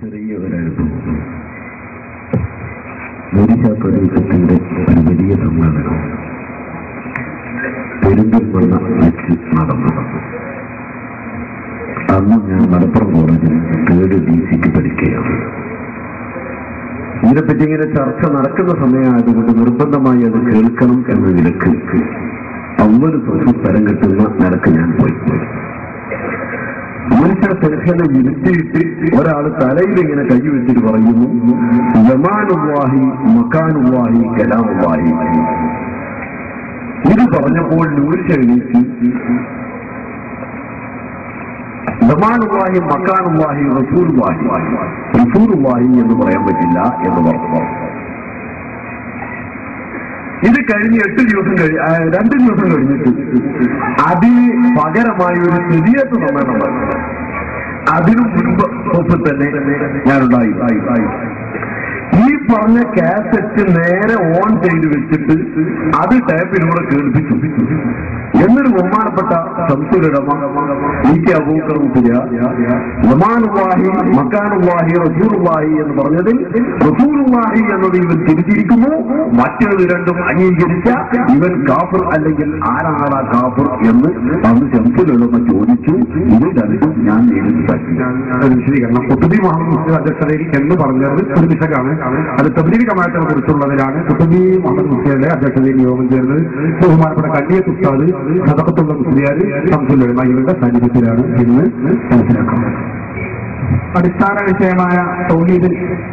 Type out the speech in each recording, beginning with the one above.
ചെറിയ ഒരനുഭവം മുരിശാപ്രദേശത്തിന്റെ ഒരു വലിയ സമ്മേളനം പെരുന്തൽമണ്ണ വെച്ച് നടന്നു അന്ന് ഞാൻ മലപ്പുറം കോളേജിൽ തേർഡ് ഡി സിക്ക് പഠിക്കുകയാണ് ഇതിനെപ്പറ്റി ഇങ്ങനെ ചർച്ച നടക്കുന്ന സമയമായതുകൊണ്ട് നിർബന്ധമായി അത് കേൾക്കണം എന്ന നിലക്ക് അവര് തൊട്ട് സ്ഥലം കിട്ടുന്ന നിലക്ക് ഞാൻ പോയി മനുഷ്യ സെൽഫിനെ ഇരുത്തിയിട്ട് ഒരാൾ തലയിൽ ഇങ്ങനെ കൈ വെച്ചിട്ട് പറയുന്നു യമാനുവാഹി മക്കാനുവാഹി കലാമുവാഹി ഇത് പറഞ്ഞപ്പോൾ നൂരിശ എണീറ്റ് യമാനുവാഹി മക്കാനുവാഹി റസൂർവാഹി റസൂർവാഹി എന്ന് പറയാൻ പറ്റില്ല എന്ന് പറഞ്ഞു ഇത് കഴിഞ്ഞ് എട്ട് ദിവസം കഴിഞ്ഞ് ആ, രണ്ട് ദിവസം കഴിഞ്ഞിട്ട് അതിന് പകരമായി ഒരു സ്ഥിതിയത്ത് സമ്മേളനം നടന്നു. അതിനു മുൻപ് മുമ്പ് തന്നെ ഞാനുണ്ടായി ഈ പറഞ്ഞ കാസറ്റ് നേരെ ഓൺ ചെയ്ത് വെച്ചിട്ട് അത് ടേപ്പിലൂടെ കേൾപ്പിച്ചു എന്നൊരു ബഹുമാനപ്പെട്ട സംസുരടമ ഇ കെ അബൂക്കർ മുസ്ലിയ റമാനുവാഹി മക്കാനുവാഹി റസൂറുവാഹി എന്ന് പറഞ്ഞതിൽ റസൂറുവാഹി എന്നത് ഇവൻ തിരിച്ചിരിക്കുന്നു മറ്റേത് രണ്ടും അംഗീകരിച്ച ഇവൻ കാഫർ അല്ലെങ്കിൽ ആരാണ് കാഫർ എന്ന് അന്ന് ശംസുലമ ചോദിച്ചു ഇത് രണ്ടും ഞാൻ നേരിട്ട് പറ്റി ഒരു വിശദീകരണം കുത്തുബി മുഹമ്മദ് മുസ്ലിം അധ്യക്ഷതയിൽ എന്ന് പറഞ്ഞത് ഒരു പിശകാണ് അത് തബ്ലീഗ് ജമാഅത്തിനെ കുറിച്ചുള്ളതിലാണ് കുത്തുബി മുഹമ്മദ് മുസ്ലിയുടെ അധ്യക്ഷതയിൽ യോഗം ചേർന്നത് ബഹുമാനപ്പെട്ട കണ്ണിയത്ത് ഉസ്താദ് സദക്കത്തുള്ള മുസ്ലിയാർ സംസുലമ ഇവരുടെ സാന്നിധ്യത്തിലാണ് ഇന്ന് മനസ്സിലാക്കുന്നത് അടിസ്ഥാന വിഷയമായ തൗഹീദിൽ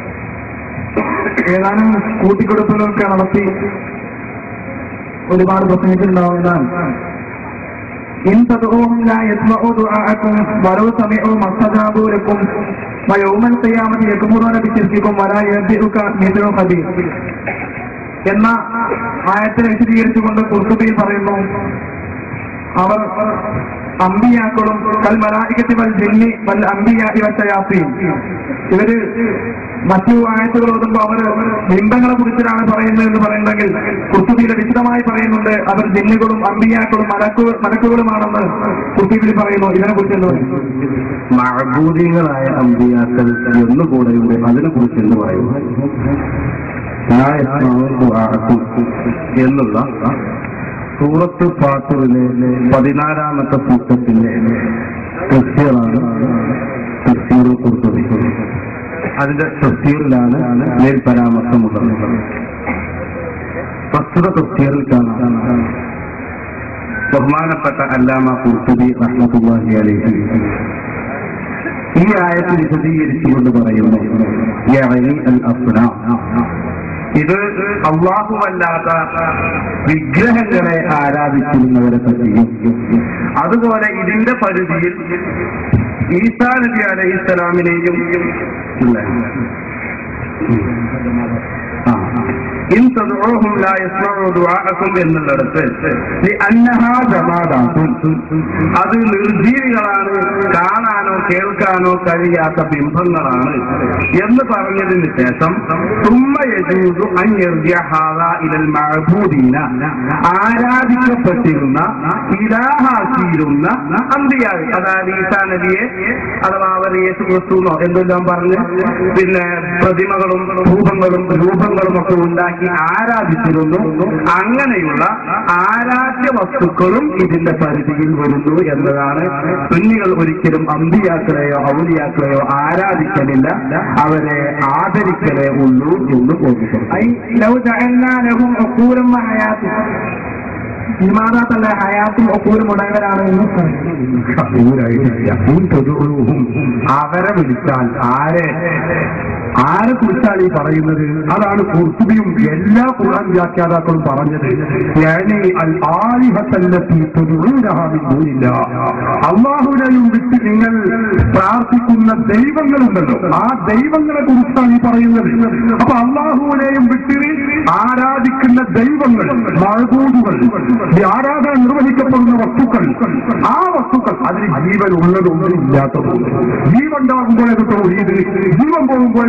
ഏതാനും കൂട്ടിക്കൊടുപ്പുകളൊക്കെ നടത്തി ഒരുപാട് പ്രസംഗിച്ചിട്ടുണ്ടാവുന്നതാണ് ഇൻ തദ്ഊഹും ലാ യസ്മഉ ദുആഅക്കും വലൗ സമിഉ മസ്തജാബു ലക്കും വയൗമൽ ഖിയാമത്തി യക്മുറൂന ബിശിർക്കിക്കും വലാ യർജിഉക മിഥ്ലു ഖബീർ എന്ന ആയത്തിനെ വിശദീകരിച്ചുകൊണ്ട് കുർത്തുബി പറയുന്നു അവർ അമ്പിയാക്കളും കൽ മലായികത്തി വൽ ജിന്നി വൽ അമ്പിയ ഇവ ശയാത്തീൻ ഇവര് മറ്റു ആയത്തുകൾ ഓതുമ്പോ അവർ ബിംബങ്ങളെ കുറിച്ചിട്ടാണ് പറയുന്നത് എന്ന് പറയുന്നെങ്കിൽ കുർത്തുബിയിൽ വിശദമായി പറയുന്നുണ്ട് അവർ ജിന്നുകളും അമ്പിയാക്കളും മലക്കു മലക്കുകളുമാണെന്ന് കുർത്തുബിയിൽ പറയുന്നു ഇതിനെ കുറിച്ച് എന്ന് പറയുന്നു മഴബൂതികളായ അമ്പിയാക്കൾ എന്നുകൂടെയുണ്ട് അതിനെ കുറിച്ച് എന്ന് പറയുന്നു ലാ യസ്മഉ ദുആഅക്കും എന്നുള്ള സൂറത്ത് ഫാത്തിറിലെ പതിനാലാമത്തെ സൂക്തത്തിന്റെ തഫ്സീറാണ് തഫ്സീറുൽ ഖുർത്തുബി അതിന്റെ തഫ്സീറിലാണ് മേൽ പരാമർശമുള്ളത് പ്രസ്തുത തഫ്സീറിൽ കാണാം ബഹുമാനപ്പെട്ട അല്ലാമ ഖുർത്തുബി റഹ്മത്തുള്ളാഹി അലൈഹി ഈ ആയത്ത് വിശദീകരിച്ചുകൊണ്ട് പറയുന്നു യഅനി അൽ അസ്നാം ഇത് അള്ളാഹുവല്ലാത്ത വിഗ്രഹങ്ങളെ ആരാധിച്ചിരുന്നവരെ പറ്റിയും അതുപോലെ ഇതിന്റെ പരിധിയിൽ ഈസാ നബി അലൈഹി സ്വലാമിനെയും ഇൻ തദ്ഉഹും ലാ യസ്മഉ ദുആഅക്കും എന്നുള്ളിടത്ത് ലിഅന്നഹാ ജമാദാത്തുൻ അത് നിർജീവികളാണ് കാണാനോ കേൾക്കാനോ കഴിയാത്ത ബിംബങ്ങളാണ് എന്ന് പറഞ്ഞതിന് ശേഷം തുമ്മ യജൂസു അൻ യർജിഅ ഹാദാ ഇലൽ മഅബൂദീന ആരാധിക്കപ്പെട്ടിരുന്ന ഇലാഹാക്കിയിരുന്ന അമ്പിയാ അതായത് ഈസാ നബിയെ അഥവാ അവർ യേശു ക്രിസ്തുന്നോ എന്തെല്ലാം പറഞ്ഞ് പിന്നെ പ്രതിമകളും രൂപങ്ങളും രൂപങ്ങളും ഒക്കെ ഉണ്ടാക്കി ആരാധിച്ചിരുന്നു അങ്ങനെയുള്ള ആരാധ്യ വസ്തുക്കളും ഇതിന്റെ പരിധിയിൽ വരുന്നു എന്നതാണ് സുന്നികൾ ഒരിക്കലും അമ്പിയാക്കളെയോ ഔലിയാക്കളെയോ ആരാധിക്കലില്ല അവരെ ആദരിക്കലേ ഉള്ളൂ എന്ന് ഓർമ്മിക്കുന്നു ഐ ലൗ ജഅൽനാ ലഹും ഉഖൂലൻ വ ഹയാത്തും വിമാനാത്തല്ല ഹയാത്തും ഒക്കൂലും ഉടയവരാണ് എന്ന് അവരെ വിളിച്ചാൽ ആരെ ആരെ കുറിച്ചാണ് ഈ പറയുന്നത് അതാണ് കുർത്തുബിയും എല്ലാ ഖുർആൻ വ്യാഖ്യാതാക്കളും പറഞ്ഞത് യഅനി അൽ ആലിഹത്തല്ലത്തി തുദഊനഹാ മിൻ ദൂനില്ലാ. അള്ളാഹുവിനെയും വിട്ട് നിങ്ങൾ പ്രാർത്ഥിക്കുന്ന ദൈവങ്ങളുണ്ടല്ലോ ആ ദൈവങ്ങളെ കുറിച്ചാണ് ഈ പറയുന്നത് അപ്പൊ അള്ളാഹുവിനെയും വിട്ട് ആരാധിക്കുന്ന ദൈവങ്ങൾ മഴകൂടുകൾ ഈ ആരാധന നിർവഹിക്കപ്പെടുന്ന വസ്തുക്കൾ ആ വസ്തുക്കൾ അതിന് ജീവൻ ഉള്ളതുണ്ട് ഇല്ലാത്തതുണ്ട് ജീവൻ ഉണ്ടാകുമ്പോഴേക്ക് തോന്നിയത് ജീവൻ പോകുമ്പോഴേക്ക് തീർക്ക്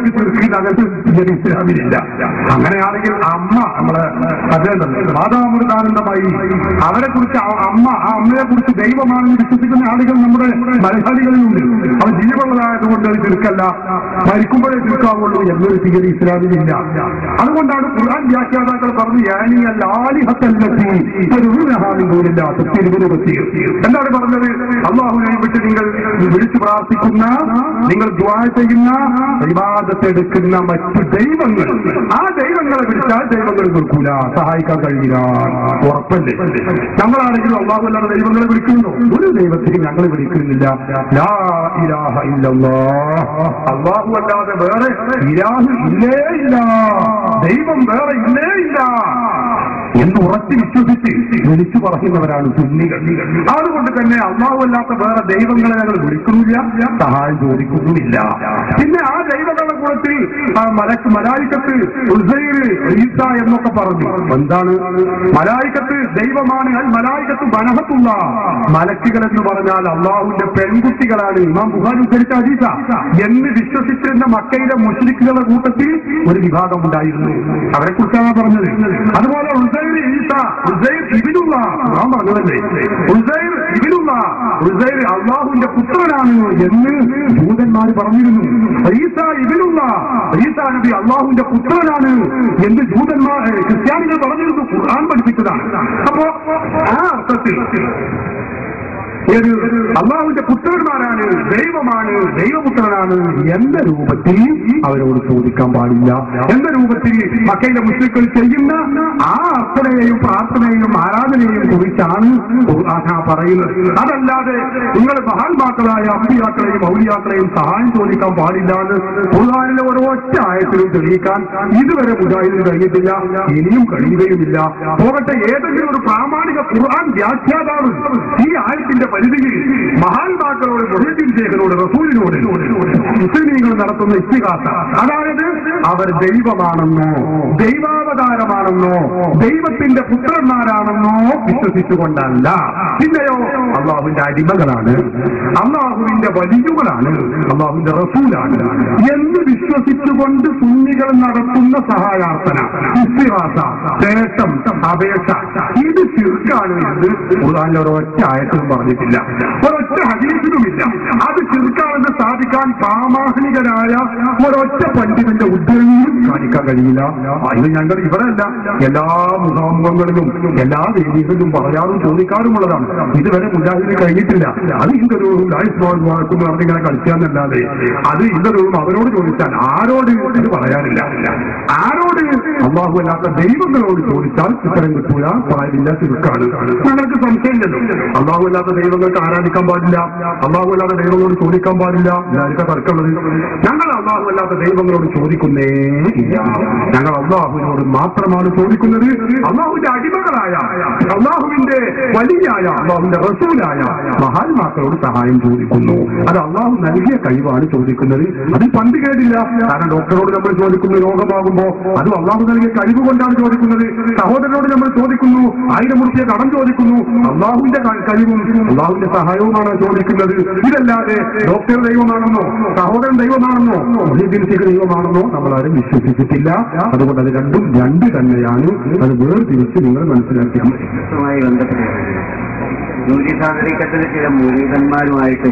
ഇത് അങ്ങനത്തെ തീയതി ഇസ്ലാമിലില്ല അങ്ങനെയാണെങ്കിൽ അമ്മ നമ്മളെ അദ്ദേഹം മാതാമൃതാനന്ദമായി അവരെ കുറിച്ച് അമ്മ ആ അമ്മയെ കുറിച്ച് ദൈവമാണെന്ന് വിശ്വസിക്കുന്ന ആളുകൾ നമ്മുടെ മലയാളികളിലുണ്ട് അവ ജീവനുള്ളതായതുകൊണ്ട് അത് തീർക്കല്ല മരിക്കുമ്പോഴേ തീർക്കാവുള്ളൂ എന്നൊരു തീയതി ഇസ്ലാമിലില്ല അതുകൊണ്ടാണ് ഖുർആൻ വ്യാഖ്യാതാക്കൾ പറഞ്ഞു യാനിയ ലാലിഹത്തല്ലത്തി തരുണഹാമി പോലില്ല തഫ്സീരിനെ പറ്റി എന്താണ് പറഞ്ഞത് അള്ളാഹുവിനെ വിട്ട് നിങ്ങൾ വിളിച്ചു പ്രാർത്ഥിക്കുന്ന നിങ്ങൾ ദ്വാ ചെയ്യുന്ന വിവാദത്തെടുക്കുന്ന മറ്റു ദൈവങ്ങൾ ആ ദൈവങ്ങളെ വിളിച്ചാൽ ദൈവങ്ങൾ നിൽക്കൂല സഹായിക്കാൻ കഴിയില്ല ഉറപ്പല്ലേ നമ്മളാണെങ്കിലും അള്ളാഹു അല്ലാതെ ദൈവങ്ങളെ വിളിക്കുന്നു ഒരു ദൈവത്തെയും ഞങ്ങൾ വിളിക്കുന്നില്ല ലാ ഇലാഹ ഇല്ലല്ലാഹ്. അള്ളാഹു അല്ലാതെ വേറെ ഇലാഹ് ഇല്ലേ ഇല്ല ദൈവം വേറെ ഇല്ലേ ഇല്ല എന്ന് ഉറച്ചു വിശ്വസിച്ച് വിളിച്ചു പറയുന്നവരാണ് സുന്നികൾ അതുകൊണ്ട് തന്നെ അള്ളാഹു അല്ലാത്ത വേറെ ദൈവങ്ങളെ ഞങ്ങൾ വിളിക്കുന്നില്ല സഹായം ചോദിക്കുന്നുമില്ല പിന്നെ ആ ദൈവങ്ങളുടെ കൂടത്തിൽ ആ മലക്ക് മലായിക്കത്ത് ഉസൈർ ഈസ എന്നൊക്കെ പറഞ്ഞു എന്താണ് മലായിക്കത്ത് ദൈവമാണ് അൽ മലായിക്കത്ത് വനഹത്തുള്ള മലക്കുകൾ എന്ന് പറഞ്ഞാൽ അള്ളാഹുവിന്റെ പെൺകുട്ടികളാണ് ഇമാം ബുഹാരി ഉദ്ധരിച്ച അജീസ എന്ന് വിശ്വസിച്ചിരുന്ന മക്കയിലെ മുസ്ലിക്കുകളുടെ കൂട്ടത്തിൽ ഒരു വിഭാഗം ഉണ്ടായിരുന്നു അവരെ കുറിച്ചാണ് പറഞ്ഞത് അതുപോലെ ഉസൈർ ഈസ ഉസൈർ ഇബിനുള്ള ഞാൻ പറഞ്ഞതല്ലേ ഉസൈർ ഇബിനുള്ള ഉസൈർ അള്ളാഹുവിന്റെ പുത്രനാണ് എന്ന് ജൂതന്മാർ പറഞ്ഞിരുന്നു ഈസ ഇബിനുള്ള ഈസ നബി അള്ളാഹുവിന്റെ പുത്രനാണ് എന്ന് ജൂതന്മാർ ഏ, ക്രിസ്ത്യാനികൾ പറഞ്ഞിരുന്നു ഖുർആൻ പഠിപ്പിച്ചതാണ് അപ്പോ ആ അർത്ഥത്തിൽ ഏത് അള്ളാഹുവിന്റെ പുത്രന്മാരാണ് ദൈവമാണ് ദൈവപുത്രനാണ് എന്ന രൂപത്തിൽ അവരോട് ചോദിക്കാൻ പാടില്ല എന്ന രൂപത്തിൽ മക്കയിലെ മുസ്ലിങ്ങൾ ചെയ്യുന്ന ആ അർത്ഥനയെയും പ്രാർത്ഥനയെയും ആരാധനയെയും കുറിച്ചാണ് ഖുർആൻ പറയുന്നത് അതല്ലാതെ നിങ്ങൾ മഹാത്മാക്കളായ അമ്പിയാക്കളെയും ഔലിയാക്കളെയും സഹായം ചോദിക്കാൻ പാടില്ല എന്ന് ഖുർആനിലെ ഓരോ ഒറ്റ ആയത്തിലും തെളിയിക്കാൻ ഇതുവരെ മുജാഹിദിന് കഴിഞ്ഞിട്ടില്ല ഇനിയും കഴിയുകയുമില്ല പോകട്ടെ ഏതെങ്കിലും ഒരു പ്രാമാണിക ഖുർആൻ വ്യാഖ്യാതാവ് ഈ ആയത്തിന്റെ പരിധിയിൽ മഹാത്മാക്കളോട് മൊഹീദ്ദീൻ ശേഖരോട് റസൂലിനോട് മുസ്ലിമീങ്ങൾ നടത്തുന്ന ഇസ്തിഹാസ അതായത് അവർ ദൈവമാണെന്നോ ദൈവാവതാരമാണെന്നോ ദൈവത്തിന്റെ പുത്രന്മാരാണെന്നോ വിശ്വസിച്ചുകൊണ്ടല്ല പിന്നെയോ അള്ളാഹുവിന്റെ അടിമകളാണ് അള്ളാഹുവിന്റെ വലിയുകളാണ് അള്ളാഹുവിന്റെ റസൂലാണ് എന്ന് വിശ്വസിച്ചുകൊണ്ട് സുന്നികൾ നടത്തുന്ന സഹായാർത്ഥന ഇസ്തിഹാസ തേട്ടം അപേക്ഷ ഇത് ചുരുക്കാണ് എന്ന് ഖുർആനിൽ ഒരൊറ്റ ആയത്തിലും പറഞ്ഞിട്ടില്ല ഒരൊറ്റ ഹദീസിലുമില്ല അത് ചുരുക്കാണെന്ന് സ്ഥാപിക്കാൻ പ്രാമാണികരായ ഒരൊറ്റ പണ്ഡിതന്റെ ഉദ്ധരണിയും കാണിക്കാൻ കഴിയില്ല ആ, ഇത് ഞങ്ങൾ ഇവിടെയല്ല എല്ലാ മുഖാമുഖങ്ങളിലും എല്ലാ വേദികളിലും പറയാറും ചോദിക്കാറുമുള്ളതാണ് ഇതുവരെ മുജാഹിദിന് കഴിഞ്ഞിട്ടില്ല അത് ഇന്ദരൂറും ലായിസ്മാനും പറഞ്ഞിങ്ങനെ കളിക്കാന്നല്ലാതെ അത് ഇന്ദരൂറും അവരോട് ചോദിച്ചാൽ ആരോട് ഇത് പറയാനില്ല ആരോട് അള്ളാഹു അല്ലാത്ത ദൈവങ്ങളോട് ചോദിച്ചാൽ ഉത്തരം കിട്ടൂല പാടില്ല ചുരുക്കാണ് ഞങ്ങൾക്ക് സംശയമില്ലല്ലോ അള്ളാഹു അല്ലാത്ത ദൈവങ്ങൾക്ക് ആരാധിക്കാൻ പാടില്ല അള്ളാഹു അല്ലാത്ത ദൈവങ്ങളോട് ചോദിക്കാൻ പാടില്ല ഞാനൊക്കെ തർക്കമുള്ളത് ഞങ്ങൾ അള്ളാഹു അല്ലാത്ത ദൈവങ്ങളോട് ചോദിക്കുന്നേ ഇല്ല ഞങ്ങൾ അള്ളാഹുവിനോട് മാത്രമാണ് ചോദിക്കുന്നത് അള്ളാഹുവിന്റെ അടിമകളായ അള്ളാഹുവിന്റെ വലിയായ അള്ളാഹുവിന്റെ റസൂലായ മഹാത്മാക്കളോട് സഹായം ചോദിക്കുന്നു അത് അള്ളാഹു നൽകിയ കഴിവാണ് ചോദിക്കുന്നത് അതിൽ പന്ത് കേടില്ല കാരണം ഡോക്ടറോട് നമ്മൾ ചോദിക്കുന്നു രോഗമാകുമ്പോ അത് അള്ളാഹു നൽകിയ കഴിവ് കൊണ്ടാണ് ചോദിക്കുന്നത് സഹോദരനോട് നമ്മൾ ചോദിക്കുന്നു ആയിരം റുപ്യ കടം ചോദിക്കുന്നു അള്ളാഹുവിന്റെ ക- കഴിവും അള്ളാഹുവിന്റെ സഹായവുമാണ് ചോദിക്കുന്നത് ഇതല്ലാതെ ഡോക്ടർ ദൈവമാണെന്നോ സഹോദരൻ ദൈവമാണെന്നോ മൊഹീദ്ദീൻ ശേഖർ ദൈവമാണെന്നോ നമ്മൾ ആരും വിശ്വസിച്ചിട്ടില്ല അതുകൊണ്ട് അത് രണ്ടും രണ്ട് തന്നെയാണ് അത് വേർതിരിച്ച് നിങ്ങൾ മനസ്സിലാക്കിയാൽ മതി ുമായി ബന്ധപ്പെട്ട് നൂറ്റി സാഗരിക്കത്തിൽ ചില മുരീതന്മാരുമായിട്ട്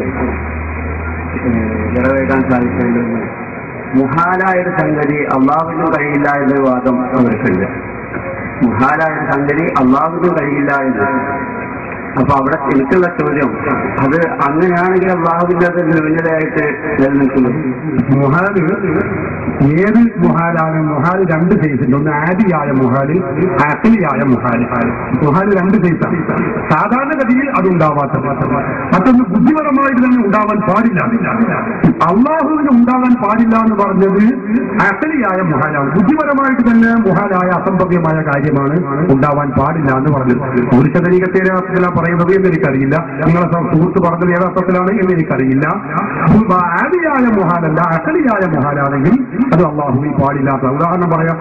ഇടവേക്കാൻ സാധിക്കേണ്ടത് മുഹാലായൊരു സംഗതി അള്ളാഹുവിനും കഴിയില്ല എന്നൊരു വാദം അവർക്കുണ്ട് മുഹാലായൊരു സംഗതി അള്ളാഹുവിനും കഴിയില്ല എന്ന് അപ്പൊ അവിടെ എനിക്കുള്ള ചോദ്യം അത് അങ്ങനെയാണെങ്കിൽ അള്ളാഹുവിന്റെ അത് ന്യൂനതയായിട്ട് നിലനിൽക്കുന്നു മുഹാല് ഏത് മുഹാലാണ് മുഹാല് രണ്ട് സൈസുണ്ട് ഒന്ന് ആദിയായ മുഹാല് അഖലിയായ മുഹാല് മുഹാല് രണ്ട് സൈസാണ് സാധാരണഗതിയിൽ അത് ഉണ്ടാവാത്തത് മറ്റൊന്ന് ബുദ്ധിപരമായിട്ട് തന്നെ ഉണ്ടാവാൻ പാടില്ല അള്ളാഹുവിന് ഉണ്ടാവാൻ പാടില്ല എന്ന് പറഞ്ഞത് അഖലിയായ മുഹാലാണ് ബുദ്ധിപരമായിട്ട് തന്നെ മുഹാലായ അസംഭവ്യമായ കാര്യമാണ് ഉണ്ടാവാൻ പാടില്ല എന്ന് പറഞ്ഞത് പുരുഷ തരീകത്തെ പറയുന്നത് എന്ന് എനിക്കറിയില്ല നിങ്ങളെ സ- സുഹൃത്ത് പറഞ്ഞത് ഏതർത്ഥത്തിലാണ് എന്ന് എനിക്കറിയില്ല ആദിയായ മുഹാലല്ല അഹലിയായ മുഹാലാണെങ്കിൽ അത് അള്ളാഹുവിൽ പാടില്ലാത്ത ഉദാഹരണം പറയാം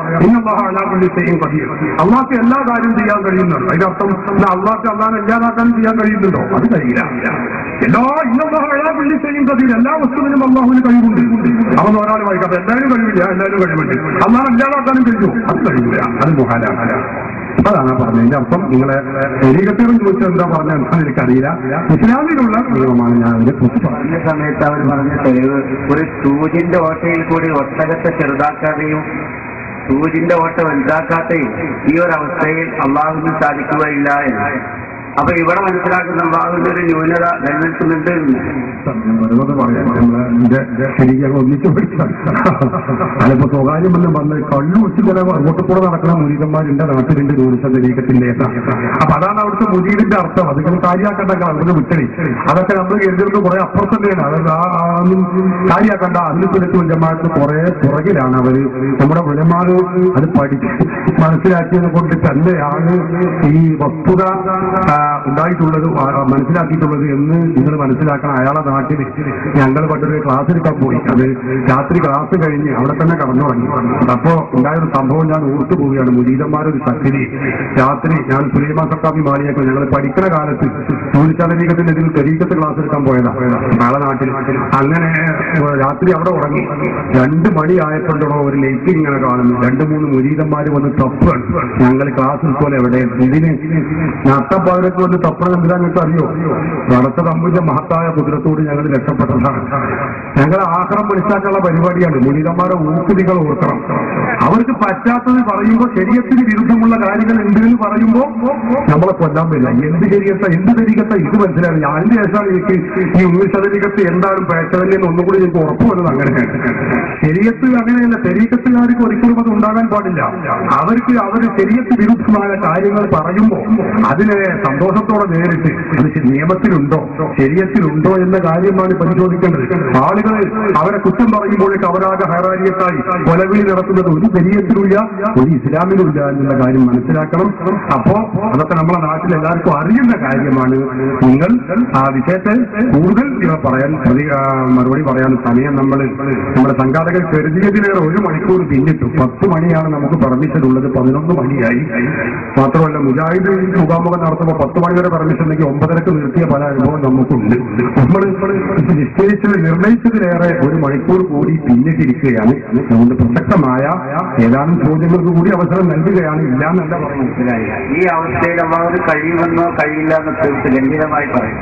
അള്ളാഹ്ക്ക് എല്ലാ കാര്യവും ചെയ്യാൻ കഴിയുന്നുണ്ട് അതിന്റെ അർത്ഥം അള്ളാഹ്ക്ക് അള്ളാഹിനെ ഇല്ലാതാക്കാനും ചെയ്യാൻ കഴിയുന്നുണ്ടോ അത് കഴിയില്ല എല്ലാ ഇന്നല്ലാഹുള്ളി ചെയ്യും കഥയിൽ എല്ലാ വസ്തുവിനും അള്ളാഹുവിന് കഴിവുണ്ട് അവൻ ഒരാൾ വായിക്കാത്ത എല്ലാവരും കഴിവില്ല എല്ലാവരും കഴിവുണ്ട് അള്ളാഹ് ഇല്ലാതാക്കാനും കഴിയും അത് കഴിയില്ല അത് മുഹാലാണ് അതാണ് പറഞ്ഞത് എന്റെ അർത്ഥം നിങ്ങളെ ശരീരത്തിലും ചോദിച്ചാൽ എന്താ പറഞ്ഞ എന്താണെന്ന് എനിക്കറിയില്ല ഇസ്ലാമിലുള്ള നിയമമാണ് ഞാൻ അതിനെ കുറിച്ച് പറഞ്ഞത് പറഞ്ഞ സമയത്ത് അവർ പറഞ്ഞ തെളിവ് ഒരു സൂചിന്റെ ഓട്ടയിൽ കൂടി ഒട്ടകത്തെ ചെറുതാക്കാതെയും സൂചിന്റെ ഓട്ട വലുതാക്കാതെയും ഈ ഒരു അവസ്ഥയിൽ അള്ളാഹുവിന് സാധിക്കുകയില്ല എന്ന് അപ്പൊ ഇവിടെ മനസ്സിലാക്കുന്ന അള്ളാഹുവിന്റെ ഒരു ന്യൂനത നിലനിൽക്കുന്നുണ്ട് എന്ന്. ഞാൻ വെറുതെ പറയാം നമ്മളെ എന്റെ ശരിക്കും ഞങ്ങൾ ഒന്നിച്ച് പഠിച്ചാൽ അതിപ്പോ സ്വകാര്യമെന്ന് പറഞ്ഞ കള്ളു വെച്ച് ചില അങ്ങോട്ട് കൂടെ നടക്കുന്ന മുരീതന്മാരുണ്ട് നാട്ടിലുണ്ട് ടൂറിസം തെരീക്കത്തിന്റെ അപ്പൊ അതാണ് അവിടുത്തെ മുരീദിന്റെ അർത്ഥം അതിങ്ങനെ കാര്യാക്കണ്ട അവരുടെ വിട്ടടി അതൊക്കെ നമ്മൾ കരുതുന്നത് കുറെ അപ്പുറത്തന്നെയാണ് അതായത് ആ ആ ഒന്നും കാര്യാക്കണ്ട അതിന് പിടിച്ചു ജമാഅത്ത് കുറെ പുറകിലാണ് അവര് നമ്മുടെ പുലമാര് അത് പഠിച്ച് മനസ്സിലാക്കിയത് കൊണ്ട് തന്നെയാണ് ഈ വസ്തുത ആ, ഉണ്ടായിട്ടുള്ളത് ആ, മനസ്സിലാക്കിയിട്ടുള്ളത് എന്ന് നിങ്ങൾ മനസ്സിലാക്കണം അയാളെ നാട്ടിൽ ഞങ്ങൾ പണ്ടൊരു ക്ലാസ് എടുക്കാൻ പോയി അത് രാത്രി ക്ലാസ് കഴിഞ്ഞ് അവിടെ തന്നെ കടന്നുറങ്ങി അപ്പോ ഉണ്ടായൊരു സംഭവം ഞാൻ ഓർത്തു പോവുകയാണ് മുരീതന്മാരൊരു ശക്തി രാത്രി ഞാൻ സുലൈമാൻ സക്കാബി മാളിയൊക്കെ ഞങ്ങൾ പഠിക്കുന്ന കാലത്ത് ടൂറിസ്റ്റ് ഇതിൽ തെരീക്കത്ത് ക്ലാസ് എടുക്കാൻ പോയതാ നാളെ നാട്ടിൽ അങ്ങനെ ഏഹ്, രാത്രി അവിടെ ഉറങ്ങി രണ്ട് മണി ആയപ്പോഴോ ഒരു ലൈറ്റ് ഇങ്ങനെ കാണുന്നു രണ്ട് മൂന്ന് മുരീതന്മാര് വന്ന് തപ്പാണ് ഞങ്ങൾ ക്ലാസ് എടുക്കുമല്ലോ എവിടെ ഇതിന് നട്ടപ്പാതിരക്ക് വന്ന് തപ്പണം എന്തിനാ നിങ്ങൾക്ക് അറിയോ നടത്ത തമ്പിന്റെ മഹത്തായ കുതിരത്തോട് ഞങ്ങൾ രക്ഷപ്പെട്ടതാണ് ഞങ്ങൾ ആഹാരം മനസ്സിലാക്കാനുള്ള പരിപാടിയാണ് മുരീതന്മാരെ ഊക്കുതികൾ ഓർക്കണം അവർക്ക് പറ്റാത്തത് പറയുമ്പോൾ ശരീരത്തിന് വിരുദ്ധമുള്ള കാര്യങ്ങൾ എന്തെന്ന് പറയുമ്പോൾ നമ്മളെ കൊല്ലാൻ പറ്റില്ല എന്ത് ശരീരത്ത എന്ത് ശരീരത്ത ഇത് മനസ്സിലാവില്ല അതിന്റെ ശേഷമാണ് എനിക്ക് ഈ ഉമ്മ ശരീരത്ത് എന്താണ് പേച്ചവല്ലെന്ന് ഒന്നും കൂടി എനിക്ക് ഉറപ്പ് വരുന്നത് അങ്ങനെയാണ് ശരീരത്ത് അങ്ങനെയല്ല ശരീരത്തുകാർക്ക് ഒരിക്കലും അത് ഉണ്ടാകാൻ പാടില്ല അവർക്ക് അവർ ശരീരത്ത് വിരുദ്ധമായ കാര്യങ്ങൾ പറയുമ്പോൾ അതിനെ സന്തോഷത്തോടെ നേരിട്ട് അത് നിയമത്തിലുണ്ടോ ശരീരത്തിലുണ്ടോ എന്ന കാര്യമാണ് പരിശോധിക്കേണ്ടത് ആളുകൾ അവരെ കുറ്റം പറയുമ്പോഴേക്ക് അവരാകെ ഹൈറാരിയത്തായി കൊലവിളി നടത്തുന്നത് ഒരു ശരീരത്തിലുമില്ല ഒരു ഇസ്ലാമിലുമില്ല എന്നുള്ള കാര്യം മനസ്സിലാക്കണം അപ്പോ അതൊക്കെ നമ്മളെ നാട്ടിൽ എല്ലാവർക്കും അറിയുന്ന കാര്യമാണ് നിങ്ങൾ ആ വിഷയത്തെ കൂടുതൽ ഇവ പറയാൻ പ്രതി ആ, മറുപടി പറയാൻ സമയം നമ്മൾ നമ്മുടെ സംഘാടകർ കരുതിയതിലേറെ ഒരു മണിക്കൂർ പിന്നിട്ടു പത്ത് മണിയാണ് നമുക്ക് പെർമിഷൻ ഉള്ളത് പതിനൊന്ന് മണിയായി മാത്രമല്ല മുജാഹിദ് മുഖാമുഖം നടത്തുമ്പോൾ പത്ത് മണി വരെ പെർമിഷൻ ഉണ്ടെങ്കിൽ ഒമ്പതരക്ക് നിർത്തിയ പല അനുഭവം നമുക്കുണ്ട് നമ്മൾ നിശ്ചയിച്ചത് നിർണയിച്ചതിലേറെ ഒരു മണിക്കൂർ കൂടി പിന്നിട്ടിരിക്കുകയാണ് അതുകൊണ്ട് പ്രസക്തമായ ഏതാനും ചോദ്യങ്ങൾക്ക് കൂടി അവസരം നൽകുകയാണ് ഇല്ല എന്നല്ല പറഞ്ഞു മനസ്സിലായി ഈ അവസ്ഥയിൽ അള്ളാഹുവിന് കഴിയുമെന്നോ കഴിയില്ല എന്ന് തീർത്ത് ഗംഭീരമായി പറയും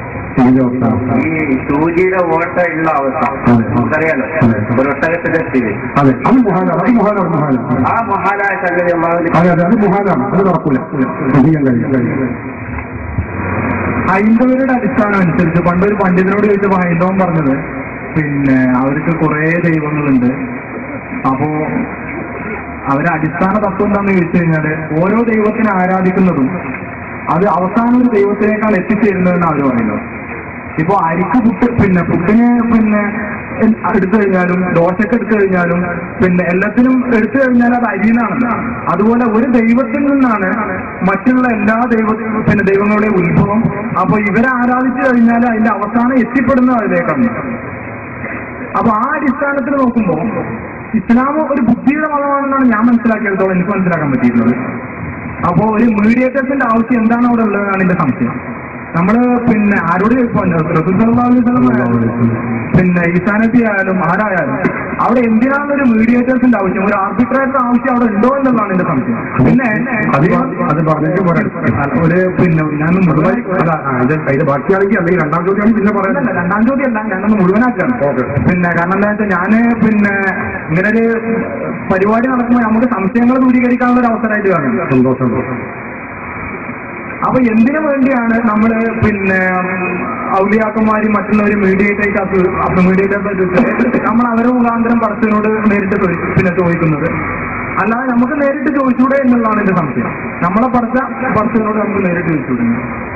ഈ സൂചിയുടെ ഓട്ട ഉള്ള അവസ്ഥ നമുക്കറിയാലോ ഒരു ഒട്ടകത്തിന്റെ സ്ഥിതി അതെ അത് മുഹാനാണ് അത് മുഹാനാണ് മുഹാനാണ് ആ മഹാനായ സംഗതി അള്ളാഹുവിന് അതെ അതെ അത് മുഹാനാണ് അത് നടക്കൂല ചെയ്യാൻ കഴിയും കഴിയും ഹൈന്ദവരുടെ അടിസ്ഥാനം അനുസരിച്ച് പണ്ടൊരു പണ്ഡിതനോട് ചോദിച്ചപ്പോ ഹൈന്ദവൻ പറഞ്ഞത് പിന്നെ അവർക്ക് കുറെ ദൈവങ്ങളുണ്ട് അപ്പോ അവരെ അടിസ്ഥാന തത്വം എന്താന്ന് ചോദിച്ചു കഴിഞ്ഞാല് ഓരോ ദൈവത്തിനെ ആരാധിക്കുന്നതും അത് അവസാനം ഒരു ദൈവത്തിനേക്കാൾ എത്തിച്ചേരുന്നതെന്ന് അവർ പറയുന്നത് ഇപ്പൊ അരിക്ക് പുട്ട് പിന്നെ പുട്ടിന് പിന്നെ എൻ- എടുത്തു കഴിഞ്ഞാലും ദോശക്ക് എടുത്തു കഴിഞ്ഞാലും പിന്നെ എല്ലാത്തിനും എടുത്തു കഴിഞ്ഞാൽ അത് അരിന്നാണല്ലോ അതുപോലെ ഒരു ദൈവത്തിൽ നിന്നാണ് മറ്റുള്ള എല്ലാ ദൈവ പിന്നെ ദൈവങ്ങളുടെയും ഉത്ഭവം അപ്പൊ ഇവരെ ആരാധിച്ചു കഴിഞ്ഞാൽ അതിന്റെ അവസാനം എത്തിപ്പെടുന്ന അതിലേക്കാണ് അപ്പൊ ആ അടിസ്ഥാനത്തിൽ നോക്കുമ്പോൾ ഇസ്ലാം ഒരു ബുദ്ധിയുടെ മതമാണെന്നാണ് ഞാൻ മനസ്സിലാക്കിയെടുത്തോളം എനിക്ക് മനസ്സിലാക്കാൻ പറ്റിയിട്ടുള്ളത് അപ്പോ ഒരു മീഡിയേറ്റേഴ്സിന്റെ ആവശ്യം എന്താണ് അവിടെ ഉള്ളതെന്നാണ് എന്റെ സംശയം നമ്മള് പിന്നെ ആരോട് ചോദിക്കാൻ പിന്നെ ഈസാനബി ആയാലും ആരായാലും അവിടെ എന്തിനാണ് ഒരു മീഡിയേറ്റേഴ്സിന്റെ ആവശ്യം ഒരു ആർബിട്രേറ്റർ ആവശ്യം അവിടെ ഉണ്ടോ എന്നുള്ളതാണ് എന്റെ സംശയം പിന്നെ അത് പ- അത് പറഞ്ഞിട്ട് പോരാ ഒരു പിന്നെ ഞാൻ മുഴുവൻ അല്ല ആ, ഇത് ഇത് ബാക്കിയാണെങ്കിൽ അല്ലെങ്കിൽ രണ്ടാം ചോദ്യമാണ് പിന്നെ പറയാൻ അല്ല, രണ്ടാം ചോദ്യം അല്ല ഞാനൊന്ന് മുഴുവനാക്കുകയാണ് ഓക്കെ. പിന്നെ കാരണം എന്താ വെച്ചാൽ ഞാന് പിന്നെ ഇങ്ങനെ ഒരു പരിപാടി നടക്കുമ്പോൾ നമുക്ക് സംശയങ്ങൾ ദൂരീകരിക്കാനുള്ള ഒരു അവസരമായിട്ട് കാണുന്നത് സന്തോഷം അപ്പൊ എന്തിനു വേണ്ടിയാണ് നമ്മള് പിന്നെ ഔലിയാക്കന്മാരും മറ്റുള്ളവരും മീഡിയേറ്റേറ്റ് മീഡിയേറ്റേറ്റ് നമ്മൾ അവരെ മുഖാന്തരം പടത്തിനോട് നേരിട്ട് ചോദി- പിന്നെ ചോദിക്കുന്നത് അല്ലാതെ നമുക്ക് നേരിട്ട് ചോദിച്ചൂടെ എന്നുള്ളതാണ് എന്റെ സംശയം നമ്മളെ പടച്ച പടത്തിനോട് നമുക്ക് നേരിട്ട് ചോദിച്ചൂടെ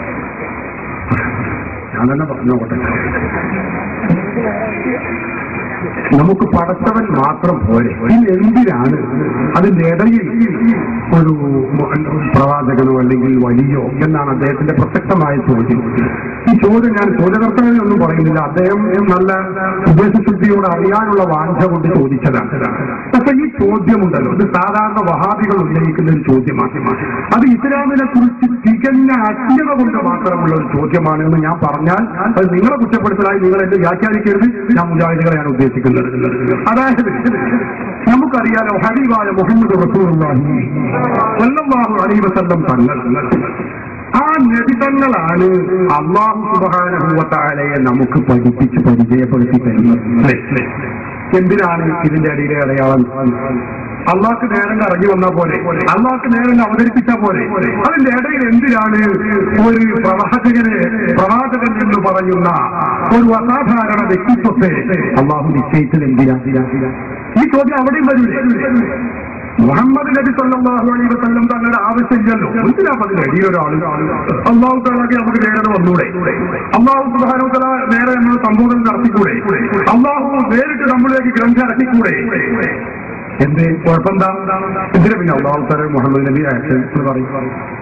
ഞാൻ തന്നെ പറഞ്ഞോട്ടെ നമുക്ക് പടച്ചവൻ മാത്രം പോരെ ഇനി എന്തിനാണ് അതിന്റെ ഇടയിൽ ഒരു പ്രവാചകനോ അല്ലെങ്കിൽ വലിയോ എന്നാണ് അദ്ദേഹത്തിന്റെ പ്രസക്തമായ ചോദ്യം ഈ ചോദ്യം ഞാൻ ചോദ്യകർത്തനെ ഒന്നും പറയുന്നില്ല അദ്ദേഹം നല്ല ഉദ്ദേശശുദ്ധിയോട് അറിയാനുള്ള വാഞ്ച കൊണ്ട് ചോദിച്ചതാണ് പക്ഷെ ഈ ചോദ്യമുണ്ടല്ലോ ഇത് സാധാരണ വഹാബികൾ ഉന്നയിക്കുന്ന ഒരു ചോദ്യമാണ് അത് ഇസ്ലാമിനെ കുറിച്ച് തികഞ്ഞ അജ്ഞത കൊണ്ട് മാത്രമുള്ള ഒരു ചോദ്യമാണ് എന്ന് ഞാൻ പറഞ്ഞാൽ അത് നിങ്ങളെ കുറ്റപ്പെടുത്തലായി നിങ്ങൾ എന്നെ വ്യാഖ്യാനിക്കരുത് ഞാൻ മുജാഹിദികളെയാണ് ഉദ്ദേശിക്കുന്നത് അതായത് നമുക്കറിയാലോ ഹബീബായ മുഹമ്മദ് റസൂലുള്ളാഹി സ്വല്ലല്ലാഹു അലൈഹി വസല്ലം തങ്ങൾ ആ നബിതങ്ങളാണ് അള്ളാഹു സുബാനുഭവത്താലയെ നമുക്ക് പഠിപ്പിച്ച് പരിചയപ്പെടുത്തി തരുന്നത് എന്തിനാണ് ഇതിന്റെ അടിയിലെ അടയാളം അള്ളാഹ്ക്ക് നേരം ഇറങ്ങി വന്ന പോലെ അള്ളാഹ്ക്ക് നേരം അവതരിപ്പിച്ച പോലെ അതിന്റെ ഇടയിൽ എന്തിനാണ് ഒരു പ്രവാചകന് പ്രവാചകൻ എന്ന് പറയുന്ന ഒരു അസാധാരണ വ്യക്തിത്വത്തെ അള്ളാഹു നിശ്ചയിച്ചത് എന്തിനാ ഈ ചോദ്യം അവിടെയും വരില്ലേ മുഹമ്മദ് നബി സല്ലല്ലാഹു അലൈഹി വസല്ലം തങ്ങളുടെ ആവശ്യമില്ലല്ലോ എന്തിനാ അതിന്റെ അടിയിൽ ഒരാൾ അള്ളാഹു താലാക്കി നമുക്ക് നേരെ വന്നൂടെ അള്ളാഹു സുബാനു തല നേരെ നമ്മൾ സംബോധന നടത്തിക്കൂടെ അള്ളാഹു നേരിട്ട് നമ്മളിലേക്ക് ഗ്രന്ഥം ഇറക്കിക്കൂടെ എന്ത് കുഴപ്പമെന്താ എന്തിനാ പിന്നെ അള്ളാഹു തല മുഹമ്മദ് നബി അയച്ചു എന്ന് പറയും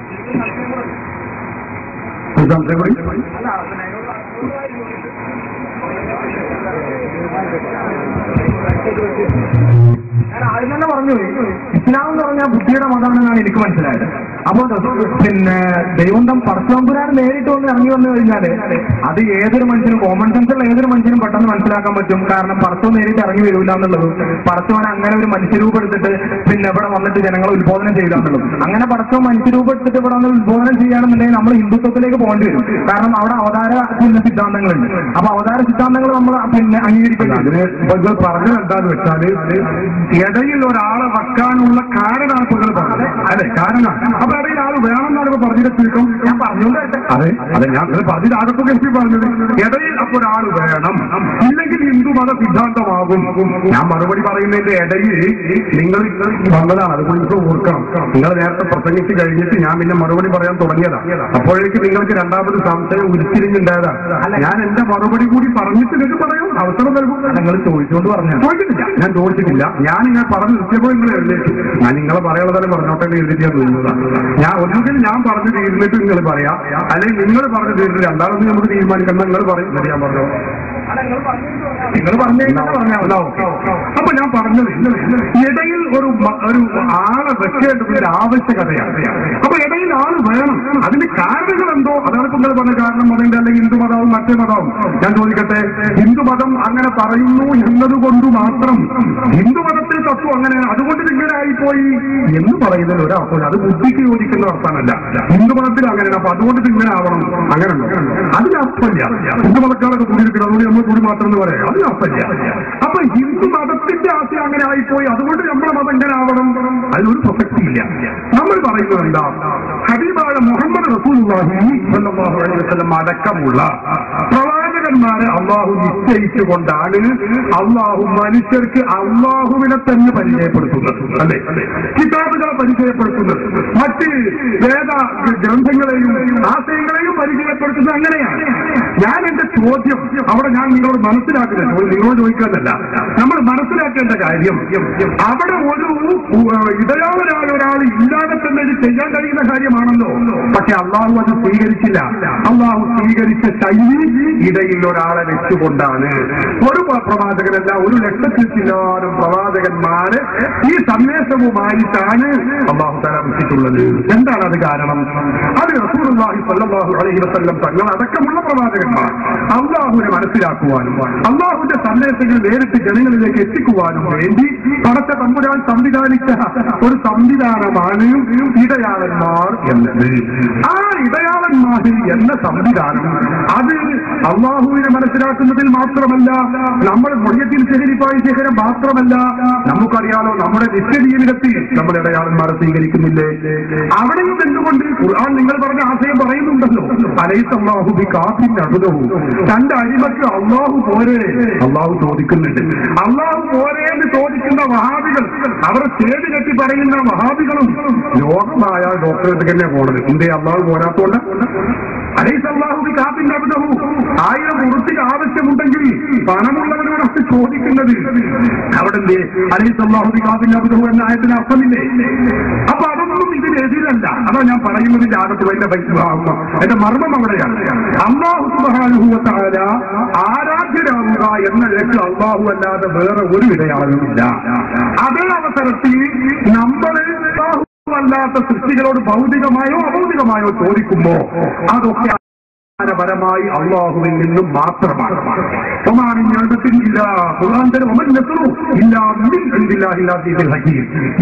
ഒരു സംശയം കൂടി ഞാൻ ആദ്യം തന്നെ പറഞ്ഞു ഇസ്ലാം എന്ന് പറഞ്ഞാൽ ബുദ്ധിയുടെ മതമാണെന്നാണ് എനിക്ക് മനസ്സിലായത് അപ്പൊ പിന്നെ ദൈവന്തം പടച്ചവമ്പുരാൻ നേരിട്ട് വന്ന് ഇറങ്ങി വന്നു കഴിഞ്ഞാല് അത് ഏതൊരു മനുഷ്യനും കോമൺ സെൻസ് ഉള്ള ഏതൊരു മനുഷ്യനും പെട്ടെന്ന് മനസ്സിലാക്കാൻ പറ്റും കാരണം പടച്ചവൻ നേരിട്ട് ഇറങ്ങി വരില്ല എന്നുള്ളത് പടച്ചവൻ അങ്ങനെ ഒരു മനുഷ്യരൂപം എടുത്തിട്ട് പിന്നെ ഇവിടെ വന്നിട്ട് ജനങ്ങളെ ഉത്ബോധനം ചെയ്യില്ല എന്നുള്ളത് അങ്ങനെ പടച്ചവൻ മനുഷ്യരൂപം എടുത്തിട്ട് ഇവിടെ വന്ന് ഉത്ബോധനം ചെയ്യുകയാണെന്നുണ്ടെങ്കിൽ നമ്മൾ ഹിന്ദുത്വത്തിലേക്ക് പോകേണ്ടി വരും കാരണം അവിടെ അവതാര പിന്നെ സിദ്ധാന്തങ്ങളുണ്ട് അപ്പൊ അവതാര സിദ്ധാന്തങ്ങൾ നമ്മൾ പിന്നെ അംഗീകരിക്കേണ്ടി വരും അതിന് ഇപ്പൊ നിങ്ങൾ പറഞ്ഞത് എന്താന്ന് വെച്ചാല് ഇടയിൽ ഒരാളെ വെക്കാനുള്ള കാരണമാണ് ഇപ്പൊ നിങ്ങൾ പറഞ്ഞത് അല്ലെ കാരണമാണ് അപ്പൊ ഇടയിൽ ആൾ വേണമെന്നാണ് ഇപ്പൊ പറഞ്ഞിട്ട് ചുരുക്കം ഞാൻ പറഞ്ഞുകൊണ്ട് അതെ അതെ ഞാൻ നിങ്ങൾ പറഞ്ഞത് ആകത്തൊക്കെ എനിക്ക് പറഞ്ഞത് ഇടയിൽ അപ്പൊ ഒരാൾ വേണം ഇല്ലെങ്കിൽ ഹിന്ദു മത സിദ്ധാന്തമാകും ഞാൻ മറുപടി പറയുന്നതിന്റെ ഇടയിൽ നിങ്ങൾ വന്നതാണ് അതുകൊണ്ട് നിങ്ങൾക്ക് ഓർക്കണം നിങ്ങൾ നേരത്തെ പ്രസംഗിച്ച് കഴിഞ്ഞിട്ട് ഞാൻ പിന്നെ മറുപടി പറയാൻ തുടങ്ങിയതാ അപ്പോഴേക്ക് നിങ്ങൾക്ക് രണ്ടാമത് സംശയം ഉരുത്തിരിഞ്ഞുണ്ടായതാണ് ഞാൻ എന്റെ മറുപടി കൂടി പറഞ്ഞിട്ട് നിങ്ങൾക്ക് പറയാം അവസരം നൽകും നിങ്ങൾ ചോദിച്ചുകൊണ്ട് പറഞ്ഞു ചോദിച്ചിട്ടില്ല ഞാൻ ചോദിച്ചിട്ടില്ല ഞാൻ ഇങ്ങനെ പറഞ്ഞു നിർത്തിയപ്പോൾ നിങ്ങൾ എഴുന്നേറ്റ് ഞാൻ നിങ്ങളെ പറയാനുള്ളതെല്ലാം പറഞ്ഞോട്ടെ എന്ന് എഴുതിയിട്ട് ഞാൻ നിന്നതാണ് ഞാൻ ഒന്നുകിൽ ഞാൻ പറഞ്ഞു തീർന്നിട്ട് നിങ്ങൾ പറയാം അല്ലെങ്കിൽ നിങ്ങൾ പറഞ്ഞു തീർന്നിട്ട് രണ്ടാമത് നമുക്ക് തീരുമാനിക്കണം നിങ്ങൾ പറയും എന്നിട്ട് ഞാൻ പറഞ്ഞു നിങ്ങൾ പറഞ്ഞു എന്നാ ഓക്കേ. അപ്പൊ ഞാൻ പറഞ്ഞത് ഇടയിൽ ഒരു മ- ഒരു ആളെ വെക്കേണ്ടത് ഒരു ആവശ്യകതയാണ് അപ്പൊ ഇടയിൽ ആള് വേണം അതിന്റെ കാരണങ്ങൾ എന്തോ അതാണ് ഇപ്പൊ നിങ്ങൾ പറഞ്ഞ കാരണം അതിന്റെ അല്ലെങ്കിൽ ഹിന്ദു മതവും മറ്റേ മതവും ഞാൻ ചോദിക്കട്ടെ ഹിന്ദു മതം അങ്ങനെ പറയുന്നു എന്നതുകൊണ്ട് മാത്രം ഹിന്ദു മതത്തിൽ തത്വം അങ്ങനെ അതുകൊണ്ട് ഇങ്ങനെ ആയിപ്പോയി എന്ന് പറയുന്നതിൽ ഒരർത്ഥം അത് ബുദ്ധിക്ക് യോജിക്കുന്ന അർത്ഥമല്ല ഹിന്ദു മതത്തിൽ അങ്ങനെ അപ്പൊ അതുകൊണ്ട് ഇത് ഇങ്ങനെ ആവണം അങ്ങനെ ഉണ്ടോ അതിനർത്ഥമില്ല ഹിന്ദു മതക്കാരൊക്കെ കൂടിയിരിക്കണം അതുകൊണ്ട് നമ്മൾ കൂടി മാത്രം എന്ന് പറയാം അതിനർത്ഥമില്ല അപ്പൊ ഹിന്ദു മതത്തിന്റെ ആശയം അങ്ങനെ ആയിപ്പോയി അതുകൊണ്ട് നമ്മുടെ മതം ഇങ്ങനെ ആവണം അതിനൊരു പ്രസക്തിയില്ല നമ്മൾ പറയുന്നത് എന്താ ഹബീബായ മുഹമ്മദ് റസൂലുള്ളാഹി സ്വല്ലല്ലാഹു അലൈഹി വസല്ലം അടക്കമുള്ള പ്രവാചകന്മാരെ അള്ളാഹു നിശ്ചയിച്ചുകൊണ്ടാണ് അള്ളാഹു മനുഷ്യർക്ക് അള്ളാഹുവിനെ തന്നെ പരിചയപ്പെടുത്തുന്നത് അല്ലെ കിതാബുകളെ പരിചയപ്പെടുത്തുന്നത് മറ്റ് വേദ ഗ്രന്ഥങ്ങളെയും ആശയങ്ങളെയും പരിചയപ്പെടുത്തുന്നത് അങ്ങനെയാണ് ഞാൻ എന്റെ ചോദ്യം അവിടെ ഞാൻ നിങ്ങളോട് മനസ്സിലാക്കുന്നത് ചോദ്യം നിങ്ങളോട് ചോദിക്കാനല്ല നമ്മൾ മനസ്സിലാക്കേണ്ട കാര്യം അവിടെ ഒരു ഉ- ഇടയാളരായ ഒരാൾ ഇല്ലാതെ തന്നെ ഇത് ചെയ്യാൻ കഴിയുന്ന കാര്യമാണല്ലോ പക്ഷെ അള്ളാഹു അത് സ്വീകരിച്ചില്ല അള്ളാഹു സ്വീകരിച്ച ശൈലി ഇടയിൽ ഒരാളെ വെച്ചുകൊണ്ടാണ് ഒരു പ്ര- പ്രവാചകനല്ല ഒരു ലക്ഷത്തിൽ ചില്ലാനും പ്രവാചകന്മാര് ഈ സന്ദേശവുമായിട്ടാണ് അള്ളാഹു തല വിട്ടിട്ടുള്ളത് എന്താണ് അത് കാരണം അത് റസൂലുള്ളാഹി സ്വല്ലല്ലാഹു അലൈഹി വസല്ലം തങ്ങൾ അടക്കമുള്ള പ്രവാചകന്മാർ അള്ളാഹുവിനെ മനസ്സിലാക്കുവാനും അള്ളാഹുവിന്റെ സന്ദേശങ്ങൾ നേരിട്ട് ജനങ്ങളിലേക്ക് എത്തിക്കുവാനും വേണ്ടി പടച്ച തമ്പുരാൻ സംവിധാനിച്ച ഒരു സംവിധാനമാണ് ഇടയാളന്മാർ എന്നത് ആ ഇടയാളന്മാർ എന്ന സംവിധാനം അത് അള്ളാഹുവിനെ മനസ്സിലാക്കുന്നതിൽ മാത്രമല്ല നമ്മൾ മൊഴിയത്തിൽ ശേഖരിപ്പായി ശേഖരം മാത്രമല്ല നമുക്കറിയാലോ നമ്മുടെ നിത്യജീവിതത്തിൽ നമ്മൾ ഇടയാളന്മാരെ സ്വീകരിക്കുന്നില്ലേ അവിടെയും എന്തുകൊണ്ട് ഖുർആൻ നിങ്ങൾ പറഞ്ഞ ആശയം പറയുന്നുണ്ടല്ലോ അലൈസ് അള്ളാഹു ബി കാഫിൻ അബുദവും തന്റെ അടിമക്ക് അള്ളാഹു പോരെ അള്ളാഹു ചോദിക്കുന്നുണ്ട് അള്ളാഹു പോരെ എന്ന് ചോദിക്കുന്ന വഹാബികൾ അവർ സ്റ്റേജ് കെട്ടി പറയുന്ന വഹാബികളും ലോകമായ ഡോക്ടറേറ്റ് തന്നെ പോണത് എന്തേ അള്ളാഹു പോരാത്തോണ്ട് അലൈസ് അള്ളാഹു ബി കാപ്പിന്റെ അബദ്ധവും ആയിരം ഉറുപ്പിക ആവശ്യമുണ്ടെങ്കിൽ പണമുള്ളവരോടൊക്കെ ചോദിക്കുന്നത് അവിടെ എന്തേ അലൈസ് അള്ളാഹു കാപ്പിന്റെ അബദ്ധവും എന്ന ആയത്തിന് അർത്ഥമില്ലേ അപ്പൊ അതൊന്നും ഇതിന് എതിരല്ല അതാ ഞാൻ പറയുന്നത് ജാതത്തിൽ എന്റെ എന്റെ മർമ്മം അവിടെയാണ് അള്ളാഹു സുബാനുഭവത്തായ ആരാധ്യരാവുക എന്ന ലക്ഷ്യം അള്ളാഹു അല്ലാതെ വേറെ ഒരു ഇടയാളുമില്ല അതേ അവസരത്തിൽ നമ്മൾ അല്ലാഹു അല്ലാത്ത സൃഷ്ടികളോട് ഭൗതികമായോ അഭൗതികമായോ ചോദിക്കുമ്പോ അതൊക്കെ പരമായി അള്ളാഹുവിൽ നിന്നും മാത്രമാണ് ഒമാനി ഞാനത്തിനില്ല ഖുർആന്റെ ഒമൻ നസറു ഇല്ലാ മിൻ ഇൻദില്ലാഹിൽ ഹകീം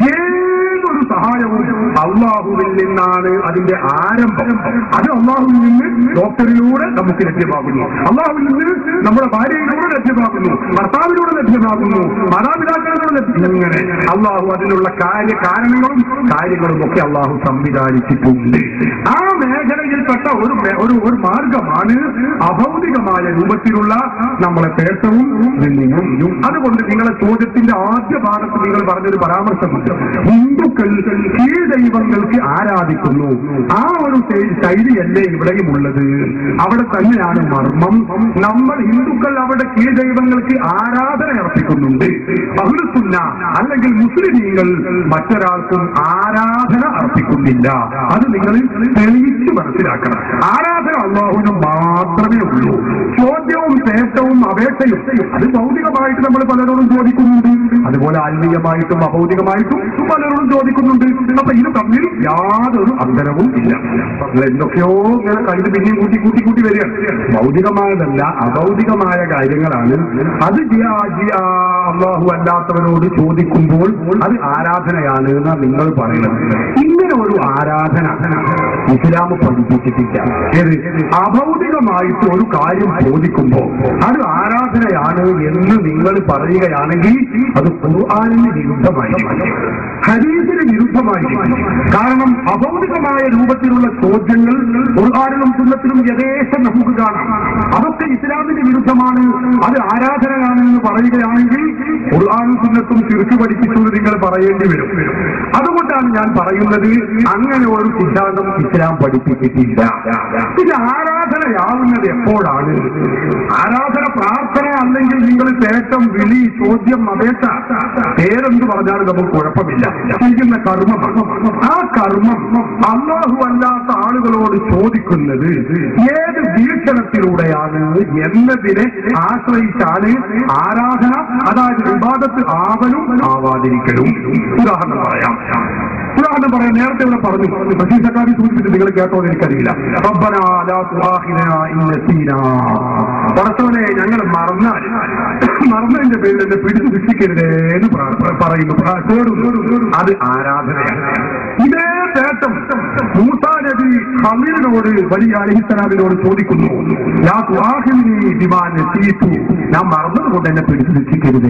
ഏതൊരു സഹായവും അള്ളാഹുവിൽ നിന്നാണ് അതിന്റെ ആരംഭം അത് അള്ളാഹുവിൽ നിന്ന് ഡോക്ടറിലൂടെ നമുക്ക് ലഭ്യമാകുന്നു അള്ളാഹുവിൽ നിന്ന് നമ്മുടെ ഭാര്യയിലൂടെ ലഭ്യമാകുന്നു ഭർത്താവിലൂടെ ലഭ്യമാകുന്നു മാതാപിതാക്കളിലൂടെ ലഭ്യം ഇങ്ങനെ അള്ളാഹു അതിനുള്ള കാര്യ കാരണങ്ങളും കാര്യങ്ങളും ഒക്കെ അള്ളാഹു സംവിധാനിച്ചിട്ടുണ്ട് ആ മേഖലയിൽപ്പെട്ട ഒരു മേ- ഒരു ഒരു മാർഗമാണ് അഭൗതികമായ രൂപത്തിലുള്ള നമ്മളെ പേട്ടവും നിന്നും അതുകൊണ്ട് നിങ്ങളെ ചോദ്യത്തിന്റെ ആദ്യ ഭാഗത്ത് നിങ്ങൾ പറഞ്ഞൊരു പരാമർശമുണ്ട് ഹിന്ദുക്കൾ കീഴ് ദൈവങ്ങൾക്ക് ആരാധിക്കുന്നു ആ ഒരു ശൈ- ശൈലിയല്ലേ ഇവിടെയും ഉള്ളത് അവിടെ തന്നെയാണ് മർമ്മം നമ്മൾ ഹിന്ദുക്കൾ അവിടെ കീഴ് ദൈവങ്ങൾക്ക് ആരാധന അർപ്പിക്കുന്നുണ്ട് ബഹുസുന്ന അല്ലെങ്കിൽ മുസ്ലിമീങ്ങൾ മറ്റൊരാൾക്കും ആരാധന അർപ്പിക്കുന്നില്ല അത് നിങ്ങൾ തെളിയിച്ച് മനസ്സിലാക്കണം ആരാധന അള്ളാഹുവിന് മാത്രമേ ഉള്ളൂ ചോദ്യവും തേട്ടവും അപേക്ഷയും അത് ഭൗതികമായിട്ട് നമ്മൾ പലരോടും ചോദിക്കുന്നുണ്ട് അതുപോലെ ആത്മീയമായിട്ടും അഭൗതികമായിട്ടും പലരോടും ചോദിക്കുന്നുണ്ട് അപ്പൊ ഇത് തമ്മിൽ യാതൊരു അന്തരവും ഇല്ല നിങ്ങൾ എന്തൊക്കെയോ ഇങ്ങനെ കയ്യിൽ പിന്നെയും കൂട്ടി കൂട്ടി കൂട്ടി വരികയാണ് ഭൗതികമായതല്ല അഭൗതികമായ കാര്യങ്ങളാണ് അത് ജിയാ ജിയാ അള്ളാഹു അല്ലാത്തവരോട് ചോദിക്കുമ്പോൾ അത് ആരാധനയാണ് എന്നാണ് നിങ്ങൾ പറയുന്നത് ഇങ്ങനെ ഒരു ആരാധന ഇസ്ലാം പഠിപ്പിച്ചിട്ടില്ല ഏത് അഭൗതികമായിട്ട് ഒരു കാര്യം ചോദിക്കുമ്പോൾ അത് ആരാധനയാണ് എന്ന് നിങ്ങൾ പറയുകയാണെങ്കിൽ അത് ഖുർആാനിന് വിരുദ്ധമായിരിക്കും ഹരീസിന് വിരുദ്ധമായിരിക്കും കാരണം അഭൗതികമായ രൂപത്തിലുള്ള ചോദ്യങ്ങൾ ഖുർആാനിലും സുന്നത്തിലും യഥേഷ്ടം നമുക്ക് കാണാം അതൊക്കെ ഇസ്ലാമിന് വിരുദ്ധമാണ് അത് ആരാധനയാണെന്ന് പറയുകയാണെങ്കിൽ ഖുർആാനും സുന്നത്തും ചുരുക്കി പഠിപ്പിച്ചെന്ന് നിങ്ങൾ പറയേണ്ടി വരും അതുകൊണ്ടാണ് ഞാൻ പറയുന്നത് അങ്ങനെ ഒരു സിദ്ധാന്തം ഇസ്ലാം പഠിപ്പിച്ചിട്ടില്ല ഇത് ആരാധനയാവുന്നത് എപ്പോഴാണ് ആരാധന പ്രാർത്ഥന അല്ലെങ്കിൽ നിങ്ങൾ തേട്ടം വിളി ചോദ്യം അപേക്ഷ പേരെന്ത് പറഞ്ഞാലും നമുക്ക് കുഴപ്പമില്ല ചെയ്യുന്ന കർമ്മം ആ കർമ്മം അള്ളാഹു അല്ലാത്ത ആളുകളോട് ചോദിക്കുന്നത് ഏത് വീക്ഷണത്തിലൂടെയാണ് എന്നതിനെ ആശ്രയിച്ചാണ് ആരാധന അതായത് വിവാദത്ത് ആവലും ആവാതിരിക്കലും ഉദാഹരണം പറയാം ഉദാഹരണം പറയാം നേരത്തെ ഇവിടെ പറഞ്ഞു ബഷീർ സക്കാരി സൂചിപ്പിച്ച് നിങ്ങൾ കേട്ടോ എന്ന് എനിക്കറിയില്ല റബ്ബനാ ലാ തുആഖിനാ ഇൻ നസീനാ. പടച്ചവനെ ഞങ്ങൾ മറന്നാൽ മറന്നതിന്റെ പേരിൽ എന്നെ പിടിച്ചു ശിക്ഷിക്കരുതേ എന്ന് പ്ര- പറയുന്നു പ്ര- തേടുന്നു. അത് ആരാധനയാണ് ഇതേ തേട്ടം മൂസാ നബി ഹമീറിനോട് വലിയ അലിഹിത്തലാമിനോട് ചോദിക്കുന്നു ലാ തുആഖിനി ബിമാ നസീതു. ഞാൻ മറന്നതുകൊണ്ട് എന്നെ പിടിച്ചു ശിക്ഷിക്കരുതേ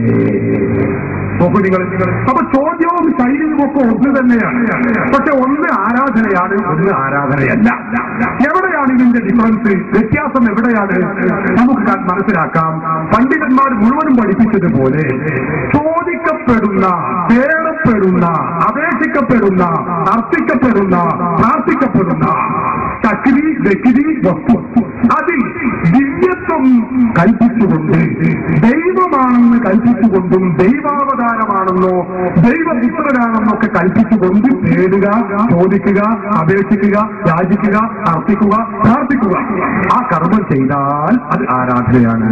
നോക്കൂ നിങ്ങൾ അപ്പൊ ചോദ്യവും ശൈലിയും ഒക്കെ ഒന്ന് തന്നെയാണ് പക്ഷെ ഒന്ന് ആരാധനയാണ് ഒന്ന് ആരാധനയല്ല എവിടെയാണ് ഇതിന്റെ ഡിഫറൻസ് വ്യത്യാസം എവിടെയാണ് നമുക്ക് ക- മനസ്സിലാക്കാം പണ്ഡിതന്മാർ മുഴുവനും പഠിപ്പിച്ചതുപോലെ ചോദിക്കപ്പെടുന്ന തേടപ്പെടുന്ന അപേക്ഷിക്കപ്പെടുന്ന അർത്ഥിക്കപ്പെടുന്ന പ്രാർത്ഥിക്കപ്പെടുന്ന ചക്രി വ്യക്തി വസ്തു അതിൽ ദിവ്യത്വം കൽപ്പിച്ചുകൊണ്ട് ദൈവമാണെന്ന് കൽപ്പിച്ചുകൊണ്ടും ദൈവാവതാരമാണെന്നോ ദൈവപുത്രനാണെന്നൊക്കെ കൽപ്പിച്ചുകൊണ്ട് തേടുക ചോദിക്കുക അപേക്ഷിക്കുക യാചിക്കുക അർത്ഥിക്കുക പ്രാർത്ഥിക്കുക ആ കർമ്മം ചെയ്താൽ അത് ആരാധനയാണ്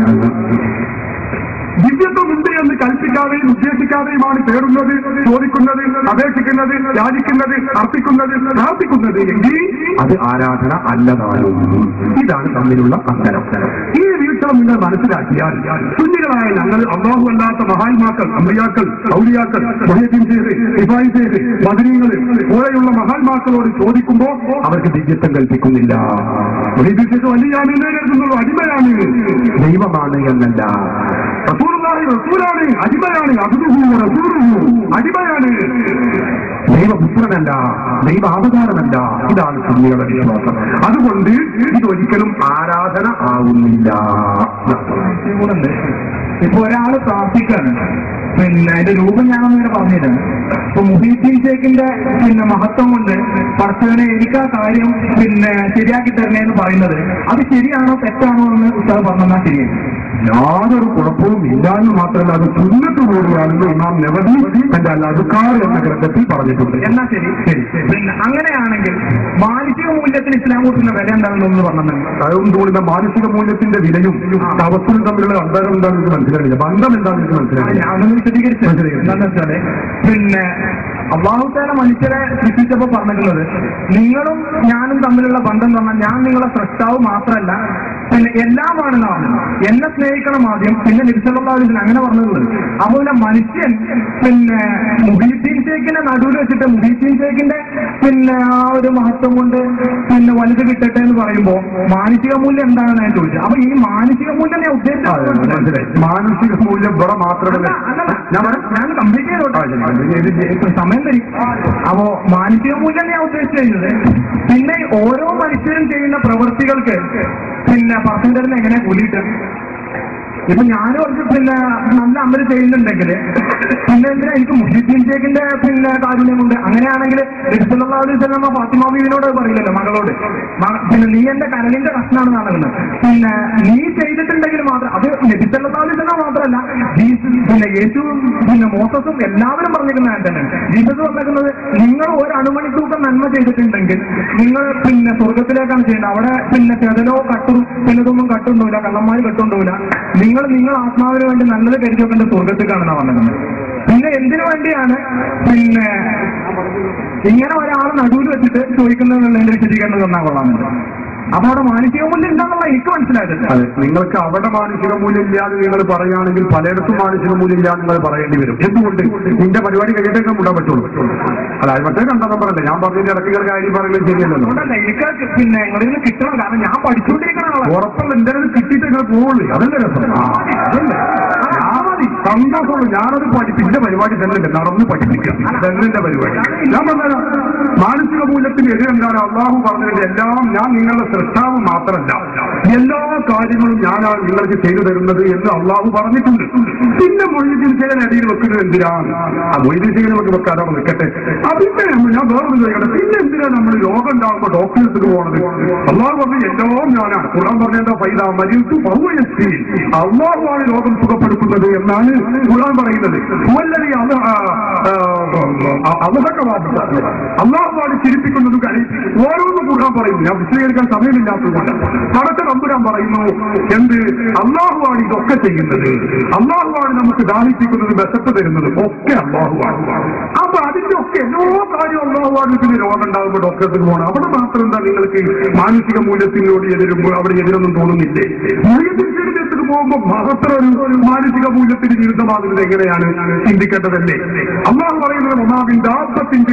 ദിവ്യത്വമുണ്ട് എന്ന് കൽപ്പിക്കാതെയും ഉദ്ദേശിക്കാതെയുമാണ് തേടുന്നത് ചോദിക്കുന്നത് അപേക്ഷിക്കുന്നത് യാചിക്കുന്നത് അർത്ഥിക്കുന്നത് പ്രാർത്ഥിക്കുന്നത് എങ്കിൽ അത് ആരാധന അല്ലതാനും ഇതാണ് തമ്മിലുള്ള അന്തരം ഈ വീക്ഷണം നിങ്ങൾ മനസ്സിലാക്കിയാൽ കുഞ്ഞുങ്ങളായ ഞങ്ങൾ അള്ളാഹു അല്ലാത്ത മഹാത്മാക്കൾ അമ്പിയാക്കൾ ഔലിയാക്കൾ മൊഹീദ്ദീൻ ചെയ്ത് ഇഫായി ചെയ്ത് മദനീങ്ങൾ പോലെയുള്ള മഹാത്മാക്കളോട് ചോദിക്കുമ്പോൾ അവർക്ക് ദിവ്യത്വം കൽപ്പിക്കുന്നില്ല മൊഹീദ്ദീൻ ചെയ്ത് വലിയാണ് എന്നേ കരുതുന്നുള്ളൂ അടിമയാണ് ദൈവമാണ് എന്നല്ല റസൂലുള്ളാഹി റസൂലാണ് അടിമയാണ് അബ്ദുഹു റസൂലുഹു അടിമയാണ് ദൈവപുത്രനല്ല ദൈവാവതാരമല്ല ഇതാണ് സുന്നികളുടെ വിശ്വാസം അതുകൊണ്ട് ഇതൊരിക്കലും ആരാധന ആവുന്നില്ല കൂടെ ഇപ്പൊ ഒരാള് പ്രാർത്ഥിക്കാണ് പിന്നെ അതിന്റെ രൂപം ഞാനൊന്നിങ്ങനെ പറഞ്ഞുതരാം ഇപ്പൊ മുഹ മുഹീദ്ദീൻ ഷേഖിന്റെ പിന്നെ മഹത്വം കൊണ്ട് പഠിച്ചവനെ എനിക്ക് ആ കാര്യം പിന്നെ ശരിയാക്കി തരണേ എന്ന് പറയുന്നത് അത് ശരിയാണോ തെറ്റാണോ എന്ന് ഉസ്താദ് പറഞ്ഞാൽ ശരിയാണ് യാതൊരു കുഴപ്പവും ഇല്ല എന്ന് മാത്രമല്ല അത് സുന്നത്തോടുകൂടിയാണെന്ന് ഇമാം നവദി തന്റെ അൽ അദ്കാർ എന്ന ഗ്രന്ഥത്തിൽ പറഞ്ഞിട്ടുണ്ട് എന്നാ ശരി ശരി പിന്നെ അങ്ങനെയാണെങ്കിൽ മാനസിക മൂല്യത്തിന് ഇസ്ലാം കൊടുക്കുന്ന വില എന്താണെന്ന് പറഞ്ഞത് അതും കൂടുന്ന മാനസിക മൂല്യത്തിന്റെ വിലയും അവസ്ഥയും തമ്മിലുള്ള അന്തരം എന്താണെന്ന് എനിക്ക് മനസ്സിലായില്ല ബന്ധം എന്താണെന്ന് എനിക്ക് മനസ്സിലായില്ല ഞാനൊന്ന് വിശദീകരിച്ചു വിശദീകരിച്ചു. എന്താണെന്ന് വെച്ചാല് പിന്നെ അള്ളാഹുത്താല മനുഷ്യരെ സൃഷ്ടിച്ചപ്പോ പറഞ്ഞിട്ടുള്ളത് നിങ്ങളും ഞാനും തമ്മിലുള്ള ബന്ധം എന്ന് പറഞ്ഞാൽ ഞാൻ നിങ്ങളെ സൃഷ്ടാവ് മാത്രമല്ല പിന്നെ എല്ലാമാണ് നാം എന്നെ സ്നേഹിക്കണം ആദ്യം പിന്നെ നിരിച്ചുള്ളതിന് അങ്ങനെ പറഞ്ഞിട്ടുള്ളത് അതുപോലെ മനുഷ്യൻ പിന്നെ മുഹീദ്ദീൻ ഷേഖിന്റെ നടുവിൽ വെച്ചിട്ട് മുഹീദ്ദീൻ ഷേഖിന്റെ പിന്നെ ആ ഒരു മഹത്വം കൊണ്ട് പിന്നെ വലുത് കിട്ടട്ടെ എന്ന് പറയുമ്പോ മാനസിക മൂല്യം എന്താണെന്ന് ഞാൻ ചോദിച്ചത് അപ്പൊ ഈ മാനസിക മൂല്യം ഞാൻ ആ, ഉദ്ദേശിച്ചത് മനസ്സിലായി മാനസിക മൂല്യം ഇവിടെ മാത്രമല്ല അല്ല, അല്ല, ഞാൻ പറയാം. ഞാൻ കംപ്ലീറ്റ് ചെയ്തോട്ടെ ആ, ശരി. ഇത് ഇപ്പൊ സമയം തരും അപ്പോ മാനസിക മൂല്യം ഞാൻ ഉദ്ദേശിച്ചത് പിന്നെ ഓരോ മനുഷ്യരും ചെയ്യുന്ന പ്രവൃത്തികൾക്ക് പിന്നെ പെർസെന്റേജിന് എങ്ങനെ കൂലിയിട്ട് ഇപ്പൊ ഞാൻ കുറച്ച് പിന്നെ നല്ല അമല് ചെയ്യുന്നുണ്ടെങ്കിൽ പിന്നെ എന്തിനാ എനിക്ക് മുഹീദ്ദീൻ ഷേഖിന്റെ പിന്നെ കാരുണ്യം കൊണ്ട് അങ്ങനെയാണെങ്കിൽ രക്തമുള്ള ഫാത്തിമ ബീവിനോട് പറയില്ലല്ലോ മകളോട് മ- പിന്നെ നീ എന്റെ കരളിന്റെ കഷ്ണാണെന്നാണ് പറയുന്നത് പിന്നെ നീ ചെയ്തിട്ടുണ്ടെങ്കിൽ മാത്രം അത് നബിസല്ലാസ്വലം മാത്രമല്ല ജീസസ് പിന്നെ യേശുവും പിന്നെ മോസസും എല്ലാവരും പറഞ്ഞിരിക്കുന്ന തന്നെ ജീസസ് പറഞ്ഞിരിക്കുന്നത് നിങ്ങൾ ഒരു അണുമണി തൂക്കം നന്മ ചെയ്തിട്ടുണ്ടെങ്കിൽ നിങ്ങൾ പിന്നെ സ്വർഗത്തിലേക്കാണ് ചെയ്യുന്നത് അവിടെ പിന്നെ ചെതലോ കട്ടും പിന്നെ ഇതൊന്നും കട്ടുണ്ടാവില്ല കള്ളന്മാര് കട്ടുണ്ടാവില്ല നിങ്ങൾ നിങ്ങൾ ആത്മാവിന് വേണ്ടി നല്ലത് കരുതി വെക്കേണ്ട സ്വർഗത്തേക്കാണെന്നാണ് പറഞ്ഞത് പിന്നെ എന്തിനു വേണ്ടിയാണ് പിന്നെ ഇങ്ങനെ ഒരാൾ നടുവിൽ വെച്ചിട്ട് ചോദിക്കുന്നതെന്നുള്ളതിന്റെ വിശദീകരണം തന്നാൽ കൊള്ളാമെന്ന് അപ്പൊ അവിടെ മാനസിക മൂല്യം എന്താണെന്നുള്ള എനിക്ക് മനസ്സിലായിട്ടില്ല അതെ നിങ്ങൾക്ക് അവിടെ മാനസിക മൂല്യം ഇല്ലാതെ നിങ്ങൾ പറയുകയാണെങ്കിൽ പലയിടത്തും മാനസിക മൂല്യം ഇല്ലാതെ നിങ്ങൾ പറയേണ്ടി വരും എന്തുകൊണ്ട് നിന്റെ പരിപാടി കഴിഞ്ഞിട്ടേ മുണ്ടാൻ പറ്റുള്ളൂ അതായത് മറ്റേ രണ്ടാം നമ്പറല്ല ഞാൻ പറഞ്ഞതിന്റെ ഇടയ്ക്ക് കയറി കാര്യം പറയുന്നത് ശരിയല്ലല്ലോ അതുകൊണ്ടല്ല എനിക്ക് പിന്നെ നിങ്ങളിൽ നിന്ന് കിട്ടണം കാരണം ഞാൻ പഠിച്ചുകൊണ്ടിരിക്കണ ആളാണ് ഉറപ്പുള്ള എന്റെ കിട്ടിയിട്ട് നിങ്ങൾ പോവുള്ളൂ അതല്ലേ രസം ആ, അതല്ലേ ഞാൻ മതി സന്തോഷമുള്ളൂ ഞാനത് പഠിപ്പിച്ച പരിപാടി തന്നെ ഉണ്ട് നടന്ന് പഠിപ്പിക്കാം തന്നെ എന്റെ പരിപാടി ഞാൻ പറഞ്ഞ മാനസിക മൂല്യത്തിന് എതിരെന്താണ് അള്ളാഹു പറഞ്ഞതിന്റെ എല്ലാം ഞാൻ നിങ്ങളുടെ സൃഷ്ടാവ് മാത്രമല്ല എല്ലാ കാര്യങ്ങളും ഞാനാണ് നിങ്ങൾക്ക് ചെയ്തു തരുന്നത് എന്ന് അള്ളാഹു പറഞ്ഞിട്ടുണ്ട് പിന്നെ മൊയ്തീൻ ചെയ്യാൻ അടിയിൽ വെക്കുന്നത് എന്തിനാണ് ആ മൊയ്തീൻ ചെയ്യാൻ നമുക്ക് വെക്കാതെ നിൽക്കട്ടെ അതിന്റെ നമ്മൾ ഞാൻ വേറൊരു ചോദിക്കട്ടെ പിന്നെ എന്തിനാ നമ്മൾ രോഗം ഉണ്ടാകുമ്പോൾ ഡോക്ടേഴ്സിന് പോകുന്നത് അള്ളാഹു പറഞ്ഞു എല്ലാം ഞാനാണ് ഖുർആൻ പറഞ്ഞ ഫൈദ മരിച്ചു ബഹുവയസ്തി അള്ളാഹുവാണ് രോഗം സുഖപ്പെടുത്തുന്നത് എന്നാണ് ഖുർആൻ പറയുന്നത് വല്ലതി അത് അമഹക്കവാദം അള്ളാഹുവാണ് ചിരിപ്പിക്കുന്നതും കാര്യം ഓരോന്നും ഖുർആൻ പറയുന്നു ഞാൻ വിശദീകരിക്കാൻ സമയമില്ലാത്തതുകൊണ്ട് പടച്ച നമ്പുരാൻ പറയുന്നു എന്ത് അള്ളാഹുവാണ് ഇതൊക്കെ ചെയ്യുന്നത് അള്ളാഹുവാണ് നമുക്ക് ദാഹിപ്പിക്കുന്നത് വിശപ്പ് തരുന്നത് ഒക്കെ അള്ളാഹുവാണ് അപ്പൊ അതിന്റെ ഒക്കെ എല്ലാ കാര്യവും അള്ളാഹുവാണ് ഇതിന് രോഗം ഉണ്ടാകുമ്പോൾ ഡോക്ടർക്ക് പോകണം അവിടെ മാത്രം എന്താ നിങ്ങൾക്ക് മാനസിക മൂല്യത്തിനോട് എതിരുമ്പോൾ അവിടെ എതിരൊന്നും തോന്നുന്നില്ലേ മൂല്യത്തിലേക്ക് പോകുമ്പോൾ മാത്രം ഒരു ഒരു മാനസിക മൂല്യത്തിന് വിരുദ്ധമാകുന്നത് എങ്ങനെയാണ് ചിന്തിക്കേണ്ടതല്ലേ അള്ളാഹു പറയുന്നത് ഒന്നാമിൻ ദാപത്തിന്റെ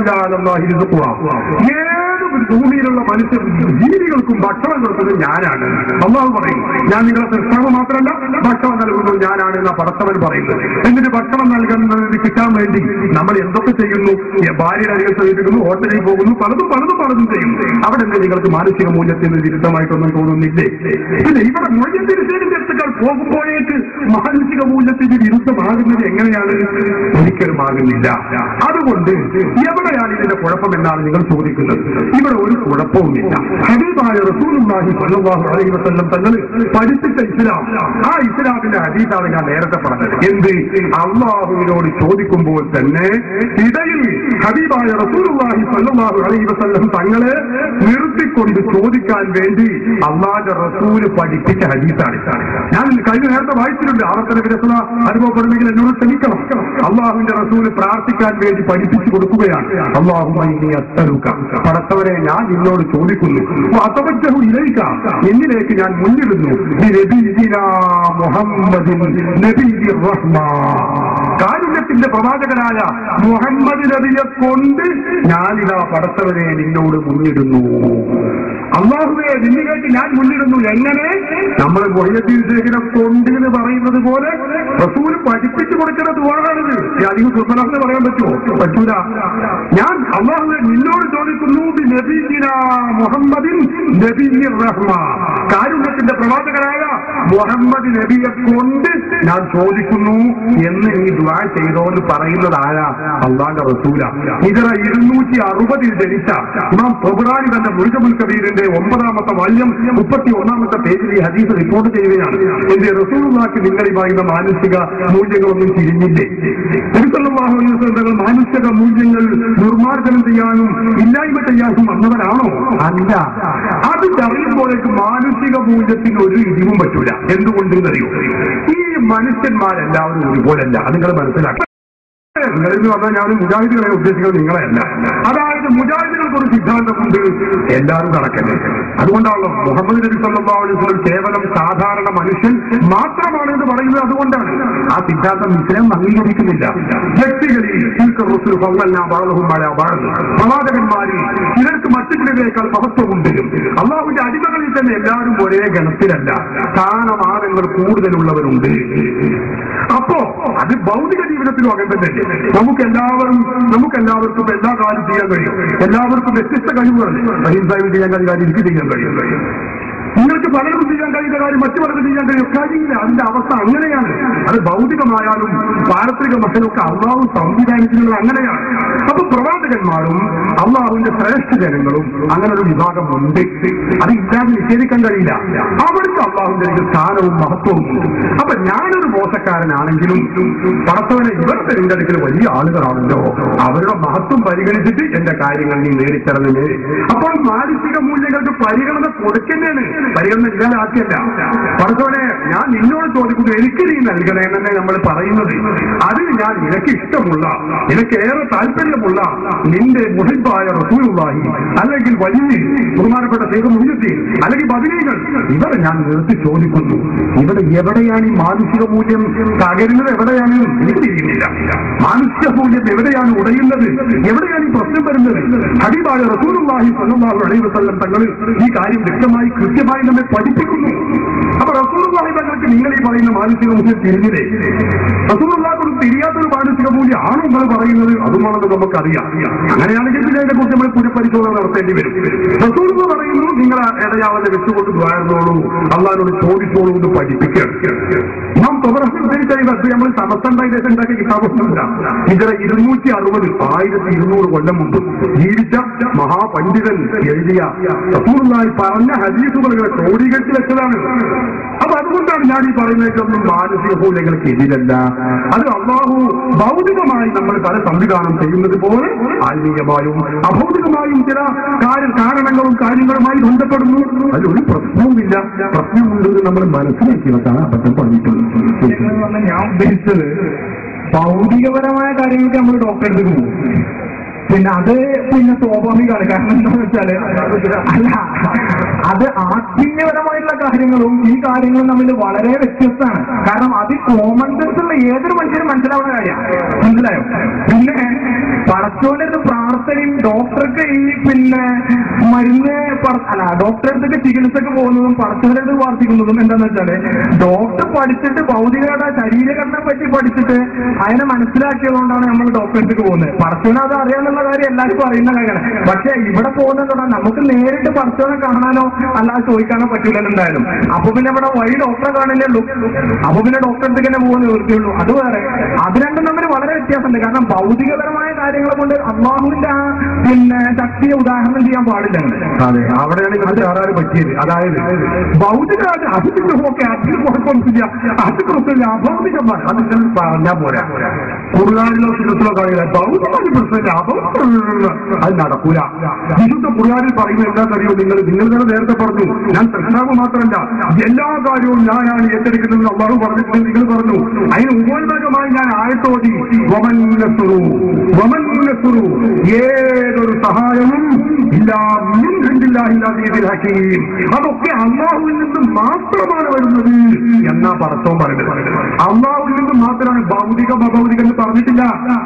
ഏത് ഭൂമിയിലുള്ള മനുഷ്യ ജീവികൾക്കും ഭക്ഷണം കൊടുത്തത് ഞാനാണ് അള്ളാഹു പറയും ഞാൻ നിങ്ങളെ സൃഷ്ടാവ് മാത്രമല്ല ഭക്ഷണം നൽകുന്നത് ഞാനാണ് എന്ന പടത്തവൻ പറയുന്നത് എന്നിട്ട് ഭക്ഷണം നൽകുന്നത് കിട്ടാൻ വേണ്ടി നമ്മൾ എന്തൊക്കെ ചെയ്യുന്നു ഈ ഭാര്യയുടെ അരികെ സമീപിക്കുന്നു ഹോട്ടലിൽ പോകുന്നു പലതും പലതും പലതും ചെയ്യുന്നു അവിടെ എന്ത് നിങ്ങൾക്ക് മാനസിക മൂല്യത്തിന് വിരുദ്ധമായിട്ടൊന്നും തോന്നുന്നില്ലേ പിന്നെ ഇവിടെ മൂല്യത്തിരിച്ചതിന്റെ അടുത്തേക്കാൾ പോകുമ്പോഴേക്ക് മാനസിക മൂല്യത്തിന് വിരുദ്ധമാകുന്നത് എങ്ങനെയാണ് ഒരിക്കലും ആകുന്നില്ല അതുകൊണ്ട് എവിടെയാണ് ഇതിന്റെ കുഴപ്പം എന്നാണ് നിങ്ങൾ ചോദിക്കുന്നത് ഇവിടെ ഒരു കുഴപ്പവുമില്ല ഹബീബായ റസൂലുള്ളാഹി സ്വല്ലല്ലാഹു അലൈഹി വസല്ലം തങ്ങൾ പഠിപ്പിച്ച ഇസ്ലാം ആ ഇസ്ലാമിന്റെ ഹദീസാണ് ഞാൻ നേരത്തെ പറഞ്ഞത് എന്ത് അള്ളാഹുവിനോട് ചോദിക്കുമ്പോൾ തന്നെ ഇടയിൽ ഹബീബായ റസൂലുള്ളാഹി സ്വല്ലല്ലാഹു അലൈഹി വസല്ലം തങ്ങളെ നിർത്തിക്കൊണ്ട് ചോദിക്കാൻ വേണ്ടി അള്ളാഹുന്റെ റസൂല് പഠിപ്പിച്ച ഹദീസാണ് ഞാൻ കഴിഞ്ഞ നേരത്തെ വായിച്ചിട്ടുണ്ട് ആവർത്തന വിരസത അനുഭവപ്പെടുന്നെങ്കിൽ എന്നോട് ക്ഷമിക്കണം അള്ളാഹുവിന്റെ റസൂല് പ്രാർത്ഥിക്കാൻ വേണ്ടി പഠിപ്പിച്ചു കൊടുക്കുകയാണ് അള്ളാഹു പടത്തവരെ ഞാൻ നിന്നോട് ചോദിക്കുന്നു അതവറ്റഹു ഇലയിക്ക എന്നിലേക്ക് ഞാൻ മുന്നിടുന്നു ഈ നബീദിനാ മുഹമ്മദിൻ നബീദി റഹ്മ കാരുണ്യത്തിന്റെ പ്രവാചകനായ മുഹമ്മദ് നബിയെ കൊണ്ട് ഞാനിതാ പടത്തവരെ നിന്നോട് മുന്നിടുന്നു അള്ളാഹുവെ നിന്നിലേക്ക് ഞാൻ മുന്നിടുന്നു എങ്ങനെ നമ്മൾ മൊയ്യത്തീൻ ശേഖരെ കൊണ്ട് എന്ന് പറയുന്നത് പോലെ റസൂൽ പഠിപ്പിച്ചു കൊടുക്കുന്ന ദുവാണാണിത് ഈ അധികം സുസലാന്ന് പറയാൻ പറ്റുമോ പറ്റൂല ഞാൻ അള്ളാഹുവെ നിന്നോട് ചോദിക്കുന്നു ബി നബീന മുഹമ്മദിൻ നബി റഹ്മ കാരുണ്യത്തിന്റെ പ്രവാചകനായ മുഹമ്മദ് നബിയെ കൊണ്ട് ഞാൻ ചോദിക്കുന്നു എന്ന് നീ ദ്വാ ചെയ്തോ എന്ന് പറയുന്നത് ആരാ അള്ളാന്റെ റസൂല ഇതര ഇരുന്നൂറ്റി അറുപതിൽ ജനിച്ച ഇമാം പ്രബുറാനി തന്റെ മുഴുകമുൽ കബീറിന്റെ ഒമ്പതാമത്തെ വാല്യം മുപ്പത്തി ഒന്നാമത്തെ പേജിൽ ഈ ഹദീസ് റിപ്പോർട്ട് ചെയ്യുകയാണ് എന്റെ റസൂലുള്ളാക്ക് നിങ്ങൾ ഈ പറയുന്ന മാനസിക മൂല്യങ്ങളൊന്നും തിരിഞ്ഞില്ലേ തിരുസല്ലാഹു അലൈഹി വസല്ലം തങ്ങൾ മാനുഷിക മൂല്യങ്ങൾ നിർമ്മാർജ്ജനം ചെയ്യാനും ഇല്ലായ്മ ചെയ്യാനും വന്നവരാണോ അല്ല അത് പറയുമ്പോഴേക്ക് മാനുഷിക മൂല്യത്തിന് ഒരു ഇടിവും പറ്റൂല എന്തുകൊണ്ട് എന്നറിയോ ഈ മനുഷ്യന്മാരെല്ലാവരും ഒരുപോലല്ല അത് നിങ്ങൾ മനസ്സിലാക്കണം നിങ്ങളെന്ന് പറഞ്ഞാൽ ഞാൻ മുജാഹിദുകളെ ഉദ്ദേശിക്കുന്നത് നിങ്ങളെയല്ല അതായത് മുജാഹിദുകൾക്ക് ഒരു സിദ്ധാന്തമുണ്ട് എല്ലാവരും കണക്കല്ലേ അതുകൊണ്ടാണല്ലോ മുഹമ്മദ് നബി സല്ലല്ലാഹു അലൈഹി വസല്ലം കേവലം സാധാരണ മനുഷ്യൻ മാത്രമാണ് എന്ന് പറയുന്നത് അതുകൊണ്ടാണ് ആ സിദ്ധാന്തം ഇസ്ലാം അംഗീകരിക്കുന്നില്ല വ്യക്തികളിൽ തിൽക്ക റസൂൽ ഫضلنا بعضهم على بعض പ്രവാചകന്മാരിൽ ചിലർക്ക് മറ്റു ചിലരേക്കാൾ മഹത്വമുണ്ട് അള്ളാഹുവിന്റെ അടിമകളിൽ തന്നെ എല്ലാവരും ഒരേ ഗണത്തിലല്ല സ്ഥാനമാനങ്ങൾ കൂടുതലുള്ളവരുണ്ട് അപ്പോ അത് ഭൗതിക ജീവിതത്തിലും അങ്ങനെ തന്നെ നമുക്ക് എല്ലാവരും നമുക്ക് എല്ലാവർക്കും എല്ലാ കാര്യം ചെയ്യാൻ കഴിയും എല്ലാവർക്കും വ്യത്യസ്ത കഴിവുകൾ അഹിംസായി ചെയ്യാൻ കഴിയും കാര്യം എനിക്ക് ചെയ്യാൻ കഴിയും നിങ്ങൾക്ക് പലർക്കും ചെയ്യാൻ കഴിയുന്ന കാര്യം മറ്റു പലർക്കും ചെയ്യാൻ കഴിയും കഴിയില്ല അതിന്റെ അവസ്ഥ അങ്ങനെയാണ് അത് ഭൗതികമായാലും പാരത്രിക മക്കളൊക്കെ അള്ളാഹു സംവിധാനിക്കുന്നത് അങ്ങനെയാണ് അപ്പൊ പ്രവാചകന്മാരും അള്ളാഹുവിന്റെ ശ്രേഷ്ഠ ജനങ്ങളും അങ്ങനെ ഒരു വിഭാഗം ഉണ്ട് അത് ഇല്ലാതെ നിഷേധിക്കാൻ കഴിയില്ല അവർക്ക് അള്ളാഹുവിന്റെ ഒരു സ്ഥാനവും മഹത്വവും ഉണ്ട് അപ്പൊ ഞാനൊരു മോശക്കാരനാണെങ്കിലും പടത്തവനെ ഇവരുടെ എന്റെ അടുക്കൽ വലിയ ആളുകളാണല്ലോ അവരുടെ മഹത്വം പരിഗണിച്ചിട്ട് എന്റെ കാര്യങ്ങൾ നീ നേടിത്തരണമേ അപ്പോൾ മാനസിക മൂല്യങ്ങൾക്ക് പരിഗണന കൊടുക്കുന്നതാണ് പരിഗണന ഇല്ലാതെ ആക്കിയല്ല പടത്തവനെ ഞാൻ നിന്നോട് ചോദിക്കുന്നത് എനിക്ക് നീ നൽകണേ എന്നല്ലേ നമ്മൾ പറയുന്നത് അതിന് ഞാൻ നിനക്ക് ഇഷ്ടമുള്ള നിനക്ക് ഏറെ താല്പര്യമുള്ള നിന്റെ മുഹിബായ റസൂലുള്ളാഹി അല്ലെങ്കിൽ വലിയ ബഹുമാനപ്പെട്ട ദൈവ മുഹിദ്ദീൻ അല്ലെങ്കിൽ ബദിനീകൾ ഇവരെ ഞാൻ നിർത്തി ചോദിക്കുന്നു ഇവിടെ എവിടെയാണ് ഈ മാനുഷിക മൂല്യം തകരുന്നത് എവിടെയാണ് എനിക്ക് തിരിയുന്നില്ല മാനുഷിക മൂല്യം എവിടെയാണ് ഉടയുന്നത് എവിടെയാണ് ഈ പ്രശ്നം വരുന്നത് ഹബീബായ റസൂലുള്ളാഹി സ്വല്ലല്ലാഹു അലൈഹി വസല്ലം തങ്ങൾ ഈ കാര്യം വ്യക്തമായി കൃത്യമായി നമ്മെ പഠിപ്പിക്കുന്നു അപ്പൊ റസൂലുള്ളാഹി തങ്ങൾക്ക് നിങ്ങൾ ഈ പറയുന്ന മാനുഷിക മൂല്യം തിരിഞ്ഞില്ലേ റസൂലുള്ളാഹിക്ക് തിരിയാത്തൊരു മാനുഷിക മൂല്യം ആണോ നിങ്ങൾ പറയുന്നത് അതുമാണെന്ന് നമുക്കറിയാം അങ്ങനെയാണെങ്കിൽ പിന്നെ അതിനെ കുറിച്ച് നമ്മൾ പുനഃപരിശോധന നടത്തേണ്ടി വരും റസൂൽ എന്ന് പറയുന്നു നിങ്ങൾ ഇടയാവനെ വെച്ചുകൊണ്ട് ദ്വാരുന്നോളൂ അള്ളാഹിനോട് ചോദിച്ചോളൂ എന്ന് പഠിപ്പിക്കുകയാണ് നാം തുറന്നത് നമ്മൾ സമസ്തണ്ടായി ഉണ്ടാക്കിയ കിതാബൊന്നുമില്ല ഇതിലെ ഇരുന്നൂറ്റി അറുപത് ആയിരത്തി ഇരുന്നൂറ് കൊല്ലം മുമ്പ് ജീവിച്ച മഹാപണ്ഡിതൻ എഴുതിയ റസൂലുള്ളാഹി പറഞ്ഞ ഹദീസുകൾ ക്രോഡീകരിച്ച് വെച്ചതാണ് അപ്പൊ അതുകൊണ്ടാണ് ഞാൻ ഈ പറയുന്നതൊന്നും മാനസിക മൂല്യങ്ങൾക്ക് എതിരല്ല അത് അള്ളാഹു ഭൗതികമായി നമ്മൾ പല സംവിധാനം ചെയ്യുന്നത് പോലെ ആത്മീയമായും അഭൗതികമായും ചില കാര്യ- കാരണങ്ങളും കാര്യങ്ങളുമായി ബന്ധപ്പെടുന്നു അതിലൊരു പ്രശ്നവുമില്ല പ്രശ്നമുണ്ടെന്ന് നമ്മൾ മനസ്സിലാക്കിയതാണ് അബദ്ധം പറഞ്ഞിട്ടുള്ളത് എന്ന് പറഞ്ഞാൽ ഞാൻ ഉദ്ദേശിച്ചത് ഭൗതികപരമായ കാര്യങ്ങൾക്ക് നമ്മൾ ഡോക്ടറെ അടുത്ത് പോകും പിന്നെ അത് പിന്നെ സ്വാഭാവികമാണ് കാരണം എന്താണെന്ന് വെച്ചാല് അല്ല അത് ആത്മീയപരമായിട്ടുള്ള കാര്യങ്ങളും ഈ കാര്യങ്ങളും തമ്മിൽ വളരെ വ്യത്യസ്തമാണ് കാരണം അത് കോമൺ സെൻസ് ഉള്ള ഏതൊരു മനുഷ്യനും മനസ്സിലാവുന്ന കാര്യമാണ് മനസ്സിലായോ പിന്നെ പടച്ചോന്റെ അടുത്ത് പ്രാർത്ഥനയും ഡോക്ടർക്ക് ഈ പിന്നെ മരുന്ന് പറ- അല്ല ഡോക്ടറെ അടുത്തൊക്കെ ചികിത്സക്ക് പോകുന്നതും പടച്ചോന്റെ അടുത്ത് പ്രാർത്ഥിക്കുന്നതും എന്താന്ന് വെച്ചാല് ഡോക്ടർ പഠിച്ചിട്ട് ഭൗതികയുടെ ശരീരഘടനയെ പറ്റി പഠിച്ചിട്ട് അതിനെ മനസ്സിലാക്കിയതുകൊണ്ടാണ് നമ്മൾ ഡോക്ടറെ അടുത്തേക്ക് പോകുന്നത് പടച്ചോനെ അത് അറിയാന്നുള്ള കാര്യം എല്ലാവർക്കും അറിയുന്ന കാര്യമാണ് പക്ഷെ ഇവിടെ പോകുന്നത് നമുക്ക് നേരിട്ട് പടച്ചോനെ കാണാനോ അല്ലാതെ ചോദിക്കാനോ പറ്റൂലല്ലോ എന്തായാലും അപ്പൊ പിന്നെ ഇവിടെ വഴി ഡോക്ടറെ കാണില്ലേ ഉള്ളൂ അപ്പൊ പിന്നെ ഡോക്ടറെ അടുത്തേക്ക് തന്നെ പോകുന്ന നിവൃത്തിയുള്ളൂ അത് വേറെ അത് രണ്ടും തമ്മിൽ വളരെ വ്യത്യാസമുണ്ട് കാരണം ഭൗതികപരമായ കാര്യങ്ങളെ കൊണ്ട് അള്ളാഹുവിന്റെ ആ പിന്നെ ശക്തിയെ ഉദാഹരണം ചെയ്യാൻ പാടില്ല അങ്ങനെ. അതെ അവിടെയാണ് ഇവർക്ക് ആറാറ് പറ്റിയത് അതായത് ഭൗതിക അത് പിന്നെ ഓക്കെ അതിന് കുഴപ്പമൊന്നുമില്ല അത് പ്രശ്നമില്ല അഭൗതികമാണ് അത് നിങ്ങൾ പറഞ്ഞാൽ പോരാ കുറുകാരിലോ സുഖത്തിലോ കഴിയില്ല ഭൗതികമായ പ്രശ്നമില്ല അഭൗതിക അത് നടക്കൂല വിശുദ്ധ കുറുകാരിൽ പറയുന്നത് എന്താ അറിയോ നിങ്ങൾ നിങ്ങൾ തന്നെ നേരത്തെ പറഞ്ഞു ഞാൻ പ്രശ്നാവ് മാത്രമല്ല എല്ലാ കാര്യവും ഞാനാണ് ഏറ്റെടുക്കുന്നത് അള്ളാഹു പറഞ്ഞിട്ടുണ്ട് നിങ്ങൾ പറഞ്ഞു അതിന് ഉപോത്ബലകമായി ഞാൻ ആയത്തോടി വമന്നസുറു വമന്നസുറു ഏതൊരു സഹായവും ഇല്ലാ മിൻ ഇൻദില്ലാഹിൽ അസീസിൽ ഹകീം അതൊക്കെ അള്ളാഹുവിൽ നിന്ന് മാത്രമാണ് വരുന്നത് എന്നാ പടത്തോം പറയുന്നത് അള്ളാഹുവിൽ നിന്ന് മാത്രമാണ് ഭൗതിക അഭൗതികം എന്ന് പറഞ്ഞിട്ടില്ല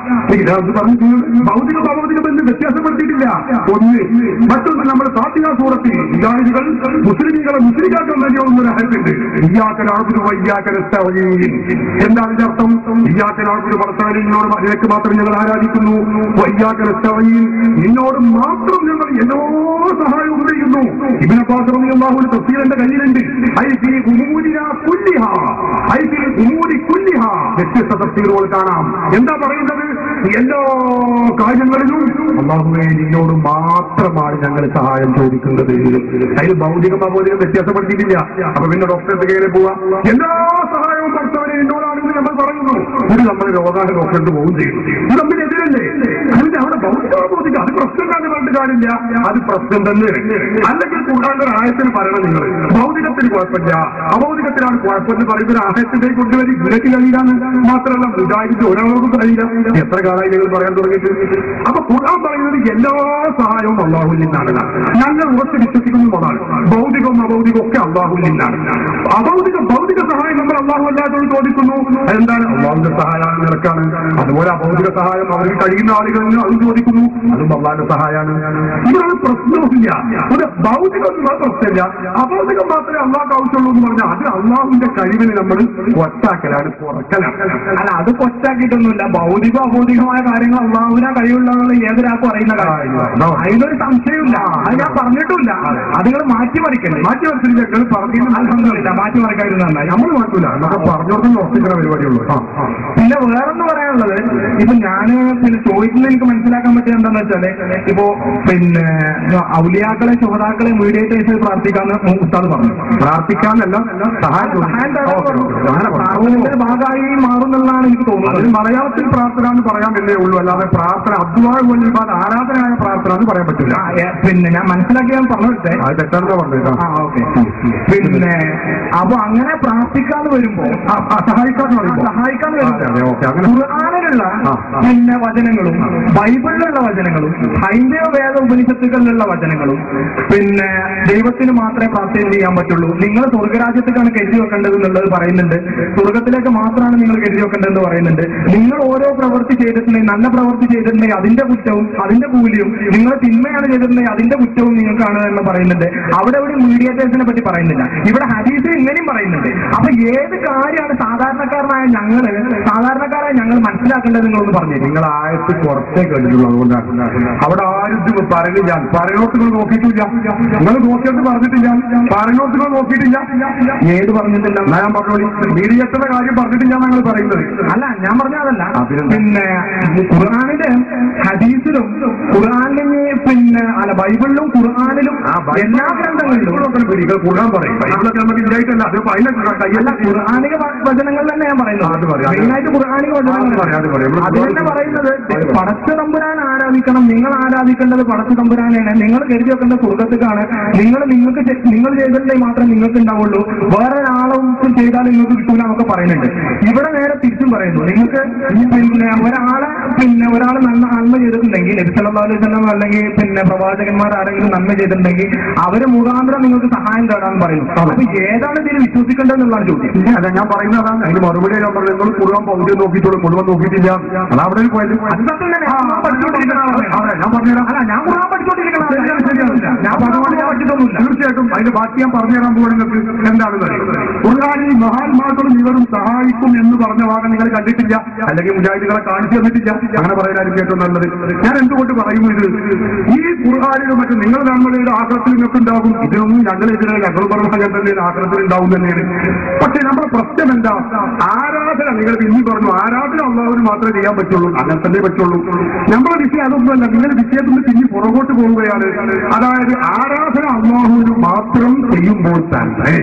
ഇത് പറഞ്ഞു ഭൗതിക അഭൗതികം എന്ന് വ്യത്യാസപ്പെടുത്തിയിട്ടില്ല ഒന്ന് മറ്റൊന്ന് നമ്മൾ ഫാത്തിഹ സൂറത്തിൽ വിചാരികൾ മുസ്ലിങ്ങളെ മുസ്ലിക്കാക്കാൻ വേണ്ടിയുള്ള ഒരു ആയത്തുണ്ട് ഇയ്യാക്കനാർബുദ് വയ്യാക്കനസ്തവീൻ എന്താണ് ഇതിന്റെ അർത്ഥം ഇയ്യാക്കനാർബുദ് ഭർത്താവിനെ നിന്നോട് നിനക്ക് മാത്രം ഞങ്ങൾ ആരാധിക്കുന്നു വയ്യാക്കനസ്തവീൻ നിന്നോട് മാത്രം ഞങ്ങൾ എന്നോ സഹായവും ചെയ്യുന്നു ഇബിനെ പാത്രം അള്ളാഹുവിന്റെ തഫ്സീറിന്റെ കയ്യിലുണ്ട് ഐഫി ഉമൂരിന കുല്ലിഹ ഐഫി ഉമൂരി കുല്ലിഹ വ്യത്യസ്ത തഫ്സീറുകൾ കാണാം എന്താ പറയുന്നത് എല്ലാ കാര്യങ്ങളിലും അള്ളാഹുവെ നിന്നോട് മാത്രമാണ് ഞങ്ങൾ സഹായം ചോദിക്കുന്നത് അതിൽ ഭൗതികം അഭൗതികം വ്യത്യാസപ്പെടുത്തിയിട്ടില്ല അപ്പൊ പിന്നെ ഡോക്ടറെ കയ്യിൽ പോവാ എല്ലാ സഹായവും ഭർത്താവിനെ എന്നോടാണെന്ന് നമ്മൾ പറയുന്നു ഇത് നമ്മൾ രോഗാന ഡോക്ടറിന്റെ പോകും ചെയ്യുന്നു ഇത് തമ്മിൽ എതിരല്ലേ അതിന്റെ അവിടെ ഭൗതിക അത് പ്രശ്നം തന്നെ പറഞ്ഞിട്ട് കാര്യമില്ല അത് പ്രശ്നം തന്നെ അല്ലെങ്കിൽ കൂടാണ്ട് ഒരു ആയത്തിന് പറയണം നിങ്ങൾ ഭൗതികത്തിന് കുഴപ്പമില്ല അഭൗതികത്തിനാണ് കുഴപ്പമെന്ന് പറയുന്ന ഒരു ആയത്തിന്റെ കൊണ്ടുവരി ഗുണയ്ക്ക് കഴിയില്ലാന്ന് മാത്രമല്ല മുജാഹിദിന്റെ ഒരാളോടും കഴിയില്ല എത്ര കാലമായി നിങ്ങൾ പറയാൻ തുടങ്ങിയിട്ട് അപ്പൊ ഖുർആൻ പറയുന്നത് എല്ലാ സഹായവും അള്ളാഹുവിൽ നിന്നാണ് ഞങ്ങൾ ഉറച്ച് വിശ്വസിക്കുന്നു അതാണ് ഭൗതികവും അഭൗതികവും ഒക്കെ അള്ളാഹുവിൽ നിന്നാണ് അഭൗതിക ഭൗതിക സഹായം നമ്മൾ അള്ളാഹു അല്ലാത്തോട് ചോദിക്കുന്നു എന്താണ് അള്ളാഹുവിന്റെ സഹായമാണ് നിനക്കാണ് അതുപോലെ അഭൗതിക സഹായം അവർക്ക് കഴിയുന്ന ആളുകളിൽ നിന്ന് അത് ചോദിക്കുന്നു അതും അള്ളാഹിന്റെ സഹായമാണ് ഇവരാണ് പ്രശ്നവുമില്ല ഒരു ഭൗതികം എന്നുള്ള പ്രശ്നമില്ല അഭൗതികം മാത്രമേ അള്ളാഹ് ആവശ്യമുള്ളൂ എന്ന് പറഞ്ഞാൽ അത് അള്ളാഹുവിന്റെ കഴിവിന് നമ്മൾ ഒറ്റാക്കലാണ് കുറക്കലാണ് അല്ല അത് കൊച്ചാക്കിയിട്ടൊന്നുമില്ല ഭൗതിക അഭൗതികമായ കാര്യങ്ങൾ അള്ളാഹുവിനെ കഴിവുള്ള ഏതൊരാൾക്കും അറിയുന്ന കാര്യം അതിലൊരു സംശയമില്ല അത് ഞാൻ പറഞ്ഞിട്ടില്ല അത് നിങ്ങൾ മാറ്റി മറിക്കല്ലേ മാറ്റി വെച്ചിട്ട് ഞങ്ങൾ പറഞ്ഞു അൽഹംദുലില്ലാ, മാറ്റി മറിക്കാതിരുന്ന നന്നായി നമ്മൾ മാറ്റൂല എന്നൊക്കെ പറഞ്ഞോർക്കൊന്നും ഉറപ്പിക്കുന്ന പരിപാടിയുള്ളൂ ആ ആ പിന്നെ വേറൊന്ന് പറയാനുള്ളത് ഇപ്പൊ ഞാന് പിന്നെ ചോദിക്കുന്നത് എനിക്ക് മനസ്സിലാക്കാൻ പറ്റിയ എന്താന്ന് വെച്ചാല് ഇപ്പോ പിന്നെ ഔലിയാക്കളെ ശുഹതാക്കളെ മീഡിയേറ്റേഴ്സ് പ്രാർത്ഥിക്കാന്ന് ഉസ്താദ് പറഞ്ഞു പ്രാർത്ഥിക്കാന്നല്ല സഹായം ചോദിക്കും. സഹായം തേടാൻ ഓക്കേ, പറഞ്ഞു. ഓക്കേ. അങ്ങനെ പറഞ്ഞു. പ്രാർത്ഥനയുടെ ഭാഗമായി മാറുന്നുള്ളതാണ് എനിക്ക് അതിന് തോന്നുന്നത് മലയാളത്തിൽ പ്രാർത്ഥന എന്ന് പറയാമെന്നേ ഉള്ളൂ അല്ലാതെ പ്രാർത്ഥന അദ്വാഴ് വല്യപാട് ആരാധനയായ പ്രാർത്ഥന എന്ന് പറയാൻ പറ്റില്ല ആ, ഏ, പിന്നെ ഞാൻ മനസ്സിലാക്കി ഞാൻ പറഞ്ഞിട്ടേ അത് തെറ്റാണെന്ന് പറഞ്ഞേക്കാം ആ ഓക്കെ പിന്നെ അപ്പൊ അങ്ങനെ പ്രാർത്ഥിക്കാന്ന് വരുമ്പോ സഹായിക്കാന്ന് പറയുമ്പോ സഹായിക്കാന്ന് അതെ, അതെ, വരുമ്പോ ഓക്കേ, അങ്ങനെ ഖുർആനിലുള്ള ആ, ആ. പിന്നെ വചനങ്ങളും ബൈബിളിലുള്ള വചനങ്ങളും ഹൈന്ദവ വേദ ഉപനിഷത്തുകളിലുള്ള വചനങ്ങളും പിന്നെ ദൈവത്തിന് മാത്രമേ പ്രാർത്ഥന ചെയ്യാൻ പറ്റുള്ളൂ നിങ്ങൾ സ്വർഗരാജ്യത്തേക്കാണ് കരുതി വെക്കേണ്ടത് എന്നുള്ളത് പറയുന്നുണ്ട് സ്വർഗത്തിലേക്ക് മാത്രമാണ് നിങ്ങൾ കരുതി വെക്കേണ്ടതെന്ന് പറയുന്നുണ്ട് നിങ്ങൾ ഓരോ പ്രവൃത്തി ചെയ്തിട്ടുണ്ടെങ്കിൽ നല്ല പ്രവൃത്തി ചെയ്തിട്ടുണ്ടെങ്കിൽ അതിന്റെ കുറ്റവും അതിന്റെ കൂലിയും നിങ്ങൾ തിന്മയാണ് ചെയ്തിട്ടുണ്ടെങ്കിൽ അതിന്റെ കുറ്റവും നിങ്ങൾക്കാണ് എന്ന് പറയുന്നുണ്ട് അവിടെ എവിടെ മീഡിയേറ്റേഴ്സിനെ പറ്റി പറയുന്നില്ല ഇവിടെ ഹദീസ് ഇങ്ങനെയും പറയുന്നുണ്ട് അപ്പൊ ഏത് കാര്യമാണ് സാധാരണക്കാരനായ ഞങ്ങള് സാധാരണക്കാരായ ഞങ്ങൾ മനസ്സിലാക്കേണ്ടത് നിങ്ങളൊന്ന് പറഞ്ഞു നിങ്ങൾ ആയത്ത് കുറച്ചേ കേട്ടിട്ടുള്ളൂ അതുകൊണ്ടാണ് അവിടെ ആരും ഇത് പറയുന്നില്ല പറയുന്നോട്ട് നിങ്ങൾ നോക്കിയിട്ടില്ല നിങ്ങൾ നോക്കിയിട്ട് പറഞ്ഞിട്ടില്ല പറയുന്നോട്ട് നിങ്ങൾ നോക്കിയിട്ടില്ല ഏത് പറഞ്ഞിട്ടില്ല എന്നാ ഞാൻ പറഞ്ഞോളി മീഡിയത്തിന്റെ കാര്യം പറഞ്ഞിട്ടില്ല ഞങ്ങൾ പറയുന്നത് അല്ല ഞാൻ പറഞ്ഞ അതല്ല അതിനെന്താ? പിന്നെ ഖുർആാനില് ഹദീസിലും ഖുർആാനിന് പിന്നെ അല്ല ബൈബിളിലും ഖുർആാനിലും ആ, ബൈബിൾ- എല്ലാ ഗ്രന്ഥങ്ങളിലും ബൈബിളൊക്കെ പിടികൾ കൂടാൻ പറയും ബൈബിളൊക്കെ നമുക്ക് ഇല്ലായിട്ടല്ല അത് അതിനൊക്കെ അല്ല കയ്യല്ല ഖുർആാനിക വ- വചനങ്ങൾ തന്നെ ഞാൻ അത് പറയുന്നത് പറയാം. മെയിനായിട്ട് ഖുർആാനിക അത് പറയാം, അത് പറയാം. വചനങ്ങൾ ഇവിടെ അത് തന്നെ പറയുന്നത് പടച്ച തമ്പുരാൻ ആരാധിക്കണം നിങ്ങൾ ആരാധിക്കേണ്ടത് പടച്ച തമ്പുരാനെയാണ് നിങ്ങൾ കരുതി വെക്കേണ്ടത് സ്വർഗത്തേക്കാണ് നിങ്ങൾ നിങ്ങൾക്ക് ചെ- നിങ്ങൾ ചെയ്തിട്ടുണ്ടെങ്കിൽ മാത്രമേ നിങ്ങൾക്ക് ഉണ്ടാവുള്ളൂ വേറെ ഒരാളും ചെയ്താൽ നിങ്ങൾക്ക് കിട്ടൂല എന്നൊക്കെ പറയുന്നുണ്ട് ഇവിടെ നേരെ തിരിച്ചും പറയുന്നു നിങ്ങൾക്ക് പിന്നെ ഒരാളെ പിന്നെ ഒരാൾ നന്മ നന്മ ചെയ്തിട്ടുണ്ടെങ്കിൽ നബി സല്ലല്ലാഹു അലൈഹി വസല്ലം അല്ലെങ്കിൽ പിന്നെ പ്രവാചകന്മാർ ആരെങ്കിലും നന്മ ചെയ്തിട്ടുണ്ടെങ്കിൽ അവര് മുഖാന്തരം നിങ്ങൾക്ക് സഹായം തേടാൻ പറയുന്നു അപ്പൊ ഏതാണ് ഇതിൽ വിശ്വസിക്കേണ്ടതെന്നുള്ളതാണ് ചോദ്യം ഇല്ല, അല്ല ഞാൻ പറയുന്നത് അതാണ് അതിന് മറുപടി ഞാൻ പറഞ്ഞത് നിങ്ങൾ മുഴുവൻ പകുതി നോക്കിയിട്ടുള്ളൂ മുഴുവൻ നോക്കിയിട്ടില്ല അതവിടെ ഒരു പോയത് അത് സത്യം തന്നെ. ഞാൻ ഖുർആൻ പഠിച്ചുകൊണ്ടിരിക്കുന്ന ആളാണ്. അതെ ഞാൻ പറഞ്ഞുതരാം അല്ല ഞാൻ ഖുർആൻ പഠിച്ചുകൊണ്ടിരിക്കുന്ന ആളാണ്. ശരിയാണ്, ശരിയാണ്. ഞാൻ അപ്പൊ അതുകൊണ്ട് ഖുർആൻ ഞാൻ പഠിച്ചിട്ടൊന്നുമില്ല തീർച്ചയായിട്ടും അതിന്റെ ബാക്കി ഞാൻ പറഞ്ഞു തരാൻ പോവാണ് നിങ്ങൾക്ക് എന്താണെന്ന് ഖുർആാനിൽ മഹാത്മാക്കളും ഇവരും സഹായിക്കും എന്ന് പറഞ്ഞ ഭാഗം നിങ്ങൾ കണ്ടിട്ടില്ല അല്ലെങ്കിൽ മുജാഹിദികളെ കാണിച്ചു തന്നിട്ടില്ല അങ്ങനെ പറയാനായിരിക്കും ഏറ്റവും നല്ലത് ഞാൻ എന്തുകൊണ്ട് പറയുന്നു ഇത് ഈ ഖുർആാനിലും മറ്റും നിങ്ങൾ നമ്മളുടെ ആക്രത്തിൽ നിങ്ങൾക്ക് ഉണ്ടാകും ഇതിനൊന്നും ഞങ്ങൾ ഇതിനെ ഞങ്ങൾ പറഞ്ഞ അങ്ങനെ തന്നെ ആക്രത്തിൽ ഉണ്ടാവും തന്നെയാണ് പക്ഷെ നമ്മുടെ പ്രശ്നം എന്താ ആരാധന നിങ്ങൾ പിന്നി പറഞ്ഞു ആരാധന അള്ളാഹുവിന് മാത്രമേ ചെയ്യാൻ പറ്റുള്ളൂ അങ്ങനെ തന്നെ പറ്റുള്ളൂ നമ്മുടെ വിഷയം അതൊന്നുമല്ല നിങ്ങൾ വിഷയത്തിൽ നിന്ന് പിന്നി പുറകോട്ട് പോവുകയാണ് അതായത് ആരാധന അള്ളാഹുവിന് മാത്രം ചെയ്യുമ്പോൾ തന്നെ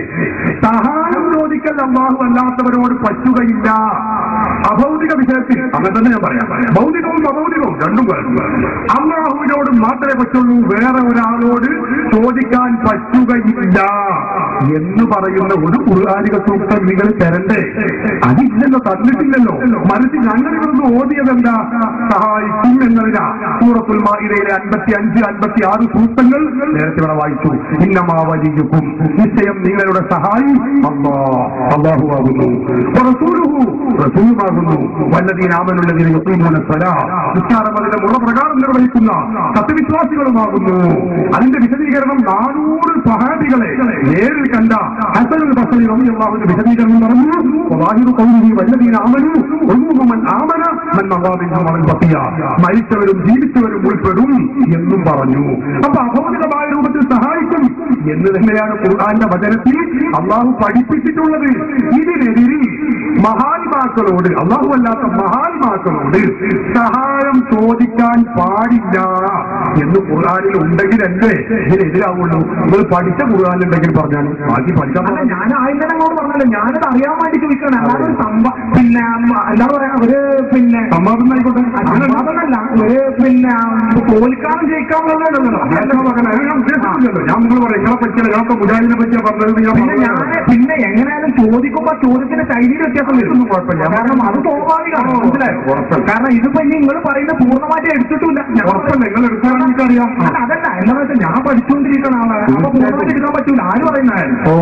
സഹായം ചോദിക്കൽ അള്ളാഹു അല്ലാത്തവരോട് പറ്റുകയില്ല അഭൗതിക വിഷയത്തിൽ അങ്ങനെ തന്നെ ഞാൻ പറയാം ഭൗതികവും അഭൗതികവും രണ്ടും കുഴപ്പം അള്ളാഹുവിനോട് മാത്രമേ പറ്റുള്ളൂ വേറെ ഒരാളോട് ചോദിക്കാൻ പറ്റുകയില്ല എന്ന് പറയുന്ന ഒരു ഖുർആാനിക സൂക്തം നിങ്ങൾ തരണ്ടേ അതില്ലല്ലോ തന്നിട്ടില്ലല്ലോ മറിച്ച് ഞങ്ങൾ ഇവിടുന്ന് ഓതിയത് എന്താ സഹായിക്കും എന്നതിനാ സൂറത്തുൽ മായിരയിലെ അൻപത്തി അഞ്ച് അൻപത്തി ആറ് സൂക്തങ്ങൾ നേരത്തെ ഇവിടെ വായിച്ചു ഇന്നമാവലിക്കും നിശ്ചയം നിങ്ങളുടെ സഹായി അള്ളാ അള്ളാഹുവാകുന്നു റസൂലുഹു റസൂലുമാകുന്നു വല്ലതീനാമനുള്ളതിനെ യുദ്ധീമൂല സ്വലാ നിസ്കാരം അതിന്റെ മുറപ്രകാരം നിർവഹിക്കുന്ന സത്യവിശ്വാസികളുമാകുന്നു അതിന്റെ വിശദീകരണം നാനൂറ് സഹാബികളെ നേരിൽ കണ്ട ഹസനുൽ ബസരി റളിയല്ലാഹുവിന്റെ വിശദീകരണം പറഞ്ഞു വലാഹിറു ഖൗലിഹി വല്ലദീന ആമനു ഉമ്മുഹു മൻ ആമന മൻ മഗാബിഹു മൻ ബഖിയ മരിച്ചവരും ജീവിച്ചവരും ഉൾപ്പെടും എന്നും പറഞ്ഞു അപ്പൊ അഭൗതികമായ രൂപത്തിൽ സഹായിക്കും എന്ന് തന്നെയാണ് ഖുർആന്റെ വചനത്തിൽ അള്ളാഹു പഠിപ്പിച്ചിട്ടുള്ളത് ഇതിനെതിരെ മഹാത്മാക്കളോട് അള്ളാഹു അല്ലാത്ത മഹാത്മാക്കളോട് സഹായം ചോദിക്കാൻ പാടില്ല എന്ന് ഖുർആാനിൽ ഉണ്ടെങ്കിലല്ലേ ഇതിനെതിരാവുള്ളൂ നിങ്ങൾ പഠിച്ച ഖുർആാനുണ്ടെങ്കിൽ പറഞ്ഞാൽ ബാക്കി പഠിക്കാൻ അല്ല ഞാൻ ആയിരം അങ്ങോട്ട് പറഞ്ഞല്ലോ ഞാനത് അറിയാൻ വേണ്ടി ചോദിക്കണം അല്ലാതെ ഒരു സംഭവം പിന്നെ ഉം, എന്താ പറയാ ഒരു പിന്നെ സമ്മാദം ആയിക്കോട്ടെ അതല്ല ഒരു പിന്നെ തോൽക്കാനും ജയിക്കാനുള്ളതല്ലോ അതെന്താ മകനെ? ഞാൻ ഉദ്ദേശിച്ചില്ലല്ലോ. ഞാൻ നിങ്ങൾ പറയാം നിങ്ങളെ പറ്റിയ ഞങ്ങൾക്ക് മുജാഹിദിനെ പറ്റിയാ പറഞ്ഞത് ഞാൻ പിന്നെ ഞാൻ പറഞ്ഞതാണ്. പിന്നെ എങ്ങനെയാലും ചോദിക്കുമ്പോ ചോദ്യത്തിന്റെ ശൈലിയിൽ വ്യത്യാസം വരുന്നു കുഴപ്പമില്ല കാരണം അത് സ്വാഭാവികമാണ് മനസ്സിലായോ ഉറപ്പല്ല. കാരണം ഇതിപ്പോ ഇനി നിങ്ങൾ പറയുന്ന പൂർണ്ണമായിട്ട് എടുത്തിട്ടില്ല ഞാൻ ഉറപ്പല്ല നിങ്ങൾ എടുക്കാൻ എനിക്കറിയാം അല്ല അതല്ല എന്താ വെച്ചാൽ ഞാൻ പഠിച്ചുകൊണ്ടിരിക്കുന്ന ആളാണ് അപ്പൊ പൂർണ്ണമായിട്ട് എടുക്കാൻ പറ്റൂല ആര് പറയുന്നതായിരുന്നു ഓ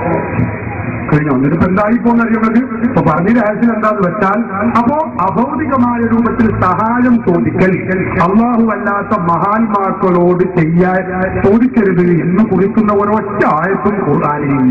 കഴിഞ്ഞു എന്നിട്ട് എന്തായി പോന്നറിയുന്നത് ഇപ്പൊ പറഞ്ഞ രഹസ്യം എന്താന്ന് വെച്ചാൽ അപ്പോ അഭൗതികമായ രൂപത്തിൽ സഹായം ചോദിക്കൽ അള്ളാഹു അല്ലാത്ത മഹാന്മാക്കളോട് ചെയ്യാൻ ചോദിക്കരുത് എന്ന് കുറിക്കുന്ന ഒരൊറ്റ ആയത്തും ഖുർആാനിലില്ല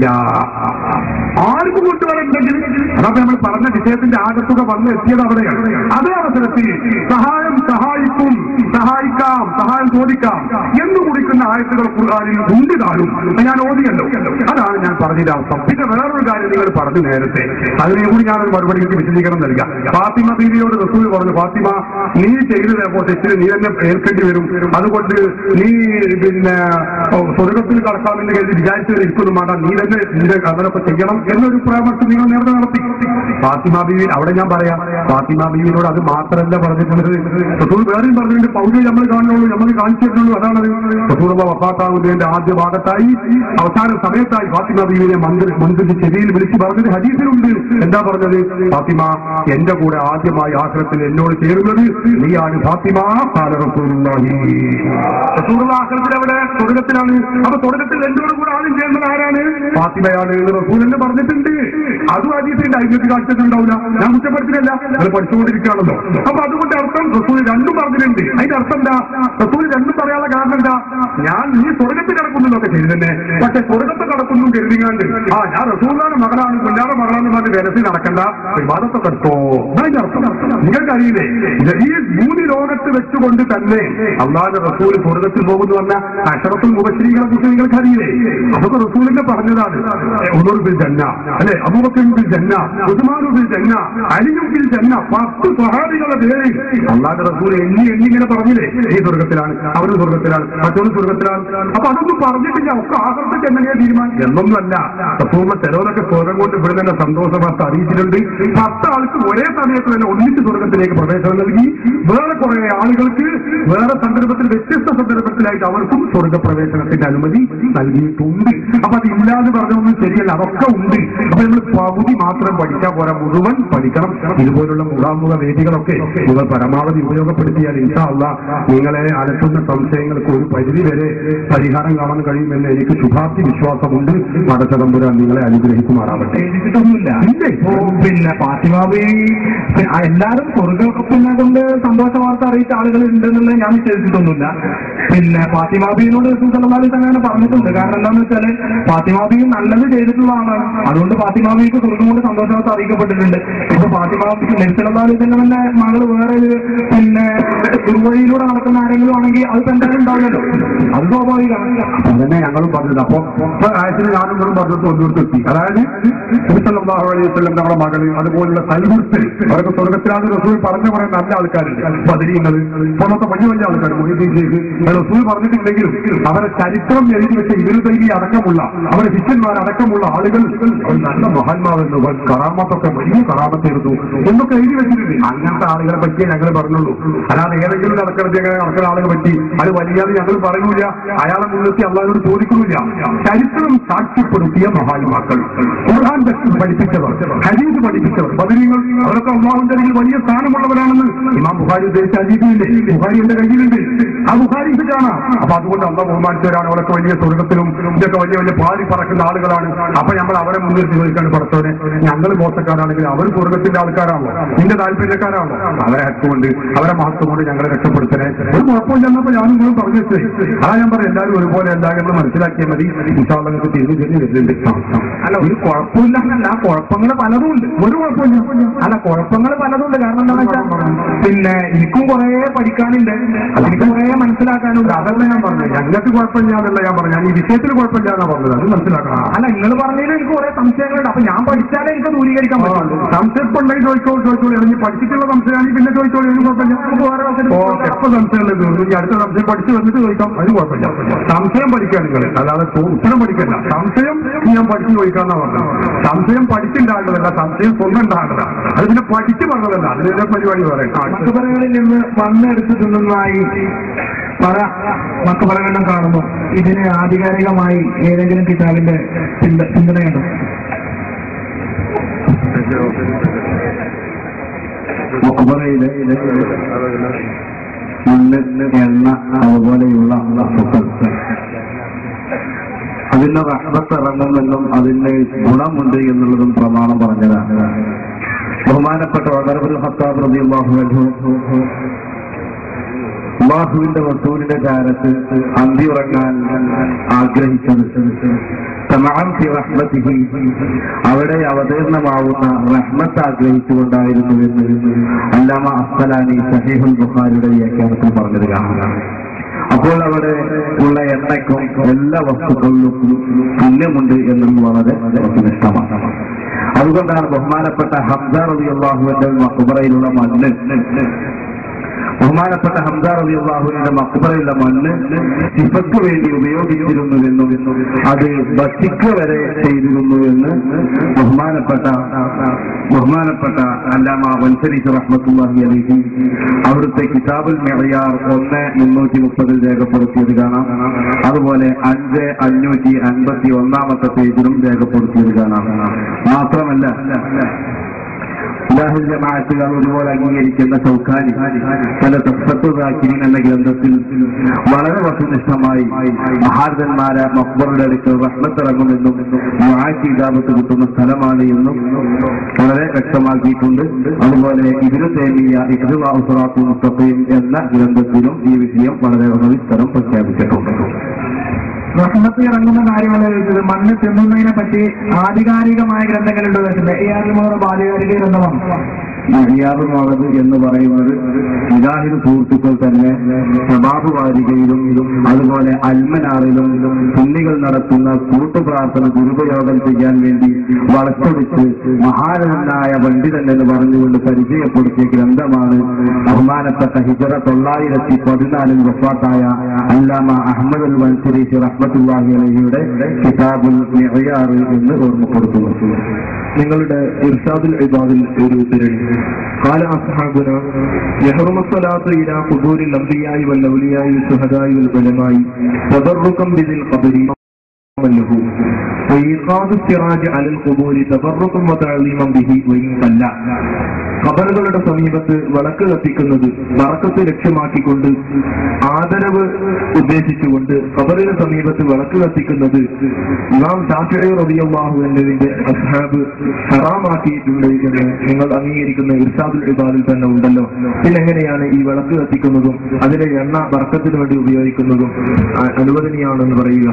ആർക്കും കൊണ്ടുവരണ്ടെങ്കിൽ അതൊക്കെ നമ്മൾ പറഞ്ഞ വിഷയത്തിന്റെ ആകത്തുക വന്ന് എത്തിയത് അവിടെയാണ് അതേ അവസരത്തിൽ സഹായം സഹായിക്കും സഹായിക്കാം സഹായം ചോദിക്കാം എന്ന് കുറിക്കുന്ന ആയത്തുകൾ ഖുർആാനിൽ ഉണ്ട് താനും ഞാൻ ഓതിയല്ലോ അതാണ് ഞാൻ പറഞ്ഞതിന്റെ അർത്ഥം പിന്നെ വേറൊരു കാര്യം നിങ്ങൾ പറഞ്ഞു നേരത്തെ അതിനെ കൂടി ഞാനൊരു മറുപടിക്ക് വിശദീകരണം നൽകാം ഫാത്തിമ ബീവിയോട് റസൂൽ പറഞ്ഞു ഫാത്തിമ നീ ചെയ്തതേപ്പോ തെറ്റിന് നീ തന്നെ ഏൽക്കേണ്ടി വരും അതുകൊണ്ട് നീ പിന്നെ ഓ, സ്വർഗത്തിൽ കടക്കാമെന്ന് കരുതി വിചാരിച്ചത് ഇരിക്കുന്നു മാണ്ട നീ തന്നെ നിന്റെ അവരൊക്കെ ചെയ്യണം എന്നൊരു പരാമർശം നിങ്ങൾ നേരത്തെ നടത്തി ഫാത്തിമ ബീവി അവിടെ ഞാൻ പറയാം ഫാത്തിമ ബീവിനോട് അത് മാത്രമല്ല പറഞ്ഞിട്ടുള്ളത് റസൂൽ വേറെയും പറഞ്ഞിട്ടുണ്ട് പൗരി നമ്മൾ കാണുന്നുള്ളൂ നമ്മൾ കാണിച്ചു തരുന്നുള്ളൂ അതാണ് റസൂലുള്ള വഫാത്താകുന്നതിന്റെ ആദ്യ ഭാഗത്തായി അവസാന സമയത്തായി ഫാത്തിമ ബീവിനെ മന്ത്രി മന്ത്രി ചെവിയിൽ വിളിച്ചു പറഞ്ഞത് ഹദീസിലുണ്ട് എന്താ പറഞ്ഞത് ഫാത്തിമ എന്റെ കൂടെ ആദ്യമായി ആശ്രത്തിൽ എന്നോട് ചേരുന്നത് നീയാണ് ഫാത്തിമ കാല റസൂലുള്ളാഹി റസൂലുള്ള ആശ്രത്തിൽ എവിടെ സ്വർഗത്തിലാണ് അപ്പൊ സ്വർഗത്തിൽ എന്നോട് കൂടെ ആദ്യം ചേർന്നത് ആരാണ് ഫാത്തിമയാണ് എന്ന് റസൂൽ എന്ന് പറഞ്ഞിട്ടുണ്ട് അതും ഹദീസിന്റെ ഐക്യത്തിൽ കാണിച്ചിട്ടുണ്ടാവില്ല ഞാൻ കുറ്റപ്പെടുത്തില്ല അത് പഠിച്ചുകൊണ്ടിരിക്കുകയാണല്ലോ അപ്പൊ അതുകൊണ്ട് അർത്ഥം റസൂൽ രണ്ടും പറഞ്ഞിട്ടുണ്ട് അതിന്റെ അർത്ഥം എന്താ റസൂൽ രണ്ടും പറയാനുള്ള കാരണം എന്താ ഞാൻ നീ സ്വർഗത്തിൽ കിടക്കുന്നതൊക്കെ ശരി തന്നെ പക്ഷെ സ്വർഗത്ത് കിടക്കുന്നു കരുതിങ്ങാണ്ട് ആ ഞാൻ റസൂലിന്റെ മകളാണ് കുഞ്ഞാറ മകളാണെന്ന് പറഞ്ഞ് വിരസി നടക്കണ്ട വിവാദത്തൊക്കെ എടുത്തോ അതിന്റെ അർത്ഥം നിങ്ങൾക്ക് അറിയില്ലേ ഇത് ഈ മൂന്ന് ലോകത്ത് വെച്ചുകൊണ്ട് തന്നെ അള്ളാഹുന്റെ റസൂൽ സ്വർഗത്തിൽ പോകുന്നു പറഞ്ഞ അഷറത്തുൽ മുബശ്രീകളെ കുറിച്ച് നിങ്ങൾക്ക് അറിയില്ലേ അതൊക്കെ റസൂലിന്റെ പറഞ്ഞതാണ് ഉമർ ബിൽ ജന്ന അല്ലെ അബൂബക്കർ ബിൽ ജന്ന ഉസ്മാനു ബിൽ ജന്ന അലിയും ബിൽ ജന്ന പത്ത് സ്വഹാബികളുടെ പേര് അള്ളാഹുന്റെ റസൂൽ എണ്ണി എണ്ണി ഇങ്ങനെ പറഞ്ഞില്ലേ ഈ സ്വർഗത്തിലാണ് അവര് സ്വർഗത്തിലാണ് മറ്റൊരു സ്വർഗത്തിലാണ് അപ്പൊ അതൊന്നും പറഞ്ഞിട്ടില്ല ഒക്കെ ആകർഷിച്ച് എങ്ങനെയാ തീരുമാനം എന്നൊന്നുമല്ല റസൂലിന്റെ ചിലവരൊക്കെ സ്വർഗം കൊണ്ട് ഇവിടെ തന്നെ സന്തോഷ വാർത്ത അറിയിച്ചിട്ടുണ്ട് പത്ത് ആൾക്ക് ഒരേ സമയത്ത് തന്നെ ഒന്നിച്ച് സ്വർഗത്തിലേക്ക് പ്രവേശനം നൽകി വേറെ കുറെ ആളുകൾക്ക് വേറെ സന്ദർഭത്തിൽ വ്യത്യസ്ത സന്ദർഭത്തിലായിട്ട് അവർക്കും സ്വർഗപ്രവേശനത്തിന്റെ അനുമതി നൽകിയിട്ടുണ്ട് അപ്പൊ അതില്ലാന്ന് പറഞ്ഞൊന്നും ശരിയല്ല അതൊക്കെ ഉണ്ട് അപ്പൊ നമ്മൾ പകുതി മാത്രം പഠിച്ചാൽ പോരാ മുഴുവൻ പഠിക്കണം ഇതുപോലുള്ള മുഖാമുഖ വേദികളൊക്കെ നിങ്ങൾ പരമാവധി ഉപയോഗപ്പെടുത്തിയാൽ ഇൻഷാ അള്ളാ നിങ്ങളെ അലട്ടുന്ന സംശയങ്ങൾക്ക് ഒരു പരിധി വരെ പരിഹാരം കാണാൻ കഴിയുമെന്ന് എനിക്ക് ശുഭാപ്തി വിശ്വാസമുണ്ട് മടച്ചതമ്പുരാൻ നിങ്ങളെ അനുഗ്രഹിക്കുമാറാവട്ടെ എഴുതിയിട്ടൊന്നുമില്ല ഇല്ലേ? ഇപ്പോ പിന്നെ ഫാത്തിമാബി എല്ലാരും സ്വർഗത്തിനെ കൊണ്ട് സന്തോഷ വാർത്ത അറിയിച്ച ആളുകൾ ഉണ്ടെന്നുള്ളത് ഞാൻ വിശ്വസിച്ചിട്ടൊന്നുമില്ല പിന്നെ ഫാത്തിമാബിനോട് സുസലമാലി തന്നെ പറഞ്ഞിട്ടുണ്ട് കാരണം എന്താണെന്ന് വെച്ചാല് ഫാത്തിമാബി നല്ലത് ചെയ്തിട്ടുള്ള ആളാണ് അതുകൊണ്ട് ഫാത്തിമാബിക്ക് സ്വർഗം കൊണ്ട് സന്തോഷ വാർത്ത അറിയിക്കപ്പെട്ടിട്ടുണ്ട് ഇപ്പൊ ഫാത്തിമാബിക്ക് നെൽസലമാലി തന്നെ തന്നെ മകള് വേറെ ഒരു പിന്നെ ദുർവഴിയിലൂടെ നടക്കുന്ന ആരെങ്കിലും ആണെങ്കിൽ അത് ഇപ്പൊ എന്തായാലും ഉണ്ടാവില്ലല്ലോ അത് സ്വാഭാവികമാണ് അപ്പൊ അതന്നെ ഞങ്ങളും പറഞ്ഞത് അപ്പൊ ഇപ്പൊ ആയത്തിന് ഞാനും നിങ്ങളും പറഞ്ഞത് ഒന്നിടത്ത് എത്തി അതായത് നബിസല്ലല്ലാഹു അലൈഹി വസല്ലം നമ്മുടെ മകള് അതുപോലുള്ള സൽഗുരുത്ത് അവരൊക്കെ സ്വർഗത്തിലാണ് റസൂൽ പറഞ്ഞു പറയുന്ന നല്ല ആൾക്കാരുണ്ട് ബദരീങ്ങൾ ഇപ്പോഴത്തെ വലിയ വലിയ ആൾക്കാർ മൊഹീദ്ദീൻ ഷേഖ് റസൂൽ പറഞ്ഞിട്ടുണ്ടെങ്കിലും അവരെ ചരിത്രം എഴുതി വെച്ച ഇവര് തൈവി അടക്കമുള്ള അവരെ ശിഷ്യന്മാരടക്കമുള്ള ആളുകൾ അവർ നല്ല മഹാന്മാവെന്ന് അവർ കറാമത്തൊക്കെ വലിയ കറാമത്തിരുന്നു എന്നൊക്കെ എഴുതി വെച്ചിട്ടുണ്ട് അങ്ങനത്തെ ആളുകളെ പറ്റിയേ ഞങ്ങൾ പറഞ്ഞുള്ളൂ അല്ലാതെ ഏതെങ്കിലും നടക്കണത് ഞങ്ങൾ നടക്കുന്ന ആളുകളെ പറ്റി അത് വലിയത് ഞങ്ങൾ പറയൂല അയാളെ മുൻനിർത്തി അള്ളാഹിനോട് ചോദിക്കുന്നില്ല ചരിത്രം സാക്ഷ്യപ്പെടുത്തിയ മഹാന്മാക്കൾ ഖുർആൻ പഠിപ്പിച്ചവർ ഹരീത് പഠിപ്പിച്ചവർ ബദരീങ്ങൾ അവരൊക്കെ അള്ളാഹുന്റെ അരികിൽ വലിയ സ്ഥാനമുള്ളവരാണെന്ന് ഇമാം ബുഹാരി ഉദ്ദേശിച്ച അജീബില്ലേ ബുഹാരി എന്റെ കയ്യിലുണ്ട് ആ ബുഹാരി ഇത് കാണാം അപ്പൊ അതുകൊണ്ട് അള്ളാഹ് ബഹുമാനിച്ചവരാണ് അവരൊക്കെ വലിയ സ്വർഗത്തിലും ഇതൊക്കെ വലിയ വലിയ പാരി പറക്കുന്ന ആളുകളാണ് അപ്പൊ നമ്മൾ അവരെ മുൻനിർത്തി ചോദിക്കാണ് പഠിച്ചവനെ ഞങ്ങൾ മോശക്കാരാണെങ്കിൽ അവർ സ്വർഗത്തിന്റെ ആൾക്കാരാണോ നിന്റെ താല്പര്യക്കാരാണോ അവരെ ഹക്കുകൊണ്ട് അവരെ മഹത്വം കൊണ്ട് ഞങ്ങളെ രക്ഷപ്പെടുത്തണേ ഒരു കുഴപ്പമില്ലെന്നപ്പോ ഞാനും നിങ്ങളും പറഞ്ഞു വെച്ചേ അതാ ഞാൻ പറയാം എല്ലാവരും ഒരുപോലെ എല്ലാ നമ്മൾ മനസ്സിലാക്കിയാൽ മതി വിശാലങ്ങൾക്ക് തിരിഞ്ഞു തിരിഞ്ഞു വരുന്നുണ്ട് അല്ല ഒരു കുഴപ്പമില്ല എന്നല്ല കുഴപ്പങ്ങൾ പലതും ഉണ്ട് ഒരു കുഴപ്പമില്ല അല്ല കുഴപ്പങ്ങൾ പലതും ഉണ്ട് കാരണം എന്താണെന്ന് വെച്ചാൽ പിന്നെ എനിക്കും കുറെ പഠിക്കാനുണ്ട് എനിക്ക് കുറെ മനസ്സിലാക്കാനുണ്ട് അതല്ല ഞാൻ പറഞ്ഞത് ഞങ്ങൾക്ക് കുഴപ്പമില്ല എന്നല്ല ഞാൻ പറഞ്ഞു ഞാൻ ഈ വിഷയത്തിൽ കുഴപ്പമില്ല എന്നാ പറഞ്ഞത് അത് മനസ്സിലാക്കണം അല്ല നിങ്ങൾ പറഞ്ഞതിൽ എനിക്ക് കുറെ സംശയങ്ങളുണ്ട് അപ്പൊ ഞാൻ പഠിച്ചാലേ എനിക്ക് ദൂരീകരിക്കാൻ പറ്റുള്ളൂ സംശയപ്പെടുണ്ടെങ്കിൽ ചോദിച്ചോളൂ ചോദിച്ചോളൂ അല്ലെങ്കിൽ പഠിച്ചിട്ടുള്ള സംശയമാണെങ്കിൽ പിന്നെ ചോദിച്ചോളൂ അതിന് കുഴപ്പമില്ല നമുക്ക് വേറെ അവസരം ഓക്കെ അപ്പൊ സംശയമുള്ളത് തീർന്നു ഇനി അടുത്ത സംശയം പഠിച്ചു വന്നിട്ട് ചോദിക്കാം അതിന് കുഴപ്പമില്ല സംശയം പഠിക്കുക നിങ്ങൾ അല്ലാതെ ചോ- ഉത്തരം പഠിക്കല്ല സംശയം ഞാൻ പഠിച്ചു ചോദിക്കാന്നാ പറഞ്ഞത് സംശയം പഠിച്ചുണ്ടാകുന്നതല്ല സംശയം സ്വന്തം ഉണ്ടാകുന്നതാണ് അത് പിന്നെ പഠിച്ചു പറഞ്ഞതല്ല അതിന്റെ പരിപാടി പറയാം മക്കബറകളിൽ നിന്ന് മണ്ണെടുത്ത് തിന്നുന്നതായി പല മക്കബറകളിലും കാണുന്നു ഇതിന് ആധികാരികമായി ഏതെങ്കിലും കിതാബിന്റെ ചിന്ത- ചിന്തനയുണ്ടോ മക്ബറയിലെ മണ്ണ് എണ്ണ അതുപോലെയുള്ള വസ്തുക്കൾ അതിന് റഹ്മത്ത് ഇറങ്ങുമെന്നും അതിന് ഗുണമുണ്ട് എന്നുള്ളതും പ്രമാണം പറഞ്ഞതാണ് ബഹുമാനപ്പെട്ട വകർബുൽ ഹത്താബ് റളിയല്ലാഹു അൻഹു അള്ളാഹുവിന്റെ റസൂലിന്റെ കാലത്ത് അന്തി ഉറങ്ങാൻ ആഗ്രഹിച്ചത് തമാം ഫി റഹ്മത്തിഹി അവിടെ അവതീർണമാവുന്ന റഹ്മത്ത് ആഗ്രഹിച്ചുകൊണ്ടായിരുന്നു എന്ന് അല്ലാമ അസ്സലാനി സഹീഹുൽ ബുഖാരിയുടെ വ്യാഖ്യാനത്തിൽ പറഞ്ഞത് കാണുക അപ്പോൾ അവിടെ ഉള്ള എണ്ണയ്ക്കും എല്ലാ വസ്തുക്കളിലും പുണ്യമുണ്ട് എന്നത് വളരെ വസ്തുനിഷ്ഠമാണ് അതുകൊണ്ടാണ് ബഹുമാനപ്പെട്ട ഹംസ റബി അള്ളാഹുവിന്റെ മക്കുബറയിലുള്ള മണ്ണ് ബഹുമാനപ്പെട്ട ഹംസ റബി അള്ളാഹുവിന്റെ മക്കുബറയിലുള്ള മണ്ണ് ശിഫക്ക് വേണ്ടി ഉപയോഗിച്ചിരുന്നുവെന്നും അത് ഭക്ഷിക്ക വരെ ചെയ്തിരുന്നു എന്ന് ബഹുമാനപ്പെട്ട ബഹുമാനപ്പെട്ട അല്ലാമ വൻസരിച്ച് റഹ്മത്തുല്ലാഹി അലൈഹി അവിടുത്തെ കിതാബുൽ മെഹയാർ ഒന്ന് മുന്നൂറ്റി മുപ്പതിൽ രേഖപ്പെടുത്തിയത് കാണാം അതുപോലെ അഞ്ച് അഞ്ഞൂറ്റി അൻപത്തി ഒന്നാമത്തെ പേജിലും രേഖപ്പെടുത്തിയത് കാണാം മാത്രമല്ല ഇലാഹുൽ ജമാഅത്തുകൾ ഒരുപോലെ അംഗീകരിക്കുന്ന ചൗക്കാനി പല തഫത്തുദാക്കിരീൻ എന്ന ഗ്രന്ഥത്തിൽ വളരെ വസ്തുനിഷ്ഠമായി മഹാരഥന്മാരെ മക്ബറുടെ അടുക്കൽ റഹ്മത്തിറങ്ങുമെന്നും ദുആക്ക് ഇജാബത്ത് കിട്ടുന്ന സ്ഥലമാണ് എന്നും വളരെ വ്യക്തമാക്കിയിട്ടുണ്ട് അതുപോലെ ഇതിനു തേമിയ ഇഖ്തുലാഹു മുസ്തഖീം എന്ന ഗ്രന്ഥത്തിലും ഈ വിഷയം വളരെ സവിസ്തരം പ്രഖ്യാപിച്ചിട്ടുണ്ട് റഹ്മത്ത് ഇറങ്ങുന്ന കാര്യമല്ല ചോദിച്ചത് മണ്ണ് തിന്നുന്നതിനെ പറ്റി ആധികാരികമായ ഗ്രന്ഥങ്ങളുണ്ടോ ചോദിച്ചത് ഏയാദിമോറും ആധികാരിക ഗ്രന്ഥമാണ് മഹിയാറുമാണത് എന്ന് പറയുന്നത് മുജാഹിദ് സുഹൃത്തുക്കൾ തന്നെ പ്രഭാബ് വാരികയിലും അതുപോലെ അൽമനാറിലും സുന്നികൾ നടത്തുന്ന കൂട്ടുപ്രാർത്ഥന ദുരുപയോഗം ചെയ്യാൻ വേണ്ടി വളച്ചൊടിച്ച് മഹാരഥനായ പണ്ഡിതൻ എന്ന് പറഞ്ഞുകൊണ്ട് പരിചയപ്പെടുത്തിയ ഗ്രന്ഥമാണ് ബഹുമാനപ്പെട്ട ഹിജറ തൊള്ളായിരത്തി പതിനാലിൽ വഫാത്തായ അല്ലാമ അഹമ്മദ് അൽ മൻസിരി റഹ്മത്തുല്ലാഹി അലഹിയുടെ കിതാബുൽ മെഹയാർ എന്ന് ഓർമ്മപ്പെടുത്തുന്നു നിങ്ങളുടെ ഇർഷാദുൽ ഇബാദിൽ ഒരു തിരഞ്ഞു قال أصحابنا يحرم الصلاة إلى قبور الأنبياء والأولياء والشهداء والعلماء تبركا بذي القبر له وإيقاظ السراج على القبور تبركا وتعظيما به وإن قل ഖബറുകളുടെ സമീപത്ത് വിളക്ക് കത്തിക്കുന്നത് വറക്കത്ത് ലക്ഷ്യമാക്കിക്കൊണ്ട് ആദരവ് ഉദ്ദേശിച്ചുകൊണ്ട് ഖബറിന് സമീപത്ത് വിളക്ക് കത്തിക്കുന്നത് ഇമാം ഷാഫിഈ റളിയല്ലാഹു എന്നതിന്റെ അസ്ഹാബ് ഹറാമാക്കിയിട്ടുണ്ട് എന്ന് നിങ്ങൾ അംഗീകരിക്കുന്ന ഇർഷാദുൽ ഇബാദിൽ തന്നെ ഉണ്ടല്ലോ പിന്നെ എങ്ങനെയാണ് ഈ വിളക്ക് കത്തിക്കുന്നതും അതിലെ എണ്ണ വർക്കത്തിന് വേണ്ടി ഉപയോഗിക്കുന്നതും അ- അനുവദനീയമാണെന്ന് പറയുക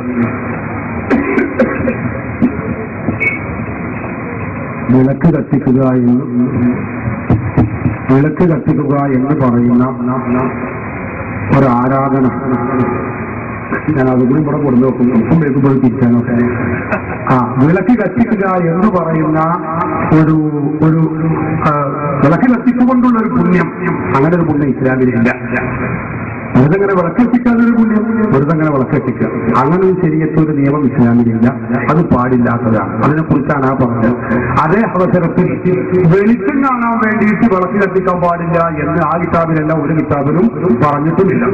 വിളക്ക് കത്തിക്കുക എന്ന് വിളക്ക് കത്തിക്കുക എന്ന് പറയുന്ന ഒരു ആരാധന ഞാൻ അതുകൂടി ഇവിടെ കൊടുത്തു നോക്കും ഉപ്പും വെക്കുമ്പോഴും തിരിച്ചാനൊക്കെ ആ വിളക്ക് കത്തിക്കുക എന്ന് പറയുന്ന ഒരു ഒരു ആ, വിളക്ക് കത്തിച്ചുകൊണ്ടുള്ള ഒരു പുണ്യം അങ്ങനെ ഒരു പുണ്യം ഇസ്ലാമിലില്ല വെറുതെങ്ങനെ വിളക്കെത്തിക്കാതൊരു പുണ്യം വെറുതെങ്ങനെ വിളക്കെത്തിക്കുക അങ്ങനെ ഒരു ശരിയത്തെ ഒരു നിയമം ഇസ്ലാമിലില്ല അത് പാടില്ലാത്തതാണ് അതിനെ കുറിച്ചാണ് ആ പറഞ്ഞത് അതേ അവസരത്തിൽ വെളിച്ചം കാണാൻ വേണ്ടിയിട്ട് വിളക്ക് കത്തിക്കാൻ പാടില്ല എന്ന് ആ കിതാബിലല്ല ഒരു കിതാബിലും പറഞ്ഞിട്ടുമില്ല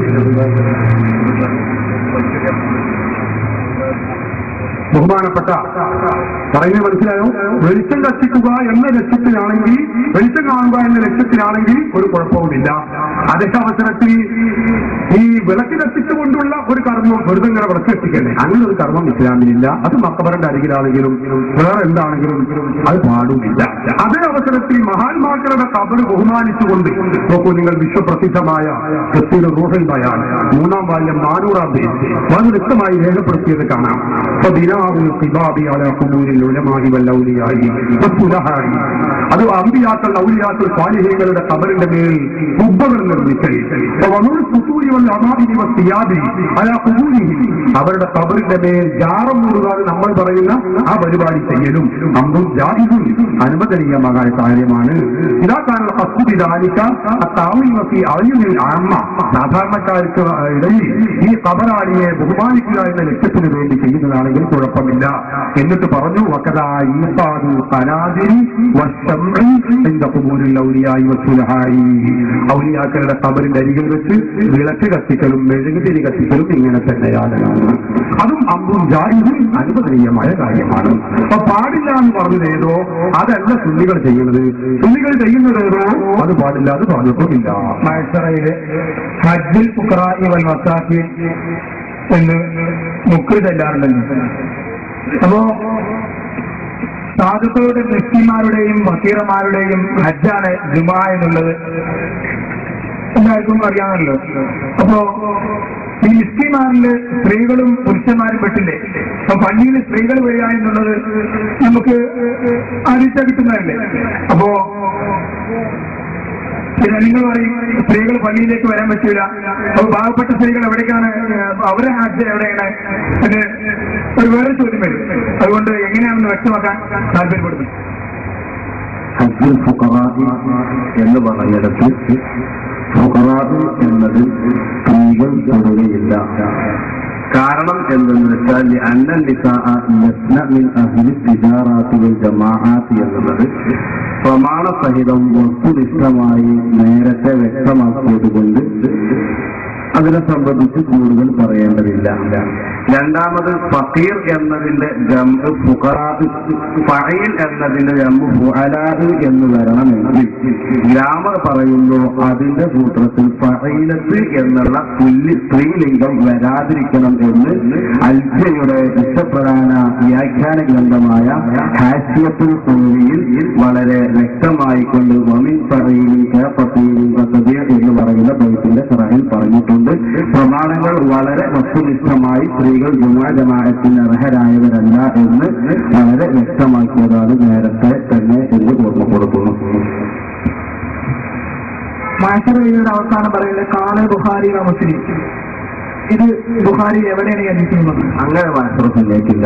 ബഹുമാനപ്പെട്ട പറയുന്നത് മനസ്സിലായോ വെളിച്ചം കത്തിക്കുക എന്ന ലക്ഷ്യത്തിലാണെങ്കിൽ വെളിച്ചം കാണുക എന്ന ലക്ഷ്യത്തിലാണെങ്കിൽ ഒരു കുഴപ്പവുമില്ല അതേ അവസരത്തിൽ ഈ വിളക്ക് കത്തിച്ചുകൊണ്ടുള്ള ഒരു കർമ്മം വെറുതെ ഇങ്ങനെ വിളക്ക് കത്തിക്കണ്ടേ അങ്ങനെ ഒരു കർമ്മം ഇസ്ലാമിലില്ല അത് മക്കബറിന്റെ അരികിലാണെങ്കിലും വേറെ എന്താണെങ്കിലും അത് പാടുമില്ല അതേ അവസരത്തിൽ മഹാന്മാക്കളുടെ കബറ് ബഹുമാനിച്ചുകൊണ്ട് നോക്കൂ നിങ്ങൾ വിശ്വപ്രസിദ്ധമായ ക്രിസ്ത്യൻ റൂഹൽ ബയാൻ മൂന്നാം വാല്യം നാനൂറാം പേജ് വളരെ വ്യക്തമായി രേഖപ്പെടുത്തിയത് കാണാം ഫബിനാഉൽ ഖിബാബി അലാ ഖുബൂരിൽ ഉലമാഇ വൽ ഔലിയാഇ വസ്സുലഹാഇ. അത് അമ്പിയാക്കൾ ഔലിയാക്കൾ സ്വാലിഹീങ്ങളുടെ കബറിന്റെ മേൽ കുബ്ബകൾ നിർമ്മിക്കൽ വനൂൽ ഖുസൂരി വൽ അമാഇനി വസ്സിയാബി അലാ ഖുബൂരിഹിം. അവരുടെ കബറിന്റെ മേൽ ജാറം മൂടുക നമ്മൾ പറയുന്ന ആ പരിപാടി ചെയ്യലും അമ്പും ജാഹിദും അനുവദനീയമായ കാര്യമാണ് ഇതാക്കാനുള്ള അസ്തുതിദാനിക്ക താമസി അഴിഞ്ഞിൽ ആമ്മ സാധാരണക്കാർക്ക് ഇടയിൽ ഈ കബറാളിയെ ബഹുമാനിക്കുക എന്ന ലക്ഷ്യത്തിന് വേണ്ടി ചെയ്യുന്നതാണെങ്കിൽ കുഴപ്പമില്ല എന്നിട്ട് പറഞ്ഞു വക്കതായി ഈസാദു തനാദിരി വശംഇ എന്ന കുബൂരിൽ ഔലിയായി വസുലഹായി ഔലിയാക്കളുടെ കബറിന്റെ അരികിൽ വെച്ച് വിളക്ക് കത്തിക്കലും മെഴുകുതിരി കത്തിക്കലും ഇങ്ങനെ തന്നെയാണ് അതും അമ്പും ജാഹിദും അനുവദനീയമായ കാര്യമാണ് അപ്പൊ പാടില്ല എന്ന് പറഞ്ഞത് ഏതോ അതല്ല സുന്നികൾ ചെയ്യുന്നത് സുന്നികൾ ചെയ്യുന്നത് ഏതോ അത് പാടില്ല അത് പറഞ്ഞിട്ടുമില്ല മത്സറയില് ഹജ്ജിൽ ഫുഖറായി വൽ മസാക്കി എന്ന് മുക്രി ചെല്ലാറുണ്ടല്ലോ അപ്പോ സാധുക്കളുടെ മുസ്ലിമാരുടെയും ഫക്കീറന്മാരുടെയും ഹജ്ജാണ് ജുമാ എന്നുള്ളത് എല്ലാവർക്കും അറിയാമല്ലോ അപ്പോ ഈ മിസ്ലിമാരില് സ്ത്രീകളും പുരുഷന്മാരും പെട്ടില്ലേ അപ്പൊ പള്ളിയിൽ സ്ത്രീകൾ വരിക എന്നുള്ളത് നമുക്ക് അറിയിച്ച കിട്ടുന്നതല്ലേ അപ്പോ പിന്നെ നിങ്ങൾ പറയും സ്ത്രീകൾ പള്ളിയിലേക്ക് വരാൻ പറ്റൂല അപ്പൊ പാവപ്പെട്ട സ്ത്രീകൾ എവിടേക്കാണ് ഏഹ്, അവരെ ഹാജ് എവിടെയാണ് എന്ന് ഒരു വേറെ ചോദ്യം വരും അതുകൊണ്ട് എങ്ങനെയാണെന്ന് വ്യക്തമാക്കാൻ താല്പര്യപ്പെടുന്നു ഹജ്ജുൽ ഫുഖറാഇ എന്ന് പറഞ്ഞിടത്ത് ഫുഖറാഇ എന്നത് സ്ത്രീകൾ തൊടുകയില്ല കാരണം എന്തെന്ന് വെച്ചാൽ അന്നൽ നിസാഅ ലസ്ന മിൻ അഹ്ലി തിജാറാത്തി വൽ ജമാഅത്തി എന്നുള്ളത് പ്രമാണസഹിതം വസ്തുനിഷ്ഠമായി നേരത്തെ വ്യക്തമാക്കിയത് കൊണ്ട് അതിനെ സംബന്ധിച്ച് കൂടുതൽ പറയേണ്ടതില്ല രണ്ടാമത് ഫക്കീർ എന്നതിന്റെ ജംബ് ഫുഖറാ- ഫഈൽ എന്നതിന്റെ ജംബ് ഫുഅലാ എന്ന് വരണമെങ്കിൽ ഗ്രാമർ പറയുന്നു അതിന്റെ സൂത്രത്തിൽ ഫഈലത്ത് എന്നുള്ള പുല്ലി സ്ത്രീലിംഗം വരാതിരിക്കണം എന്ന് അൽജയുടെ ഇഷ്ടപ്രധാന വ്യാഖ്യാന ഗ്രന്ഥമായ ഹാസ്യത്തുൽ കുല്ലിയിൽ വളരെ വ്യക്തമായി കൊണ്ട് വമിൻ ഫഈലിൻ കഫീലിൻ വസദിയ എന്ന് പറയുന്ന ബൈത്തിന്റെ സറഹിൽ പറഞ്ഞിട്ടുണ്ട് പ്രമാണങ്ങൾ വളരെ വസ്തുനിഷ്ഠമായി സ്ത്രീകൾ ജുമാ ജമാഅത്തിന് അർഹരായവരല്ല എന്ന് വളരെ വ്യക്തമാക്കിയതാണ് നേരത്തെ തന്നെ എന്ന് ഓർമ്മപ്പെടുത്തുന്നു മാഷറയുടെ അവസാനം പറയുന്നത് കാല ബുഹാരി വ മുസ്ലിം ഇത് ബുഹാരി എവിടെയാണ് ഈ അധിക്കുന്നത് അങ്ങനെ മനസ്സിലാക്കില്ല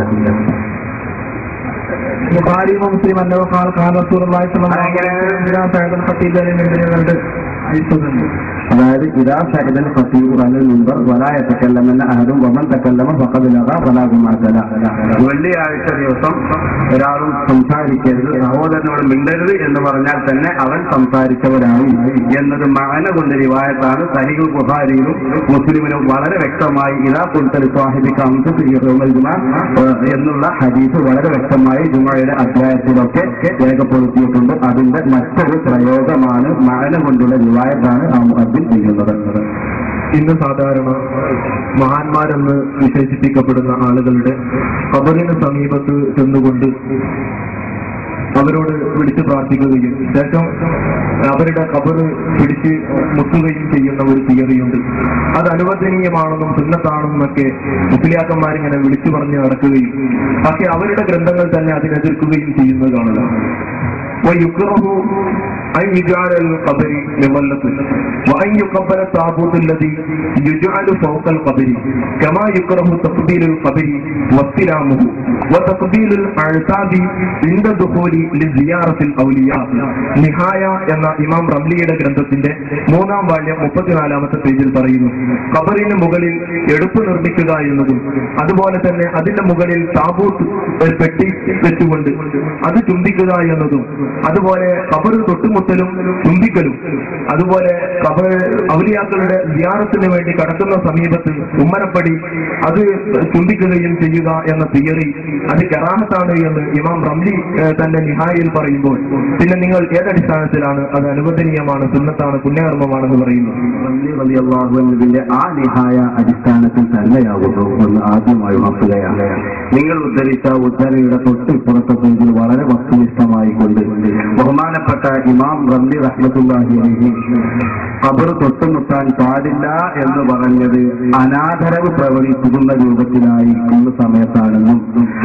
ബുഹാരി വ മുസ്ലിം അല്ലോ കാൽ കാല റസൂലുള്ളാഹി സ്വല്ലല്ലാഹു അലൈഹി വസല്ലം പട്ടിയിലും എന്നിവരുടെ അയച്ചിട്ടുണ്ട് അതായത് ഇതാ സഹിതൻ ഫസീഖു അലൽ മുൻപർ വലാ യതകല്ലമന്ന അഹദും വമൻ തകല്ലമ ഫഖദ് ലഗാ ഫലാ ഗുമാതല വെള്ളിയാഴ്ച ദിവസം ഒരാളും സംസാരിക്കരുത് സഹോദരനോട് മിണ്ടരുത് എന്ന് പറഞ്ഞാൽ തന്നെ അവൻ സംസാരിച്ചവരാണ് എന്നത് മകന കൊണ്ട് റിവായത്താണ് സഹിഖുൽ ബുഖാരിയിലും മുസ്ലിമിനും വളരെ വ്യക്തമായി ഇതാ കുൽത്തൽ സ്വാഹിബിക്ക് അംസത്ത് ഈ യൗമൽ ജുമാ, ഏഹ്, എന്നുള്ള ഹദീസ് വളരെ വ്യക്തമായി ജുമയുടെ അധ്യായത്തിലൊക്കെ രേഖപ്പെടുത്തിയിട്ടുണ്ട് അതിന്റെ മറ്റൊരു പ്രയോഗമാണ് മകന കൊണ്ടുള്ള റിവായത്താണ് ആ മുഅദ്ദിൻ ചെയ്യുന്നത് ഇന്ന് സാധാരണ മഹാന്മാരെന്ന് വിശേഷിപ്പിക്കപ്പെടുന്ന ആളുകളുടെ ഖബറിന് സമീപത്ത് ചെന്നുകൊണ്ട് അവരോട് വിളിച്ചു പ്രാർത്ഥിക്കുകയും ശേഷം അവരുടെ ഖബറ് പിടിച്ച് മുത്തുകയും ചെയ്യുന്ന ഒരു തിയറിയുണ്ട് അത് അനുവദനീയമാണെന്നും സുന്നത്താണെന്നൊക്കെ മുസ്ലിയാക്കന്മാരിങ്ങനെ വിളിച്ചു പറഞ്ഞ് നടക്കുകയും പക്ഷെ അവരുടെ ഗ്രന്ഥങ്ങൾ തന്നെ അതിനെതിർക്കുകയും ചെയ്യുന്നത് കാണുക ويكره أن يجعل القبر مظلة وأن يقبل التابوت الذي يجعل فوق القبر كما يكره تقبيل القبر واستلامه وتقبيل الأعتاب عند الدخول لزيارة الأولياء നിഹായ എന്ന ഇമാം റംലിയുടെ ഗ്രന്ഥത്തിന്റെ മൂന്നാം വാള്യം മുപ്പത്തിനാലാമത്തെ പേജിൽ പറയുന്നു ഖബറിന് മുകളിൽ എടുപ്പ് നിർമ്മിക്കുക എന്നതും അതുപോലെ തന്നെ അതിന്റെ മുകളിൽ താബൂത്ത് ഒരു പെട്ടി വെച്ചുകൊണ്ട് അത് ചുംബിക്കുക എന്നതും അതുപോലെ ഖബർ തൊട്ടുമുട്ടലും ചുംബിക്കലും അതുപോലെ ഖബർ ഔലിയാക്കളുടെ ജിയാറത്തിന് വേണ്ടി കടക്കുന്ന സമീപത്ത് ഉമ്മരപ്പടി അത് ചുംബിക്കുകയും ചെയ്യുക എന്ന തിയറി അത് കറാഹത്താണ് എന്ന് ഇമാം റംലി ഏഹ്, തന്റെ നിഹായിൽ പറയുമ്പോൾ പിന്നെ നിങ്ങൾ ഏതടിസ്ഥാനത്തിലാണ് അത് അനുവദനീയമാണ് സുന്നത്താണ് പുണ്യകർമ്മമാണെന്ന് പറയുന്നത് റബ്ബി റളിയല്ലാഹു അൻഹുവിന്റെ ആ നിഹായ അടിസ്ഥാനത്തിൽ തന്നെയാകുന്നു എന്ന് ആദ്യമായി ഉണർത്തുകയാണ് നിങ്ങൾ ഉദ്ധരിച്ച ഉദ്ധരയുടെ തൊട്ടിപ്പുറത്തെ പേജിൽ വളരെ വസ്തുനിഷ്ഠമായി കൊണ്ട് ബഹുമാനപ്പെട്ട ഇമാം റബ്ബി റഹ്മത്തുല്ലാഹി അലൈഹി ഖബർ തൊട്ടുമുട്ടാൻ പാടില്ല എന്ന് പറഞ്ഞത് അനാദരവ് പ്രകടിപ്പിക്കുന്ന രൂപത്തിലായിരിക്കുന്ന സമയത്താണെന്നും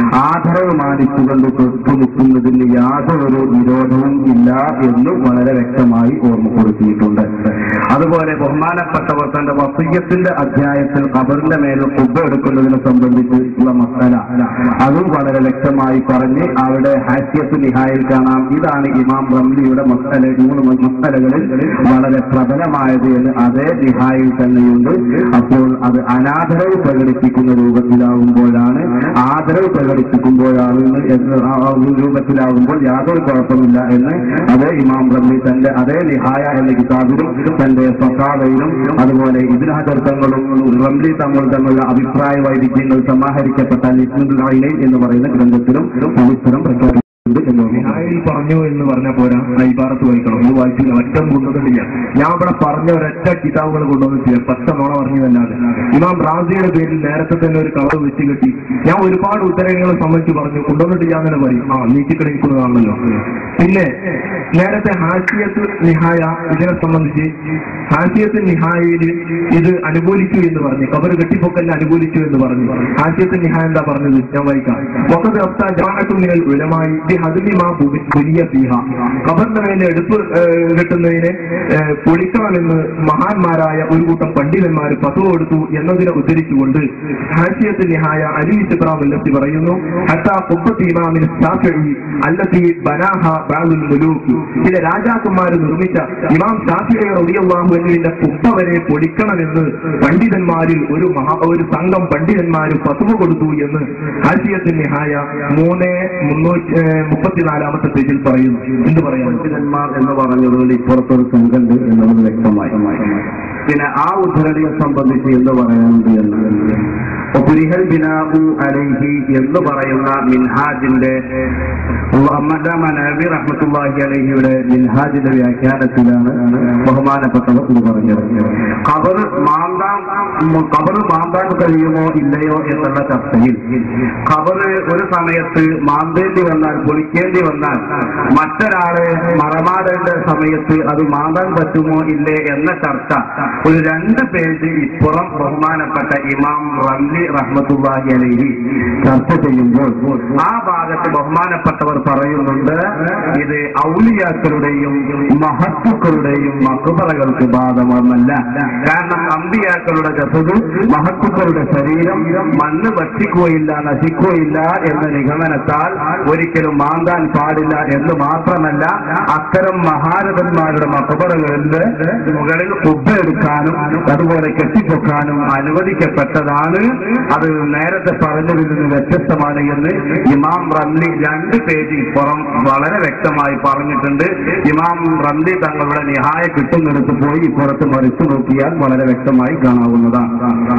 ആദരവ് മാനിച്ചുകൊണ്ട് തൊട്ടുമുട്ടുന്നതിന് യാതൊരു വിരോധവും ഇല്ല എന്നും വളരെ വ്യക്തമായി ഓർമ്മപ്പെടുത്തിയിട്ടുണ്ട് അതുപോലെ ബഹുമാനപ്പെട്ടവർ തന്റെ വസയ്യത്തിന്റെ അധ്യായത്തിൽ ഖബറിന്റെ മേൽ കുബ്ബ എടുക്കുന്നതിനെ സംബന്ധിച്ചുള്ള മസല അതും വളരെ വ്യക്തമായി പറഞ്ഞ് അവിടെ ഹാസ്യത്ത് നിഹായിൽ കാണാം ഇതാണ് ഇമാം റംലിയുടെ മസല മൂന്ന് മസലകളിൽ വളരെ പ്രബലമായത് എന്ന് അതേ നിഹായിൽ തന്നെയുണ്ട് അപ്പോൾ അത് അനാദരവ് പ്രകടിപ്പിക്കുന്ന രൂപത്തിലാവുമ്പോഴാണ് ആദരവ് പ്രകടിപ്പിക്കുമ്പോഴാണ് എന്ന് ആ ആ രൂപത്തിലാവുമ്പോൾ യാതൊരു കുഴപ്പമില്ല എന്ന് അതേ ഇമാം റബ്ബി തന്റെ അതേ നിഹായ എന്ന കിതാബിലും തന്റെ ഫസാദയിലും അതുപോലെ ഇതിന് ഹജർത്തങ്ങളും റംലി തങ്ങൾ തമ്മിലുള്ള അഭിപ്രായ വൈവിധ്യങ്ങൾ സമാഹരിക്കപ്പെട്ട നിസ്മുൽ ഐനൈൻ എന്ന് പറയുന്ന ഗ്രന്ഥത്തിലും പവിത്രം പ്രഖ്യാപിച്ചിട്ടുണ്ട് എന്ന് ഓർമ്മ. നിഹായിൽ പറഞ്ഞു എന്ന് പറഞ്ഞാൽ പോരാ ആ ഇബാറത്ത് വായിക്കണം ഇത് വായിച്ചില്ല ഒറ്റ കൊണ്ടുവന്നിട്ടില്ല ഞാൻ ഇവിടെ പറഞ്ഞ ഒരൊറ്റ കിതാബുകൾ കൊണ്ടുവന്നിട്ടില്ല പച്ച നോണ പറഞ്ഞതല്ലാതെ ഇമാം റാസിയുടെ പേരിൽ നേരത്തെ തന്നെ ഒരു കളർ വെച്ച് കെട്ടി ഞാൻ ഒരുപാട് ഉത്തരങ്ങളെ സംബന്ധിച്ച് പറഞ്ഞു കൊണ്ടുവന്നിട്ടില്ല എന്ന് തന്നെ പറയും ആ നീക്കിക്കണിക്കുന്നതാണല്ലോ പിന്നെ നേരത്തെ ഹാസിയത്ത് നിഹായ ഇതിനെ സംബന്ധിച്ച് ഹാസിയത്ത് നിഹായയിൽ ഇത് അനുകൂലിച്ചു എന്ന് പറഞ്ഞു കബർ കെട്ടിപ്പൊക്കലിനെ അനുകൂലിച്ചു എന്ന് പറഞ്ഞു ഹാസിയത്ത് നിഹായ എന്താ പറഞ്ഞത് ഞാൻ വായിക്കാം വഖദ് അഫ്താ ജമാഅത്തും മിനൽ ഉലമായി ബി ഹദ്മി മാ ബുബി- ബുനിയ ഫീഹ ഖബറിന്റെ മേലെ എടുപ്പ് ഏഹ്, കെട്ടുന്നതിനെ ഏഹ്, പൊളിക്കണമെന്ന് മഹാന്മാരായ ഒരു കൂട്ടം പണ്ഡിതന്മാർ പത്തു കൊടുത്തു എന്നതിനെ ഉദ്ധരിച്ചുകൊണ്ട് ഹാസിയത്ത് നിഹായ അലി ഇസ്റാം വല്ലത്തി പറയുന്നു ഹത്താ ഖുബ്ബത്ത് ഇമാമിൻ ശാഫിഈ അല്ലത്തി ബനാഹ ബഅദുൽ മുലൂക്ക് ചില രാജാക്കന്മാർ നിർമ്മിച്ച ഇമാം ഷാഫിഈ റളിയല്ലാഹു അൻഹുവിന്റെ കുബ്ബ വരെ പൊളിക്കണമെന്ന് പണ്ഡിതന്മാരിൽ ഒരു മഹാ ഒരു സംഘം പണ്ഡിതന്മാർ ഫത്വ കൊടുത്തു എന്ന് ഹാസിയത്ത് നിഹായ മൂന്ന് മുന്നൂറ്റി ഏഹ്, മുപ്പത്തിനാലാമത്തെ പേജിൽ പറയുന്നു എന്ത് പറയാം പണ്ഡിതന്മാർ എന്ന് പറഞ്ഞതുകൊണ്ട് ഇപ്പുറത്തൊരു സംഘണ്ട് എന്നുള്ളത് വ്യക്തമായി പിന്നെ ആ ഉദ്ധരണിയെ സംബന്ധിച്ച് എന്ത് പറയാനുണ്ട് എന്ന് പുരിഹൽ ബിനാഹു അലൈഹി എന്ന് പറയുന്ന മിൻഹാജിന്റെ മുഹമ്മദ് മനബി റഹ്മത്തുള്ളാഹി അലൈഹിയുടെ മിൻഹാജിന്റെ വ്യാഖ്യാനത്തിലാണ് ബഹുമാനപ്പെട്ടവർ ഇത് പറഞ്ഞത് ഖബർ മാന്താൻ ഖബർ മാന്താൻ കഴിയുമോ ഇല്ലയോ എന്നുള്ള ചർച്ചയിൽ ഖബർ ഒരു സമയത്ത് മാന്തേണ്ടി വന്നാൽ പൊളിക്കേണ്ടി വന്നാൽ മറ്റൊരാളെ മറമാടേണ്ട സമയത്ത് അത് മാന്താൻ പറ്റുമോ ഇല്ലേ എന്ന ചർച്ച ഒരു രണ്ട് പേജ് ഇപ്പുറം ബഹുമാനപ്പെട്ട ഇമാം റംലി റഹ്മത്തുള്ളാഹി അലൈഹി ചർച്ച ചെയ്യുമ്പോൾ ആ ഭാഗത്ത് ബഹുമാനപ്പെട്ടവർ പറയുന്നുണ്ട് ഇത് ഔലിയാക്കളുടെയും മഹത്തുക്കളുടെയും മക്കുപറകൾക്ക് ബാധകമല്ല കാരണം അമ്പിയാക്കളുടെ ജസദ് മഹത്തുക്കളുടെ ശരീരം മണ്ണ് ഭക്ഷിക്കുകയില്ല നശിക്കുകയില്ല എന്ന നിഗമനത്താൽ ഒരിക്കലും മാന്താൻ പാടില്ല എന്ന് മാത്രമല്ല അത്തരം മഹാരഥന്മാരുടെ മക്കബറകളിൽ മുകളിൽ കുബ്ബ എടുക്കാനും അതുപോലെ കെട്ടിപ്പൊക്കാനും അനുവദിക്കപ്പെട്ടതാണ് അത് നേരത്തെ പറഞ്ഞതിൽ നിന്ന് വ്യത്യസ്തമാണ് എന്ന് ഇമാം റംലി രണ്ട് പേജിൽ പുറം വളരെ വ്യക്തമായി പറഞ്ഞിട്ടുണ്ട് ഇമാം റംലി തങ്ങളുടെ നിഹായ കിട്ടുന്നിടത്ത് പോയി ഇപ്പുറത്ത് മറിച്ചു നോക്കിയാൽ വളരെ വ്യക്തമായി കാണാവുന്നതാണ്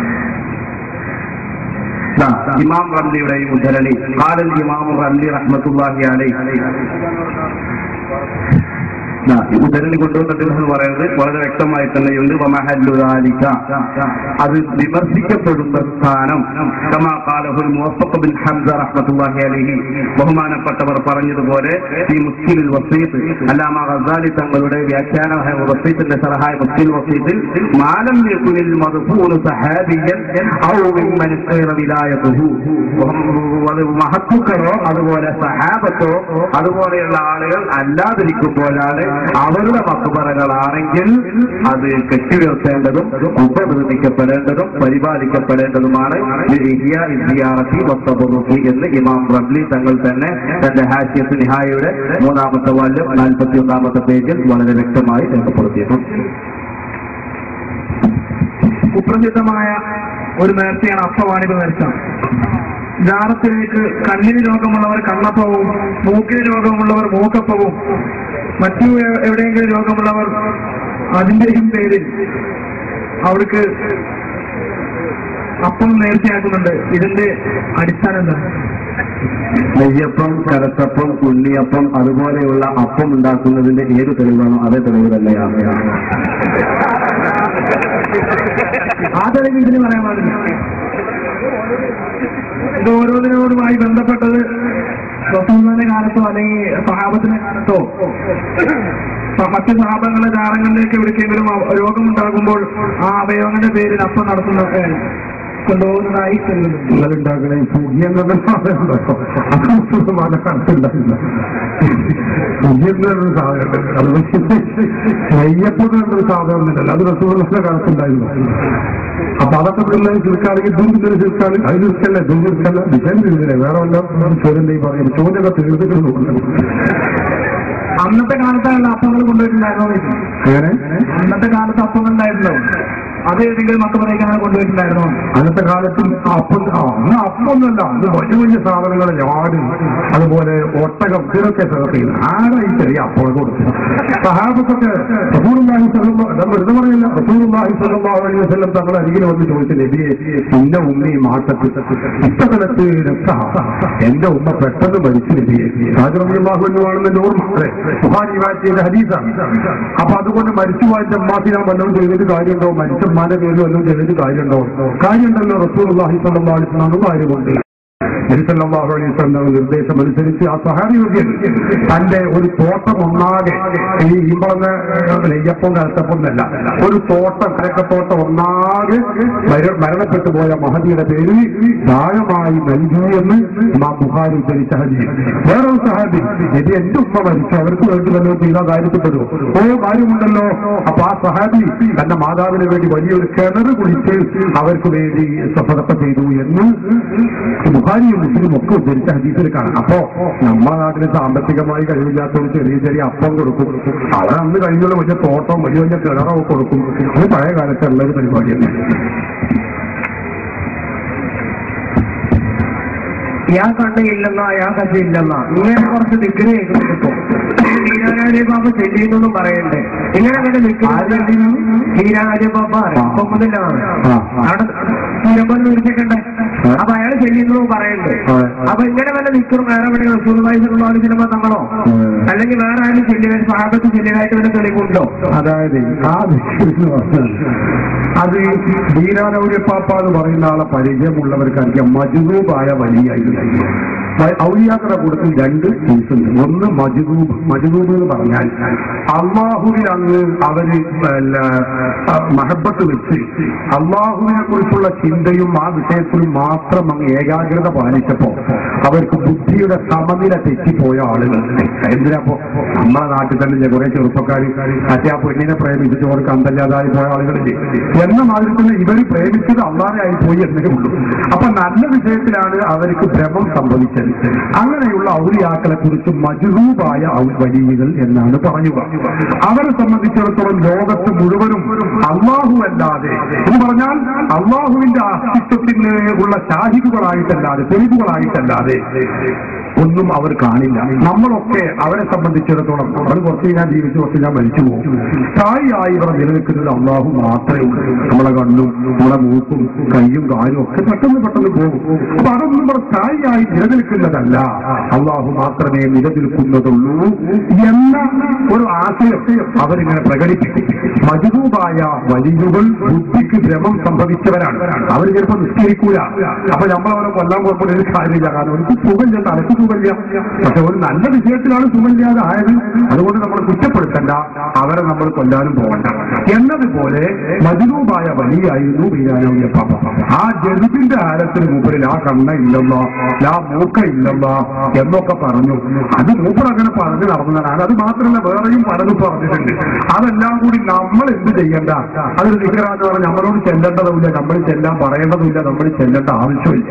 ദാ, ഇമാം റംലിയുടെയും ഉദ്ധരണി കാലൽ ഇമാം റംലി റഹ്മത്തുള്ളാഹി അലൈഹി ദാ, ഈ ഉദരണി കൊണ്ടുവന്നിട്ട് എന്ന് പറയുന്നത് വളരെ വ്യക്തമായി തന്നെയുണ്ട് വമഹല്ലുദാലിക. അത് വിമർശിക്കപ്പെടുന്ന സ്ഥാനം കമാ ഖാലഹുൽ മുവഫഖ് ബിൻ ഹംസ റഹ്മത്തുള്ളാഹി അലൈഹി ബഹുമാനപ്പെട്ടവർ പറഞ്ഞതുപോലെ ഈ മുസ്ലിൽ വസീത്ത് അല്ലാമ ഗസാലി തങ്ങളുടെ വ്യാഖ്യാന വസീത്തിന്റെ സഹായ മുസ്ലിൽ വസീത്തിൽ മാലം യകുനിൽ മദ്ഫൂൻ സഹാബിയൻ ഔ മിമ്മൻ ഖൈറ വിലായതുഹു അത് മഹത്തുക്കളോ അതുപോലെ സഹാബത്തോ അതുപോലെയുള്ള ആളുകൾ അല്ലാതിരിക്കുമ്പോഴാണ് അവരുടെ മക്കുപറകളാണെങ്കിൽ അത് കെട്ടിയുയർത്തേണ്ടതും ഉപനിർമ്മിക്കപ്പെടേണ്ടതും പരിപാലിക്കപ്പെടേണ്ടതുമാണ് ഇഹ്യാ ഇസ്തിയാറത്തി വസ്തബറുഖി എന്ന് ഇമാം റബ്ലി തങ്ങൾ തന്നെ തന്റെ ഹാഷ്യത്ത് നിഹായയുടെ മൂന്നാമത്തെ വാല്യം നാൽപ്പത്തി ഒന്നാമത്തെ പേജിൽ വളരെ വ്യക്തമായി രേഖപ്പെടുത്തിയിട്ടുണ്ട് കുപ്രസിദ്ധമായ ഒരു നേർച്ചയാണ് അപ്പവാണിഭ നേർച്ച ജാറത്തിലേക്ക് കണ്ണിന് രോഗമുള്ളവർ കണ്ണപ്പവും മൂക്കിന് രോഗമുള്ളവർ മൂക്കപ്പവും മറ്റു എ- എവിടെയെങ്കിലും രോഗമുള്ളവർ അതിന്റെയും പേരിൽ അവർക്ക് അപ്പം നേർച്ചയാക്കുന്നുണ്ട് ഇതിന്റെ അടിസ്ഥാനം എന്താണ് നെയ്യപ്പം കരത്തപ്പം ഉണ്ണിയപ്പം അതുപോലെയുള്ള അപ്പം ഉണ്ടാക്കുന്നതിന്റെ ഏത് തെളിവാണോ അതേ തെളിവ് തന്നെയാണ് ആ തെളിവ് ഇതിന് പറയാൻ പാടില്ല ഇത് ഓരോന്നിനോടുമായി ബന്ധപ്പെട്ടത് റസൂലിന്റെ കാലത്തോ അല്ലെങ്കിൽ സഹാബത്തിന്റെ കാലത്തോ സ- മറ്റ് സഹാബങ്ങളുടെ ജാറങ്ങളിലേക്ക് എവിടേക്കെങ്കിലും അവ- രോഗമുണ്ടാകുമ്പോൾ ആ അവയവങ്ങളുടെ പേരിൽ അപ്പം നടത്തുന്ന ഏ, കൊണ്ടുപോകുന്നതായി തെളിവുണ്ട് നിങ്ങളുണ്ടാക്കണ ഈ പുതിയ എന്നൊക്കെ സാധനമുണ്ടോ അത് മുസ്ലിമാരുടെ കാലത്തുണ്ടായില്ല പുതിയ എന്നൊരു സാധനം അത് നെയ്യപ്പം എന്നൊരു സാധനം ഒന്നുമില്ലല്ലോ അത് റസൂറിന്റെ കാലത്തുണ്ടായിരുന്നു അപ്പൊ അതൊക്കെ പിന്നെ ചുരുക്കാണെങ്കിൽ ദൂരത്തിന് ചുരുക്കാണ് അത് ചുരുക്കല്ലേ ദൂരം ചുരുക്കല്ല ഡിസൈൻ ചെയ്തില്ലേ വേറെ വല്ല ചോദ്യം ചെയ്യും പറയും ചോദ്യമൊക്കെ തീർത്തിട്ടുണ്ട് അന്നത്തെ കാലത്താണല്ലോ അപ്പങ്ങൾ കൊണ്ടുപോയിട്ടുണ്ടായിരുന്നോ എന്ന് ചോദിച്ചു. അങ്ങനെ അന്നത്തെ കാലത്ത് അപ്പങ്ങൾ ഉണ്ടായിരുന്നോ അത് ഏതെങ്കിലും മക്കളേക്ക് അങ്ങനെ കൊണ്ടുപോയിട്ടുണ്ടായിരുന്നോ അന്നത്തെ കാലത്തും അപ്പം ആ, അന്ന് അപ്പൊന്നല്ല അന്ന് വലിയ വലിയ സാധനങ്ങൾ ഞാട് അതുപോലെ ഒട്ടകം ഇതൊക്കെ ചേർത്തില്ല ആരാ ഈ ചെറിയ അപ്പോൾ കൊടുത്തു സഹാബത്തൊക്കെ റസൂലുള്ളാഹി സ്വല്ലല്ലാഹു നമ്മൾ വെറുതെ പറയില്ല റസൂലുള്ളാഹി സ്വല്ലല്ലാഹു അലൈഹി വസല്ലം തങ്ങൾ അരികിൽ വന്ന് ചോദിച്ചു നബിയെ എന്റെ ഉമ്മ ഈ മാട്ടത്തിൽ ഇഷ്ടകാലത്ത് എന്റെ ഉമ്മ പെട്ടെന്ന് മരിച്ചു നബിയെ ഹാജറബിയാഹു എന്നുവാണെന്ന് എന്റെ ഓർമ്മ അതെ ബുഹാരി വാറ്റിയുടെ ഹദീസാണ് അപ്പൊ അതുകൊണ്ട് മരിച്ചു പോയ അമ്മാസി ഞാൻ വല്ലതും ചെയ്തിട്ട് കാര്യമുണ്ടോ മരിച്ച ഉമ്മാന്റെ പേര് വല്ലതും ചെയ്തിട്ട് കാര്യമുണ്ടോ കാര്യമുണ്ടല്ലോ റസൂലുള്ളാഹി സ്വല്ലല്ലാഹു അലൈഹി വസല്ലം കാര്യമുണ്ട് നബിസല്ലാഹു അലൈഹി വസല്ലം നിർദ്ദേശം അനുസരിച്ച് ആ സഹാബിയോഗ്യൻ തന്റെ ഒരു തോട്ടം ഒന്നാകെ ഈ ഈ പറഞ്ഞ നെയ്യപ്പം കലത്തപ്പം എന്നല്ല ഒരു തോട്ടം കരക്കത്തോട്ടം ഒന്നാകെ മര- മരണപ്പെട്ടു പോയ മഹദിയുടെ പേര് ദാനമായി നൽകി എന്ന് ഇമാം ബുഖാരി ഉദ്ധരിച്ച ഹദീസ് വേറൊരു സഹാബി നബി എന്റെ ഉമ്മ മരിച്ചു അവർക്ക് വേണ്ടി വല്ലതും ചെയ്താൽ കാര്യത്തിൽപ്പെടുമോ ഓ കാര്യമുണ്ടല്ലോ അപ്പൊ ആ സഹാബി തന്റെ മാതാവിന് വേണ്ടി വലിയൊരു കിണർ കുളിച്ച് അവർക്ക് വേണ്ടി സഫലത്ത ചെയ്തു എന്ന് ബുഹാരിയും മുസ്ലിം ഒക്കെ ഉദ്ധരിച്ച ഹദീസിൽ കാണാം അപ്പോ നമ്മുടെ നാട്ടിൽ സാമ്പത്തികമായി കഴിവില്ലാത്തവർ ചെറിയ ചെറിയ അപ്പം കൊടുക്കും അവർ അന്ന് കഴിഞ്ഞുള്ള വലിയ തോട്ടം വലിയ വലിയ കിണറോ കൊടുക്കും അത് പഴയ കാലത്തുള്ള ഒരു പരിപാടിയല്ലേ ഞാൻ കണ്ടില്ലെന്ന ഞാൻ കണ്ടില്ലെന്ന ഇങ്ങനെ കുറച്ച് നിൽക്കുന്ന കേൾക്കുന്നുണ്ട് ഹീരാനാര്യ ബാബ ചെല്ലിന്നൊന്നും പറയണ്ടേ ഇങ്ങനെ അങ്ങനെ നിൽക്കുന്നു ഹീരാനാര്യ ബാബ കൊമ്പതിലാണ് ആ, ആ. അവിടെ ചിലപ്പോൾ നിർത്തിക്കണ്ടേ അപ്പൊ അയാൾ ചെല്ലിന്നു പറയണ്ടേ ആ. അപ്പൊ ഇങ്ങനെ വല്ല നിൽക്കും വേറെ എവിടെ റസൂലുള്ളാഹി സ്വല്ലല്ലാഹു അലൈഹി വസല്ലം തങ്ങളോ ഉം. അല്ലെങ്കിൽ വേറെ ആരും ചെല്ലിയ സഹാബത്ത് ചെല്ലിയതായിട്ട് വല്ല തെളിവുണ്ടോ അതായത് ആ ദിക്റെന്ന് പറഞ്ഞാൽ അത് ദീനാനൗര്യപ്പാപ്പ എന്ന് പറയുന്ന ആളെ പരിചയമുള്ളവർക്കായിരിക്കും മജുദൂബായ വലിയായിരുന്നു ഔലിയാക്കളുടെ കൂട്ടത്തിൽ രണ്ട് കേസ് ഉണ്ട് ഒന്ന് മജുദൂബ് മജുദൂബ് എന്ന് പറഞ്ഞാൽ അള്ളാഹുവിൽ അങ്ങ് അവര് പിന്നെ, ആ, മഹബത്ത് വെച്ച് അള്ളാഹുവിനെ കുറിച്ചുള്ള ചിന്തയും ആ വിഷയത്തിലും മാത്രം അങ്ങ് ഏകാഗ്രത പാലിച്ചപ്പോ അവർക്ക് ബുദ്ധിയുടെ സമനില തെറ്റിപ്പോയ ആളുകളുണ്ട് എന്തിനാപ്പോ നമ്മളെ നാട്ടിൽ തന്നെ കുറെ ചെറുപ്പക്കാർ മറ്റേ ആ പെണ്ണിനെ പ്രേമിച്ചിട്ട് അവർക്ക് അന്തല്ലാതായി പോയ ആളുകളില്ലേ എന്ന മാതിരി തന്നെ ഇവർ പ്രേമിച്ചത് അള്ളാഹയായി പോയി എന്നേ ഉള്ളൂ അപ്പൊ നല്ല വിഷയത്തിലാണ് അവർക്ക് ഭ്രമം സംഭവിച്ചത് അങ്ങനെയുള്ള ഔലിയാക്കളെ കുറിച്ച് മജുരൂപായ വലിയകൾ എന്നാണ് പറയുക അവരെ സംബന്ധിച്ചിടത്തോളം ലോകത്ത് മുഴുവനും അള്ളാഹു അല്ലാതെ എന്ന് പറഞ്ഞാൽ അള്ളാഹുവിന്റെ അസ്തിത്വത്തിന് ഉള്ള ഷാഹിദുകളായിട്ടല്ലാതെ തെളിവുകളായിട്ടല്ലാതെ ഒന്നും അവർ കാണില്ല നമ്മളൊക്കെ അവരെ സംബന്ധിച്ചിടത്തോളം അവർ കുറച്ച് ഞാൻ ജീവിച്ചു കുറച്ച് ഞാൻ മരിച്ചു പോകും സ്ഥായിയായി ഇവർ നിലനിൽക്കുന്നത് അള്ളാഹു മാത്രമേ ഉള്ളൂ നമ്മളെ കണ്ണും നമ്മുടെ മൂക്കും കൈയും കാലും ഒക്കെ പെട്ടെന്ന് പെട്ടെന്ന് പോകും അപ്പൊ അതൊന്നും ഇവർ സ്ഥായിയായി നിലനിൽക്കുന്നത് നിലനിൽക്കുന്നതല്ല അള്ളാഹു മാത്രമേ നിലനിൽക്കുന്നതുള്ളൂ എന്ന ഒരു ആശയം അവരിങ്ങനെ പ്രകടിപ്പിക്കും മജുബൂബായ വലിയുകൾ ബുദ്ധിക്ക് ഭ്രമം സംഭവിച്ചവരാണ് അവർ ചിലപ്പോൾ നിസ്കരിക്കൂല അപ്പൊ നമ്മൾ അവരെ കൊല്ലാൻ പോകുമ്പോൾ ഒരു കാര്യമില്ല കാരണം എനിക്ക് സുഖമില്ല തലക്ക് സുഖമില്ല പക്ഷെ ഒരു നല്ല വിഷയത്തിലാണ് സുഖമില്ലാതെ ആയത് അതുകൊണ്ട് നമ്മൾ കുറ്റപ്പെടുത്തണ്ട അവരെ നമ്മൾ കൊല്ലാനും പോകണ്ട എന്നതുപോലെ മജുബൂബായ വലിയായിരുന്നു ബീരാനോയ പാപ്പ ആ ജനുവിന്റെ ആരത്തിന് മുമ്പിൽ ആ കണ്ണ ഇല്ലല്ലോ ആ മൂക്ക ഇല്ലല്ലോ എന്നൊക്കെ പറഞ്ഞു അത് മൂപ്പർ അങ്ങനെ പറഞ്ഞു നടന്നതാണ് അത് മാത്രമല്ല വേറെയും പലതും പറഞ്ഞിട്ടുണ്ട് അതെല്ലാം കൂടി നമ്മൾ എന്ത് ചെയ്യണ്ട അതൊരു നിക്കറാന്ന് പറഞ്ഞാൽ നമ്മളോട് ചെല്ലേണ്ടതുമില്ല നമ്മൾ ചെല്ലാൻ പറയേണ്ടതുമില്ല നമ്മൾ ചെല്ലേണ്ട ആവശ്യമില്ല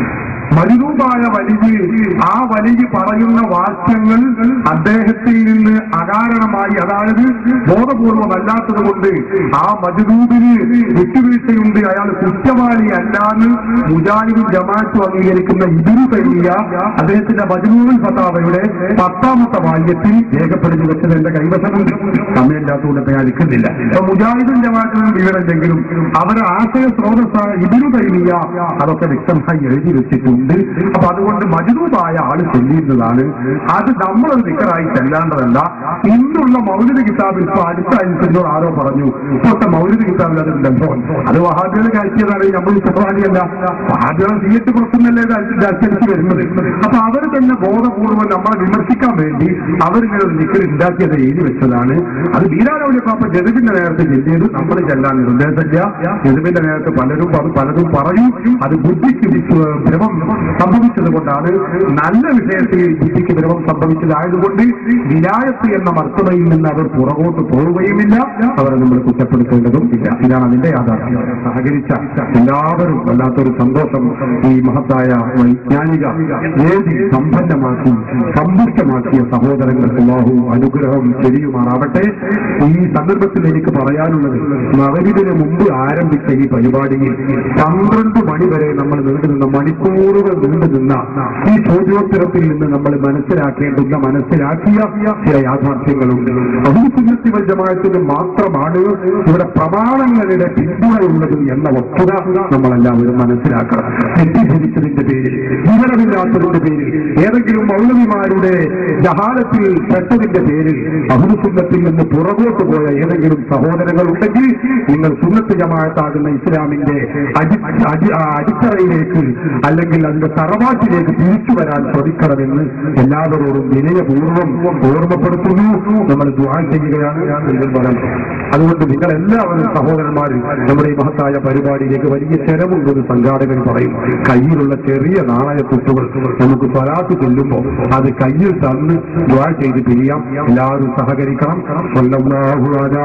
മരുരൂപായ വലിയ ആ വലിയ പറയുന്ന വാക്യങ്ങൾ അദ്ദേഹത്തിൽ നിന്ന് അകാരണമായി അതായത് ബോധപൂർവമല്ലാത്തത് കൊണ്ട് ആ മജുരൂബിന് വിട്ടുവീഴ്ചയുണ്ട് അയാൾ കുറ്റവാളി അല്ലാന്ന് മുജാഹിദും ജമാഅത്തും അംഗീകരിക്കുന്ന ഇതിരു തൈമിയ അദ്ദേഹത്തിന്റെ മജുരൂബിൻ ഫതാവയുടെ പത്താമത്തെ വാല്യത്തിൽ രേഖപ്പെടുത്തി വെച്ചത് എന്റെ കൈവശമുണ്ട് സമയമില്ലാത്തതുകൊണ്ട് ഞാൻ എടുക്കുന്നില്ല അപ്പൊ മുജാഹിദും ജമാഅത്തിനും വിവരമില്ലെങ്കിലും അവരുടെ ആശയ സ്രോതസ്സായ ഇതിരു തൈമിയ അതൊക്കെ വ്യക്തമായി എഴുതി വെച്ചിട്ടുണ്ട് അപ്പൊ അതുകൊണ്ട് മജുരൂബായ ആള് ചെല്ലുന്നതാണ് അത് നമ്മളൊരു നിക്കറായി ചെല്ലാണ്ടതല്ല ഇന്നുള്ള മൗലിക കിതാബിൽ ഇപ്പൊ അടുത്ത ആഴ്ചയോട് ആരോ പറഞ്ഞു ഇപ്പോഴത്തെ മൗലിക കിതാബിൽ അതുണ്ടല്ലോ അത് വഹാബികൾ കഴിച്ചതാണ് നമ്മൾ ഉത്തരവാദിയല്ല വഹാബികൾ സീറ്റ് പുറത്തുനിന്നല്ലേ ഇത് അനുസരിച്ച് വരുന്നത് അപ്പൊ അവർ തന്നെ ബോധപൂർവ്വം നമ്മളെ വിമർശിക്കാൻ വേണ്ടി അവരിങ്ങനെ ഒരു നിക്കർ ഉണ്ടാക്കിയത് എഴുതി വെച്ചതാണ് അത് ബീരാനൗലിയ പാപ്പ ജനുവിന്റെ നേരത്തെ ചെല്ലിയത് നമ്മൾ ചെല്ലാൻ നിർദ്ദേശമില്ല ജനുവിന്റെ നേരത്തെ പലരും പ- പലതും പറയും അത് ബുദ്ധിക്ക് വിശ്വ- ഭ്രമം സംഭവിച്ചത് കൊണ്ടാണ് നല്ല വിഷയത്തിൽ ബുദ്ധിക്ക് ഭ്രമം സംഭവിച്ചതായതുകൊണ്ട് വിലായത്ത് എന്ന മർത്തതയിൽ നിന്ന് അവർ പുറകോട്ട് പോവുകയുമില്ല അവരെ നമ്മൾ കുറ്റപ്പെടുത്തേണ്ടതും ഇല്ല ഇതാണ് അതിന്റെ യാഥാർത്ഥ്യം സഹകരിച്ച എല്ലാവരും വല്ലാത്തൊരു സന്തോഷം ഈ മഹത്തായ വൈജ്ഞാനിക വേദി സമ്പന്നമാക്കി സമ്പുഷ്ടമാക്കിയ സഹോദരങ്ങൾക്ക് അല്ലാഹു അനുഗ്രഹം ചെരിയുമാറാവട്ടെ ഈ സന്ദർഭത്തിൽ എനിക്ക് പറയാനുള്ളത് മകരിവിന് മുമ്പ് ആരംഭിച്ച ഈ പരിപാടിയിൽ പന്ത്രണ്ട് മണി വരെ നമ്മൾ നീണ്ടുനിന്ന മണിക്കൂറുകൾ നീണ്ടുനിന്ന ഈ ചോദ്യോത്തരത്തിൽ നിന്ന് നമ്മൾ മനസ്സിലാക്കേണ്ടുന്ന മനസ്സിലാക്കിയ ചില യാഥാർത്ഥ്യങ്ങളുണ്ട് അഭിസുന്നത്തി വജമായത്തിന് മാത്രമാണ് ഇവിടെ പ്രമാണങ്ങളുടെ പിന്തുണയുള്ളത് എന്ന വസ്തുത നമ്മളെല്ലാവരും മനസ്സിലാക്കണം തെറ്റിദ്ധരിച്ചതിന്റെ പേരിൽ വിവരമില്ലാത്തതിന്റെ പേരിൽ ഏതെങ്കിലും മൗലവിമാരുടെ ജഹാലത്തിൽ പെട്ടതിന്റെ പേരിൽ അഭിസുന്നത്തിൽ നിന്ന് പുറകോട്ട് പോയ ഏതെങ്കിലും സഹോദരങ്ങൾ ഉണ്ടെങ്കിൽ നിങ്ങൾ സുന്നത്ത് ജമാഅത്താകുന്ന ഇസ്ലാമിന്റെ അടി അടി- ആ അടിത്തറയിലേക്ക് അല്ലെങ്കിൽ അതിന്റെ തറവാട്ടിലേക്ക് തിരിച്ചു വരാൻ ശ്രമിക്കണമെന്ന് എല്ലാവരോടും വിനയപൂർവ്വം ഓർമ്മപ്പെടുത്തുന്നു നമ്മൾ ദ്വാ ചെയ്യുകയാണ് ഞാൻ ഇതിൽ പറയുന്നത് അതുകൊണ്ട് നിങ്ങൾ എല്ലാവരും സഹോദരന്മാരും നമ്മുടെ ഈ മഹത്തായ പരിപാടിയിലേക്ക് വലിയ ചെലവുണ്ടെന്ന് സംഘാടകർ പറയും കയ്യിലുള്ള ചെറിയ നാണയത്തുട്ടുകൾ നമുക്ക് സ്വലാത്ത് ചെല്ലുമ്പോൾ അത് കയ്യിൽ തന്ന് ദ്വാ ചെയ്ത് പിരിയാം എല്ലാവരും സഹകരിക്കണം സ്വല്ലല്ലാഹു അലാ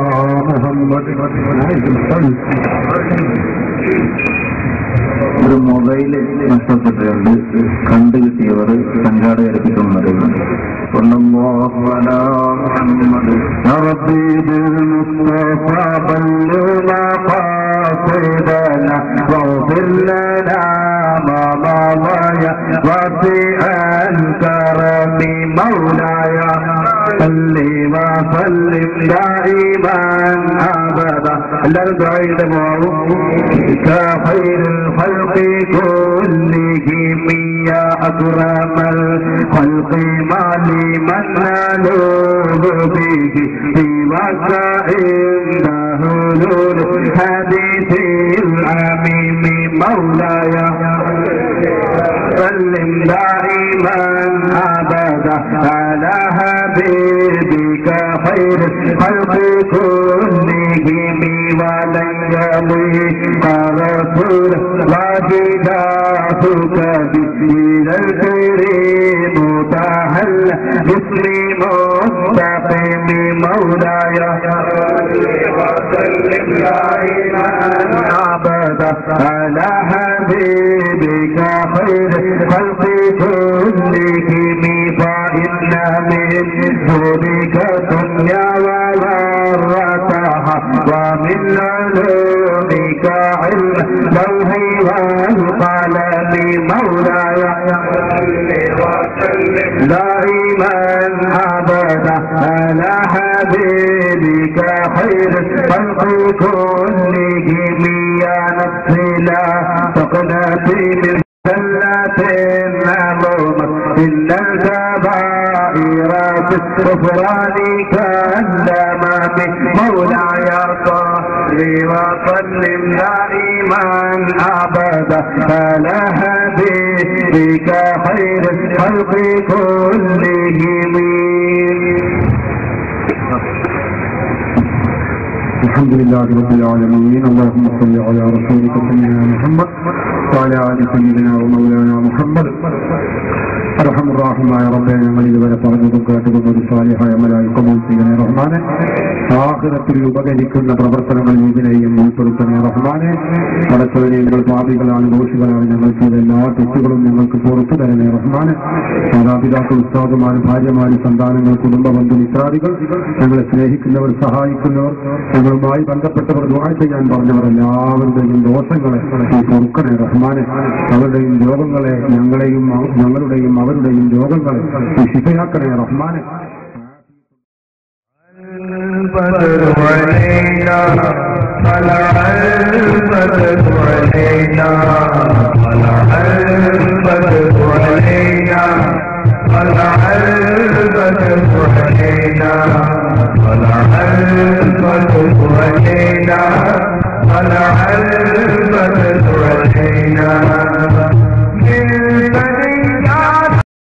മുഹമ്മദ് ഒരു മൊബൈല് നഷ്ടപ്പെട്ടുകൊണ്ട് കണ്ടു കിട്ടിയവർ സംഘാടകർക്ക് പറയുന്നുണ്ട് صلى الله على محمد يا ربي بالمصطفى بلغنا قاصدنا واغفر لنا ما مضى واسع الكرم مولاي صل وسلم دائما ابدا الاربعين معروف خير الخلق كلهم يا اكرم الخلق ما لمن نالوه به سواك انه نور حديث العميم مولاي سلم دائما ابدا على حبيبك خير الخلق كلهم ولن يضيق رسول الله ذاتك بسم الكريم تهل باسم مستقيم مولاي وسلم دائما ابدا على حبيبك خير الخلق كلهم فإن من ذلك الدنيا وغرتها ومن علومك علم اللوح والقلم مولاي دائما ابدا على حبيبك خير الخلق كلهم يا نفسي لا تقنطي من زلة النظر إن الكبائر في الغفران كالدمام مولاي ارضى لي وسلم دائما أبدا على حبيبك خير الخلق كلهم الحمد لله رب العالمين اللهم صل على رسولك سيدنا محمد وعلى ال سيدنا ومولانا محمد അർഹമുറാഹിമായ റബ്ബെ ഞങ്ങൾ ഇതുവരെ പറഞ്ഞതും കേട്ടതും ഒരു സാലിഹായ മലായി കബൂൽ ചെയ്യണേ റഹ്മാനെ ആഹ്റത്തിൽ ഉപകരിക്കുന്ന പ്രവർത്തനങ്ങൾ ഇതിനെയും ഉൾപ്പെടുത്തണേ റഹ്മാനെ പടച്ചവരെ ഞങ്ങൾ പാപികളാണ് ദോഷികളാണ് ഞങ്ങൾ ചെയ്ത എല്ലാ തെറ്റുകളും ഞങ്ങൾക്ക് പുറത്തു തരണേ റഹ്മാനെ മാതാപിതാക്കൾ ഉസ്താദുമാർ ഭാര്യമാര് സന്താനങ്ങൾ കുടുംബ ബന്ധു മിത്രാദികൾ ഞങ്ങളെ സ്നേഹിക്കുന്നവർ സഹായിക്കുന്നവർ ഞങ്ങളുമായി ബന്ധപ്പെട്ടവർ ദുആ ചെയ്യാൻ പറഞ്ഞവർ എല്ലാവരുടെയും ദോഷങ്ങളെ നീ പൊറുക്കണേ റഹ്മാനെ അവരുടെയും രോഗങ്ങളെ ഞങ്ങളെയും അവ- ഞങ്ങളുടെയും അവരുടെയും രോഗങ്ങളെ നീ ശിഫയാക്കണേ റഹ്മാനെ البدر علينا طلع البدر علينا طلع البدر علينا طلع البدر علينا طلع البدر علينا طلع البدر